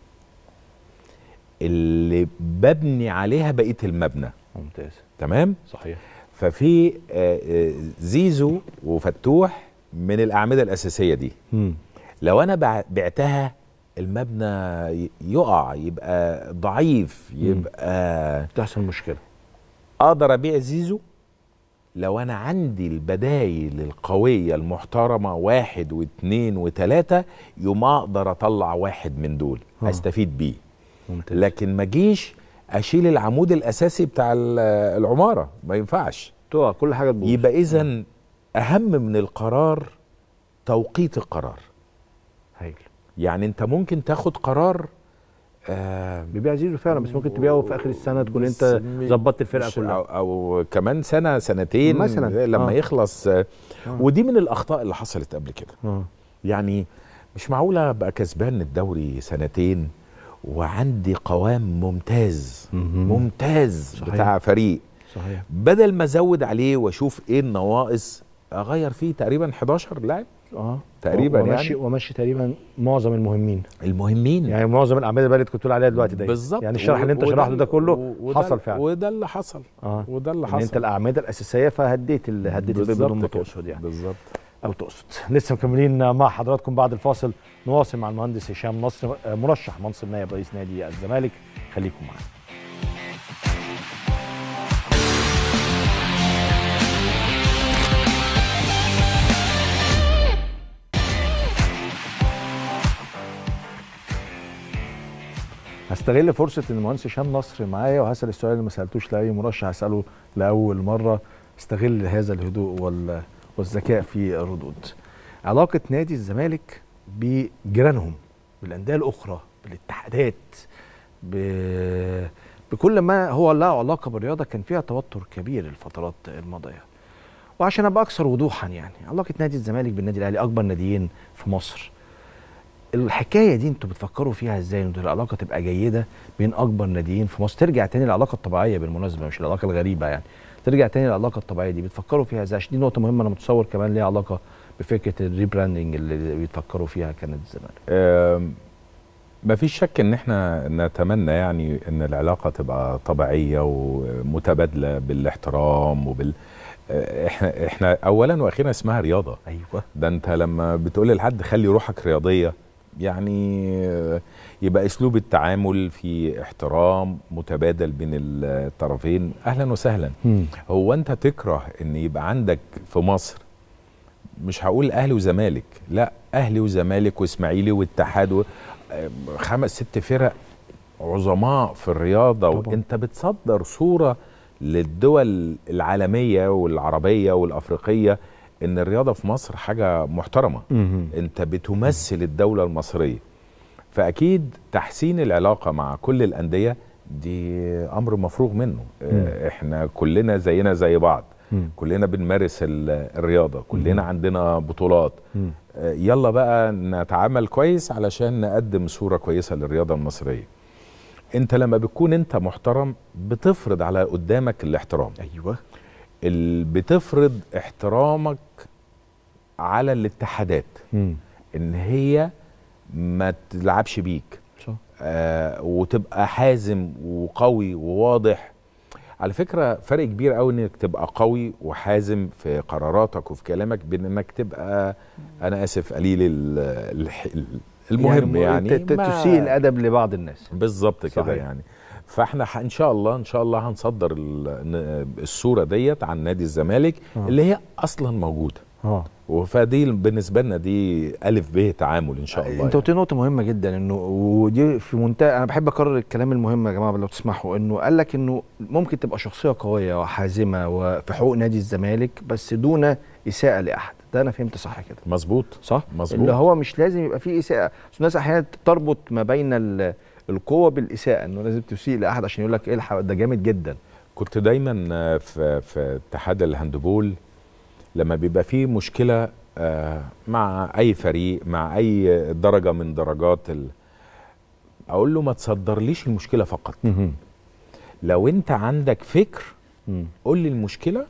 S12: اللي ببني عليها بقيه المبنى
S1: ممتاز
S12: تمام
S1: صحيح
S12: ففي آه، آه، زيزو وفتوح من الاعمده الاساسيه دي
S1: امم
S12: لو انا بع- بعتها المبنى ي- يقع يبقى ضعيف يبقى
S1: تحصل مشكله
S12: اقدر ابيع زيزو لو انا عندي البدايل القويه المحترمه واحد واثنين وثلاثه يوم اقدر اطلع واحد من دول
S1: آه.
S12: استفيد بيه
S1: ممتاز
S12: لكن ما اجيش اشيل العمود الاساسي بتاع ال- العماره ما ينفعش
S1: تقع كل حاجه تبوظ
S12: يبقى اذا اهم من القرار توقيت القرار
S1: هايل
S12: يعني انت ممكن تاخد قرار آه
S1: بيبيع زيزو فعلا بس ممكن تبيعه في اخر السنه تكون
S12: بس
S1: انت
S12: مش-
S1: ظبطت الفرقه
S12: مش-
S1: كلها
S12: أو, او كمان سنه سنتين
S1: مثلاً.
S12: لما
S1: آه.
S12: آه. يخلص آه.
S1: آه.
S12: ودي من الاخطاء اللي حصلت قبل كده
S1: اه
S12: يعني مش معقوله ابقى كسبان الدوري سنتين وعندي قوام ممتاز
S1: مهم.
S12: ممتاز
S1: صحيح.
S12: بتاع فريق
S1: صحيح
S12: بدل ما ازود عليه واشوف ايه النواقص اغير فيه تقريبا 11 لاعب
S1: اه
S12: تقريبا
S1: ومشي
S12: يعني
S1: ومشي تقريبا معظم المهمين
S12: المهمين
S1: يعني معظم الاعمال بقى اللي كنت بتقول عليها دلوقتي ده
S12: بالظبط
S1: يعني الشرح اللي انت
S12: و- وده
S1: شرحته ده كله
S12: و- وده-
S1: حصل فعلا
S12: وده اللي حصل
S1: اه
S12: وده اللي
S1: ان
S12: حصل
S1: انت الاعمده الاساسيه فهديت ال... هديت البيت
S12: بالظبط
S1: بدون ما
S12: كده.
S1: تقصد يعني
S12: بالظبط
S1: او تقصد لسه مكملين مع حضراتكم بعد الفاصل نواصل مع المهندس هشام نصر آه، مرشح منصب نائب رئيس نادي الزمالك خليكم معانا هستغل فرصه ان المهندس هشام نصر معايا وهسال السؤال اللي ما سالتوش لاي مرشح هساله لاول مره استغل هذا الهدوء وال... والذكاء في الردود علاقه نادي الزمالك بجيرانهم بالانديه الاخرى بالاتحادات ب... بكل ما هو له علاقه بالرياضه كان فيها توتر كبير الفترات الماضيه وعشان ابقى اكثر وضوحا يعني علاقه نادي الزمالك بالنادي الاهلي اكبر ناديين في مصر الحكايه دي انتوا بتفكروا فيها ازاي ان العلاقه تبقى جيده بين اكبر ناديين في مصر ترجع تاني العلاقه الطبيعيه بالمناسبه مش العلاقه الغريبه يعني ترجع تاني العلاقه الطبيعيه دي بتفكروا فيها ازاي عشان دي نقطه مهمه انا متصور كمان ليها علاقه بفكره الريبراندنج اللي بيتفكروا فيها كانت الزمالك
S12: آم، مفيش شك ان احنا نتمنى يعني ان العلاقه تبقى طبيعيه ومتبادله بالاحترام وبال آه، احنا احنا اولا واخيرا اسمها رياضه
S1: ايوه
S12: ده انت لما بتقول لحد خلي روحك رياضيه يعني آه، يبقى اسلوب التعامل في احترام متبادل بين الطرفين اهلا وسهلا هو انت تكره ان يبقى عندك في مصر مش هقول اهلي وزمالك لا اهلي وزمالك واسماعيلي واتحاد و- آه، خمس ست فرق عظماء في الرياضه وانت بتصدر صوره للدول العالميه والعربيه والافريقيه ان الرياضه في مصر حاجه محترمه
S1: مهم.
S12: انت بتمثل الدوله المصريه فاكيد تحسين العلاقه مع كل الانديه دي امر مفروغ منه آه، احنا كلنا زينا زي بعض
S1: مم.
S12: كلنا بنمارس ال- الرياضه كلنا عندنا بطولات
S1: مم.
S12: آه، يلا بقى نتعامل كويس علشان نقدم صوره كويسه للرياضه المصريه انت لما بتكون انت محترم بتفرض على قدامك الاحترام
S1: ايوه
S12: اللي بتفرض احترامك على الاتحادات
S1: مم.
S12: ان هي ما تلعبش بيك
S1: صح.
S12: آه وتبقى حازم وقوي وواضح على فكره فرق كبير قوي انك تبقى قوي وحازم في قراراتك وفي كلامك بين انك تبقى انا اسف قليل ال- الح- المهم يعني,
S1: ت- ت-
S12: ما-
S1: تسيء الادب لبعض الناس
S12: بالظبط كده
S1: صحيح.
S12: يعني فاحنا ح- ان شاء الله ان شاء الله هنصدر ال- ن- الصوره ديت عن نادي الزمالك
S1: آه.
S12: اللي هي اصلا موجوده
S1: اه
S12: فدي بالنسبه لنا دي الف ب تعامل ان شاء الله
S1: انت قلت نقطه مهمه جدا انه ودي في منتهى انا بحب اكرر الكلام المهم يا جماعه لو تسمحوا انه قال لك انه ممكن تبقى شخصيه قويه وحازمه وفي حقوق نادي الزمالك بس دون اساءه لاحد ده انا فهمت صح كده
S12: مظبوط
S1: صح
S12: مظبوط.
S1: اللي هو مش لازم يبقى فيه اساءه بس الناس احيانا تربط ما بين ال- القوه بالاساءه انه لازم تسيء لاحد عشان يقول لك ايه الحق ده جامد جدا
S12: كنت دايما آه، في في اتحاد الهاندبول لما بيبقى فيه مشكله آه، مع اي فريق مع اي درجه من درجات ال... اقول له ما تصدرليش المشكله فقط لو انت عندك فكر
S1: مم.
S12: قول لي المشكله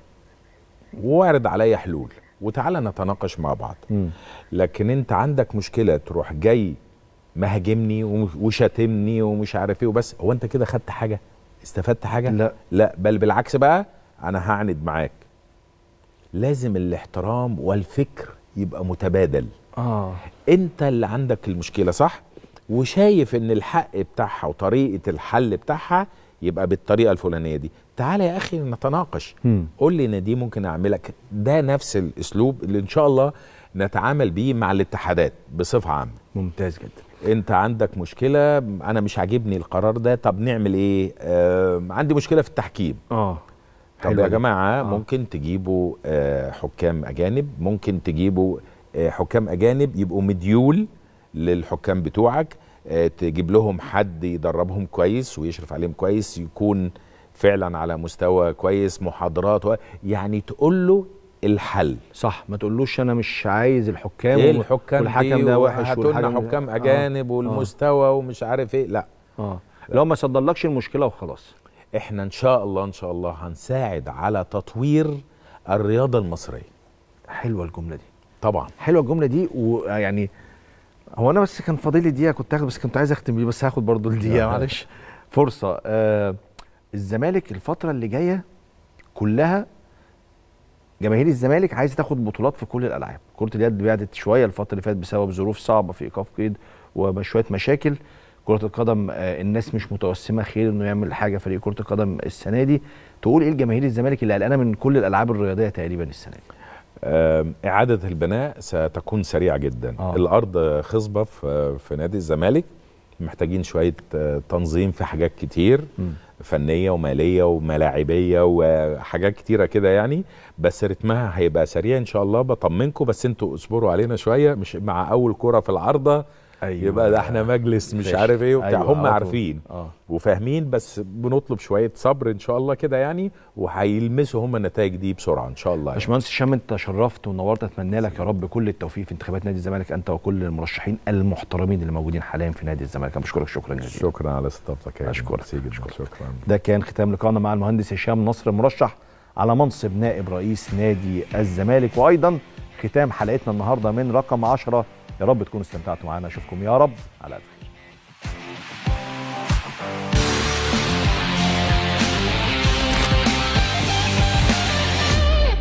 S12: واعرض عليا حلول وتعالى نتناقش مع بعض
S1: مم.
S12: لكن انت عندك مشكله تروح جاي مهاجمني وم- وشاتمني ومش عارف ايه وبس هو انت كده خدت حاجه استفدت حاجه
S1: لا
S12: لا بل بالعكس بقى انا هعند معاك لازم الاحترام والفكر يبقى متبادل
S1: اه
S12: انت اللي عندك المشكله صح وشايف ان الحق بتاعها وطريقه الحل بتاعها يبقى بالطريقه الفلانيه دي تعالى يا اخي نتناقش
S1: مم.
S12: قول لي ان دي ممكن اعملك ده نفس الاسلوب اللي ان شاء الله نتعامل بيه مع الاتحادات بصفه عامه
S1: ممتاز جدا
S12: انت عندك مشكله انا مش عاجبني القرار ده طب نعمل ايه آه عندي مشكله في التحكيم
S1: اه
S12: طب
S1: حلوة
S12: يا
S1: دي.
S12: جماعه
S1: آه.
S12: ممكن تجيبوا آه حكام اجانب ممكن تجيبوا آه حكام اجانب يبقوا مديول للحكام بتوعك آه تجيب لهم حد يدربهم كويس ويشرف عليهم كويس يكون فعلا على مستوى كويس محاضرات و... يعني تقول له الحل
S1: صح ما تقولوش انا مش عايز الحكام
S12: ايه
S1: و-
S12: الحكام
S1: والحكم ده وحش
S12: هاتوا لنا
S1: والحكم
S12: حكام
S1: آه.
S12: اجانب والمستوى ومش عارف ايه لا
S1: اه لو ما صدرلكش المشكله وخلاص
S12: احنا ان شاء الله ان شاء الله هنساعد على تطوير الرياضه المصريه
S1: حلوه الجمله دي
S12: طبعا
S1: حلوه الجمله دي ويعني هو انا بس كان فاضل لي دقيقه كنت هاخد بس كنت عايز اختم بيه بس هاخد برضو الدقيقه
S12: آه.
S1: معلش فرصه آه الزمالك الفتره اللي جايه كلها جماهير الزمالك عايزه تاخد بطولات في كل الالعاب كره اليد بعدت شويه الفتره اللي فاتت بسبب ظروف صعبه في ايقاف قيد وشويه مشاكل كره القدم آه الناس مش متوسمه خير انه يعمل حاجه فريق كره القدم السنه دي تقول ايه لجماهير الزمالك اللي قلقانه من كل الالعاب الرياضيه تقريبا السنه دي
S12: آم، إعادة البناء ستكون سريعة جدا
S1: آه.
S12: آه. الأرض خصبة في, في نادي الزمالك محتاجين شوية آه، تنظيم في حاجات كتير
S1: م.
S12: فنية ومالية وملاعبية وحاجات كتيرة كده يعني بس رتمها هيبقى سريع إن شاء الله بطمنكم بس انتوا اصبروا علينا شوية مش مع أول كرة في العارضة
S1: أيوة.
S12: يبقى ده احنا مجلس مش
S1: فاشل.
S12: عارف ايه وبتاع
S1: أيوة،
S12: هم
S1: على طول.
S12: عارفين
S1: آه.
S12: وفاهمين بس بنطلب شوية صبر إن شاء الله كده يعني وهيلمسوا هم النتائج دي بسرعة إن شاء الله يعني.
S1: باشمهندس هشام انت شرفت ونورت اتمنى لك يا رب كل التوفيق في انتخابات نادي الزمالك انت وكل المرشحين المحترمين اللي موجودين حاليا في نادي الزمالك انا بشكرك شكرا جزيلا
S12: شكرا على استضافتك يا
S1: أشكرك.
S12: ميرسي جدا. شكرا
S1: ده كان ختام لقائنا مع المهندس هشام نصر مرشح على منصب نائب رئيس نادي الزمالك وايضا ختام حلقتنا النهارده من رقم 10 يا رب تكونوا استمتعتوا معانا اشوفكم يا رب على الف